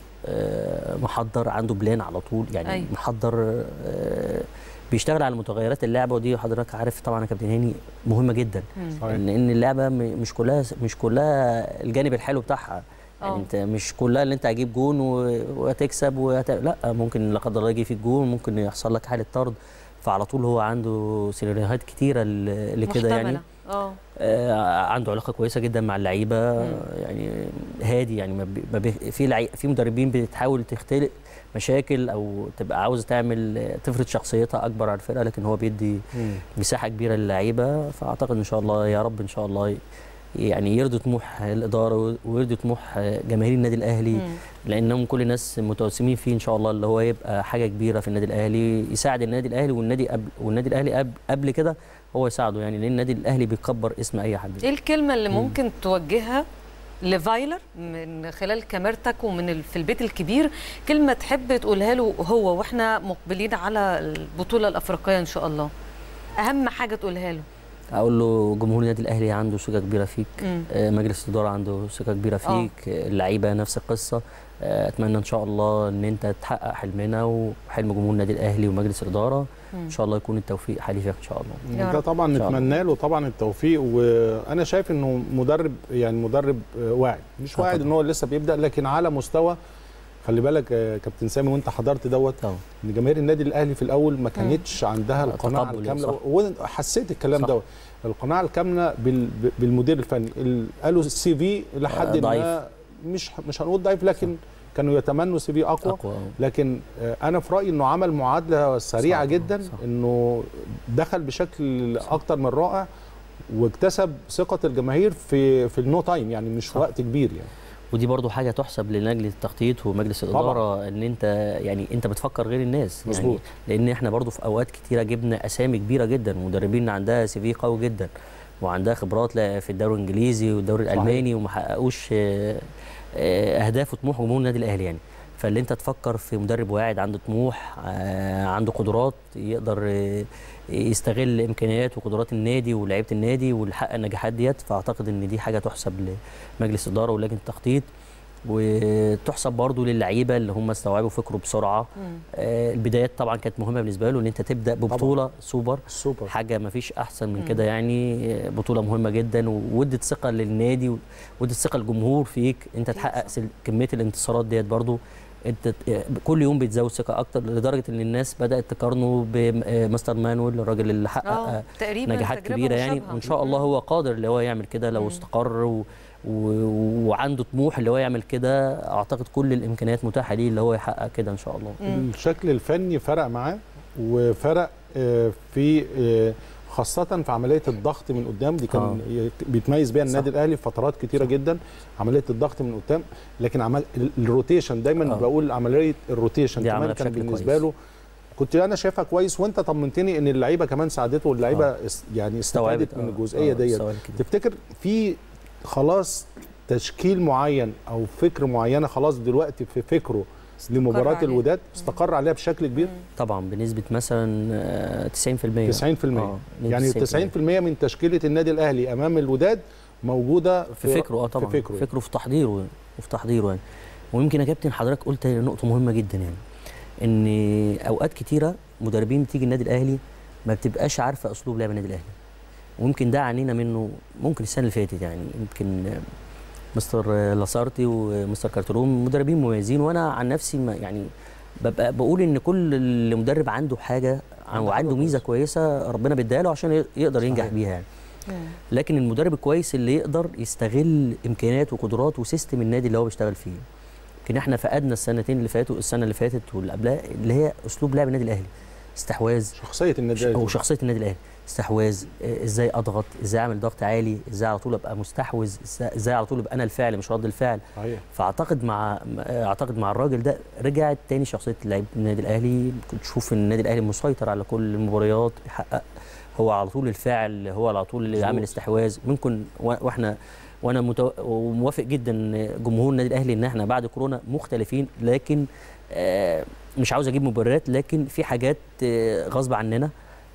آه، محضر عنده بلان على طول يعني أيوة. أيوة. محضر آه، بيشتغل على متغيرات اللعبه ودي حضرتك عارف طبعا يا كابتن هاني مهمه جدا صحيح. ان ان اللعبه م- مش كلها مش كلها الجانب الحلو بتاعها يعني آه. انت مش كلها اللي انت هتجيب جون و- وهتكسب وهت... لا ممكن لا قدر الله يجي فيك جون ممكن يحصل لك حاله طرد فعلى طول هو عنده سيناريوهات كتيره ل- لكده يعني محتملة. اه آه، عنده علاقه كويسه جدا مع اللعيبه يعني هادي يعني ما بي ما بي في لعي في مدربين بتحاول تختلق مشاكل او تبقى عاوزه تعمل تفرض شخصيتها اكبر على الفرقه لكن هو بيدي مم. مساحه كبيره للعيبه فاعتقد ان شاء الله يا رب ان شاء الله يعني يرضي طموح الاداره ويرضي طموح جماهير النادي الاهلي مم. لانهم كل الناس متوسمين فيه ان شاء الله اللي هو يبقى حاجه كبيره في النادي الاهلي يساعد النادي الاهلي والنادي قبل والنادي الاهلي قبل, قبل كده هو يساعده يعني لان النادي الاهلي بيكبر اسم اي حد ايه الكلمه اللي ممكن توجهها لفايلر من خلال كاميرتك ومن ال- في البيت الكبير كلمه تحب تقولها له هو واحنا مقبلين على البطوله الافريقيه ان شاء الله اهم حاجه تقولها له اقول له جمهور النادي الاهلي عنده ثقه كبيره فيك مم. آه، مجلس الاداره عنده ثقه كبيره فيك آه، اللعيبه نفس القصه آه، اتمنى ان شاء الله ان انت تحقق حلمنا وحلم جمهور النادي الاهلي ومجلس الاداره ان شاء الله يكون التوفيق حليفك ان شاء الله يا ده رب. طبعا إن شاء الله. نتمنى له طبعا التوفيق وانا شايف انه مدرب يعني مدرب آه، واعد مش آه واعد طبعاً. ان هو لسه بيبدا لكن على مستوى خلي بالك يا كابتن سامي وانت حضرت دوت طبعا ان جماهير النادي الاهلي في الاول ما كانتش عندها آه، القناعه تقبل، الكامله صح. وحسيت الكلام صح. دوت القناعه الكامله بال- بالمدير الفني ال- قالوا السي في لحد آه، ضعيف. ما مش مش هنقول ضعيف لكن كانوا يتمنوا سي في اقوى اقوى لكن آه، انا في رايي انه عمل معادله سريعه صح، جدا صح. انه دخل بشكل اكتر من رائع واكتسب ثقه الجماهير في في النو تايم يعني مش في صح. وقت كبير يعني ودي برضو حاجه تحسب للجنه التخطيط ومجلس الاداره ان انت يعني انت بتفكر غير الناس يعني مظبوط. لان احنا برضو في اوقات كتيره جبنا اسامي كبيره جدا مدربين عندها سي في قوي جدا وعندها خبرات لا في الدوري الانجليزي والدوري صحيح. الالماني وما حققوش آه، آه، اهداف وطموح جمهور النادي الاهلي يعني فاللي انت تفكر في مدرب واعد عنده طموح آه، عنده قدرات يقدر آه، يستغل امكانيات وقدرات النادي ولاعيبه النادي ويحقق النجاحات ديت فاعتقد ان دي حاجه تحسب لمجلس الاداره ولجنه التخطيط وتحسب برضو للعيبه اللي هم استوعبوا فكره بسرعه آه البدايات طبعا كانت مهمه بالنسبه له ان انت تبدا ببطوله سوبر السوبر حاجه ما فيش احسن من كده يعني آه، بطوله مهمه جدا وادت ثقه للنادي وادت ثقه الجمهور فيك انت تحقق سل- كميه الانتصارات ديت برضو انت ت- آه، كل يوم بتزود ثقه اكتر لدرجه ان الناس بدات تقارنه بمستر مانويل الراجل اللي حقق اه آه، تقريبا نجاحات تجربة كبيره يعني مشابهة. وان شاء الله هو قادر اللي هو يعمل كده لو استقر و... و... وعنده طموح اللي هو يعمل كده اعتقد كل الامكانيات متاحه ليه اللي هو يحقق كده ان شاء الله الشكل الفني فرق معاه وفرق آه، في آه، خاصة في عملية الضغط من قدام دي كان آه. بيتميز بيها النادي صح. الأهلي في فترات كتيرة جدا عملية الضغط من قدام لكن عمل ال- الروتيشن دايما آه. بقول عملية الروتيشن دي كمان عملها كان بشكل بالنسبة كويس. له كنت انا شايفها كويس وانت طمنتني ان اللعيبه كمان ساعدته واللعيبه اس- يعني استفادت استوعبت، من آه، الجزئيه آه، ديت استوعبت كده. تفتكر في خلاص تشكيل معين او فكر معينه خلاص دلوقتي في فكره لمباراه عليه. الوداد استقر عليها بشكل كبير طبعا بنسبه مثلا آه، 90% 90% آه، يعني 90% من تشكيله النادي الاهلي امام الوداد موجوده في فكره اه طبعا في فكره, فكره في تحضيره وفي تحضيره يعني ويمكن يا كابتن حضرتك قلت نقطه مهمه جدا يعني ان اوقات كتيره مدربين بتيجي النادي الاهلي ما بتبقاش عارفه اسلوب لعب النادي الاهلي ويمكن ده عانينا منه ممكن السنه اللي فاتت يعني يمكن مستر لاسارتي ومستر كارتروم مدربين مميزين وانا عن نفسي ما يعني ببقى بقول ان كل مدرب عنده حاجه وعنده ميزه كويسه ربنا بيديها له عشان يقدر ينجح صحيح. بيها يعني لكن المدرب الكويس اللي يقدر يستغل امكانيات وقدرات وسيستم النادي اللي هو بيشتغل فيه يمكن احنا فقدنا السنتين اللي فاتوا السنه اللي فاتت واللي قبلها اللي هي اسلوب لعب النادي الاهلي استحواذ شخصيه النادي او الاهلي شخصيه النادي الاهلي استحواذ آه، ازاي اضغط ازاي اعمل ضغط عالي ازاي على طول ابقى مستحوذ إزاي- ازاي على طول ابقى انا الفعل مش رد الفعل صحيح فاعتقد مع آه، اعتقد مع الراجل ده رجعت تاني شخصيه لعيبه النادي الاهلي كنت تشوف ان النادي الاهلي مسيطر على كل المباريات يحقق هو على طول الفاعل هو على طول اللي مظبوط. عامل استحواذ ممكن و- واحنا وانا متو... وموافق جدا إن جمهور النادي الاهلي ان احنا بعد كورونا مختلفين لكن آه، مش عاوز اجيب مبررات لكن في حاجات آه، غصب عننا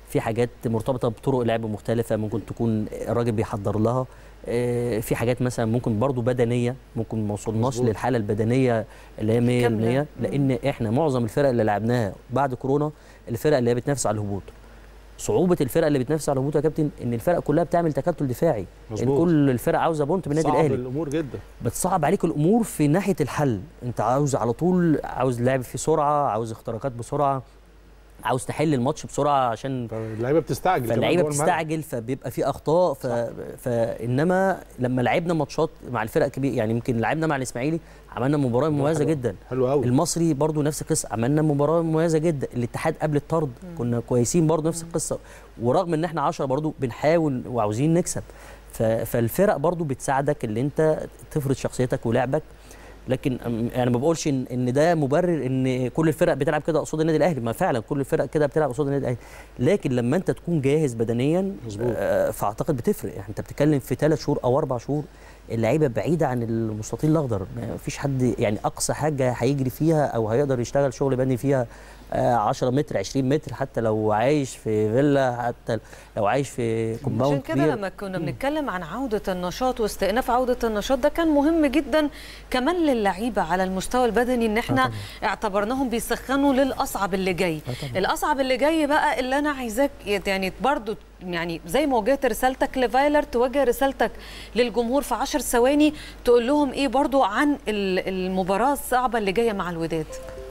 في حاجات مرتبطه بطرق لعب مختلفه ممكن تكون الراجل بيحضر لها آه، في حاجات مثلا ممكن برضو بدنيه ممكن ما وصلناش مظبوط. للحاله البدنيه اللي هي 100% كاملة. لان احنا معظم الفرق اللي لعبناها بعد كورونا الفرق اللي هي بتنافس على الهبوط صعوبه الفرق اللي بتنافس على الهبوط يا كابتن ان الفرق كلها بتعمل تكتل دفاعي ان مظبوط. كل الفرق عاوزه بونت من النادي صعب الاهلي الامور جدا بتصعب عليك الامور في ناحيه الحل انت عاوز على طول عاوز لعب فيه سرعه عاوز اختراقات بسرعه عاوز تحل الماتش بسرعه عشان فاللعيبه بتستعجل كمان فاللعيبه جوه الملعب. بتستعجل فبيبقى في اخطاء ف... فانما لما لعبنا ماتشات مع الفرق كبير يعني يمكن لعبنا مع الاسماعيلي عملنا مباراه مميزه حلو. جدا حلو قوي المصري برضو نفس القصه عملنا مباراه مميزه جدا الاتحاد قبل الطرد كنا كويسين برضو نفس القصه ورغم ان احنا 10 برضو بنحاول وعاوزين نكسب ف... فالفرق برضو بتساعدك اللي انت تفرض شخصيتك ولعبك لكن أم- انا ما بقولش ان ان ده مبرر ان كل الفرق بتلعب كده قصاد النادي الاهلي ما فعلا كل الفرق كده بتلعب قصاد النادي الاهلي لكن لما انت تكون جاهز بدنيا مظبوط. آه، فاعتقد بتفرق يعني انت بتتكلم في ثلاث شهور او اربع شهور اللعيبه بعيده عن المستطيل الاخضر ما فيش حد يعني اقصى حاجه هيجري فيها او هيقدر يشتغل شغل بدني فيها آه، 10 متر 20 متر حتى لو عايش في فيلا حتى لو عايش في عشان كومباوند كده كبير لما كنا بنتكلم عن عودة النشاط واستئناف عودة النشاط ده كان مهم جدا كمان للعيبة على المستوى البدني ان احنا اعتبرناهم بيسخنوا للأصعب اللي جاي الأصعب اللي جاي بقى اللي أنا عايزاك يعني برضو يعني زي ما وجهت رسالتك لفايلر توجه رسالتك للجمهور في عشر ثواني تقول لهم ايه برضو عن ال- المباراة الصعبة اللي جاية مع الوداد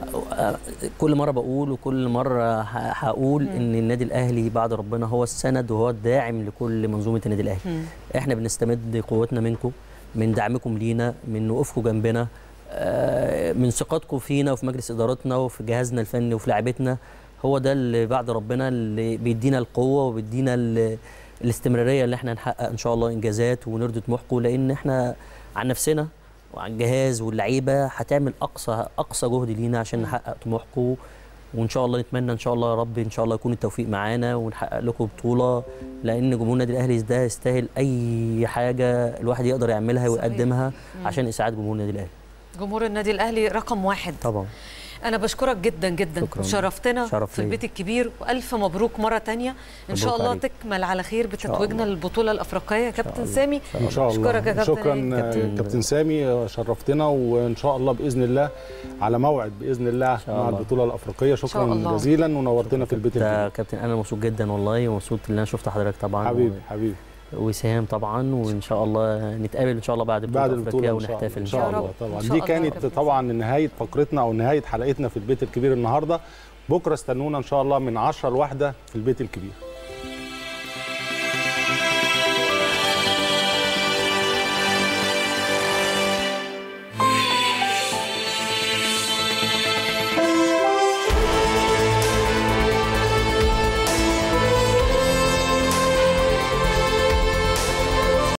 كل مره بقول وكل مره ه- هقول ان النادي الاهلي بعد ربنا هو السند وهو الداعم لكل منظومه النادي الاهلي احنا بنستمد قوتنا منكم من دعمكم لينا من وقوفكم جنبنا آه، من ثقتكم فينا وفي مجلس ادارتنا وفي جهازنا الفني وفي لعيبتنا هو ده اللي بعد ربنا اللي بيدينا القوه وبيدينا ال- الاستمراريه اللي احنا نحقق ان شاء الله انجازات ونرضي طموحكم لان احنا عن نفسنا وعن الجهاز واللعيبه هتعمل اقصى اقصى جهد لينا عشان نحقق طموحكم وان شاء الله نتمنى ان شاء الله يا رب ان شاء الله يكون التوفيق معانا ونحقق لكم بطوله لان جمهور النادي الاهلي ده يستاهل اي حاجه الواحد يقدر يعملها صحيح. ويقدمها عشان اسعاد جمهور النادي الاهلي جمهور النادي الأهلي رقم واحد طبعا أنا بشكرك جدا جدا شكراً. شرفتنا شرف في ليا. البيت الكبير وألف مبروك مرة تانية إن شاء مبروك الله عليك. تكمل على خير شاء بتتويجنا الله. للبطولة الأفريقية يا كابتن الله. سامي ان شاء الله أشكرك يا كابتن شكرا هاني. كابتن- كابتن سامي شرفتنا وان شاء الله باذن الله على موعد باذن الله شاء مع الله. البطوله الافريقيه شاء شكرا الله. جزيلا ونورتنا في البيت ده الكبير كابتن انا مبسوط جدا والله ومبسوط ان انا شفت حضرتك طبعا حبيبي حبيبي و- وسهام طبعا وان شاء الله نتقابل ان شاء الله بعد بطوله بعد افريقيا البطوله ان شاء الله ونحتفل ان ان شاء يا الله رب. طبعا إن شاء دي الله كانت كابتن طبعا نهايه فقرتنا او نهايه حلقتنا في البيت الكبير النهارده بكره استنونا ان شاء الله من 10 لواحده في البيت الكبير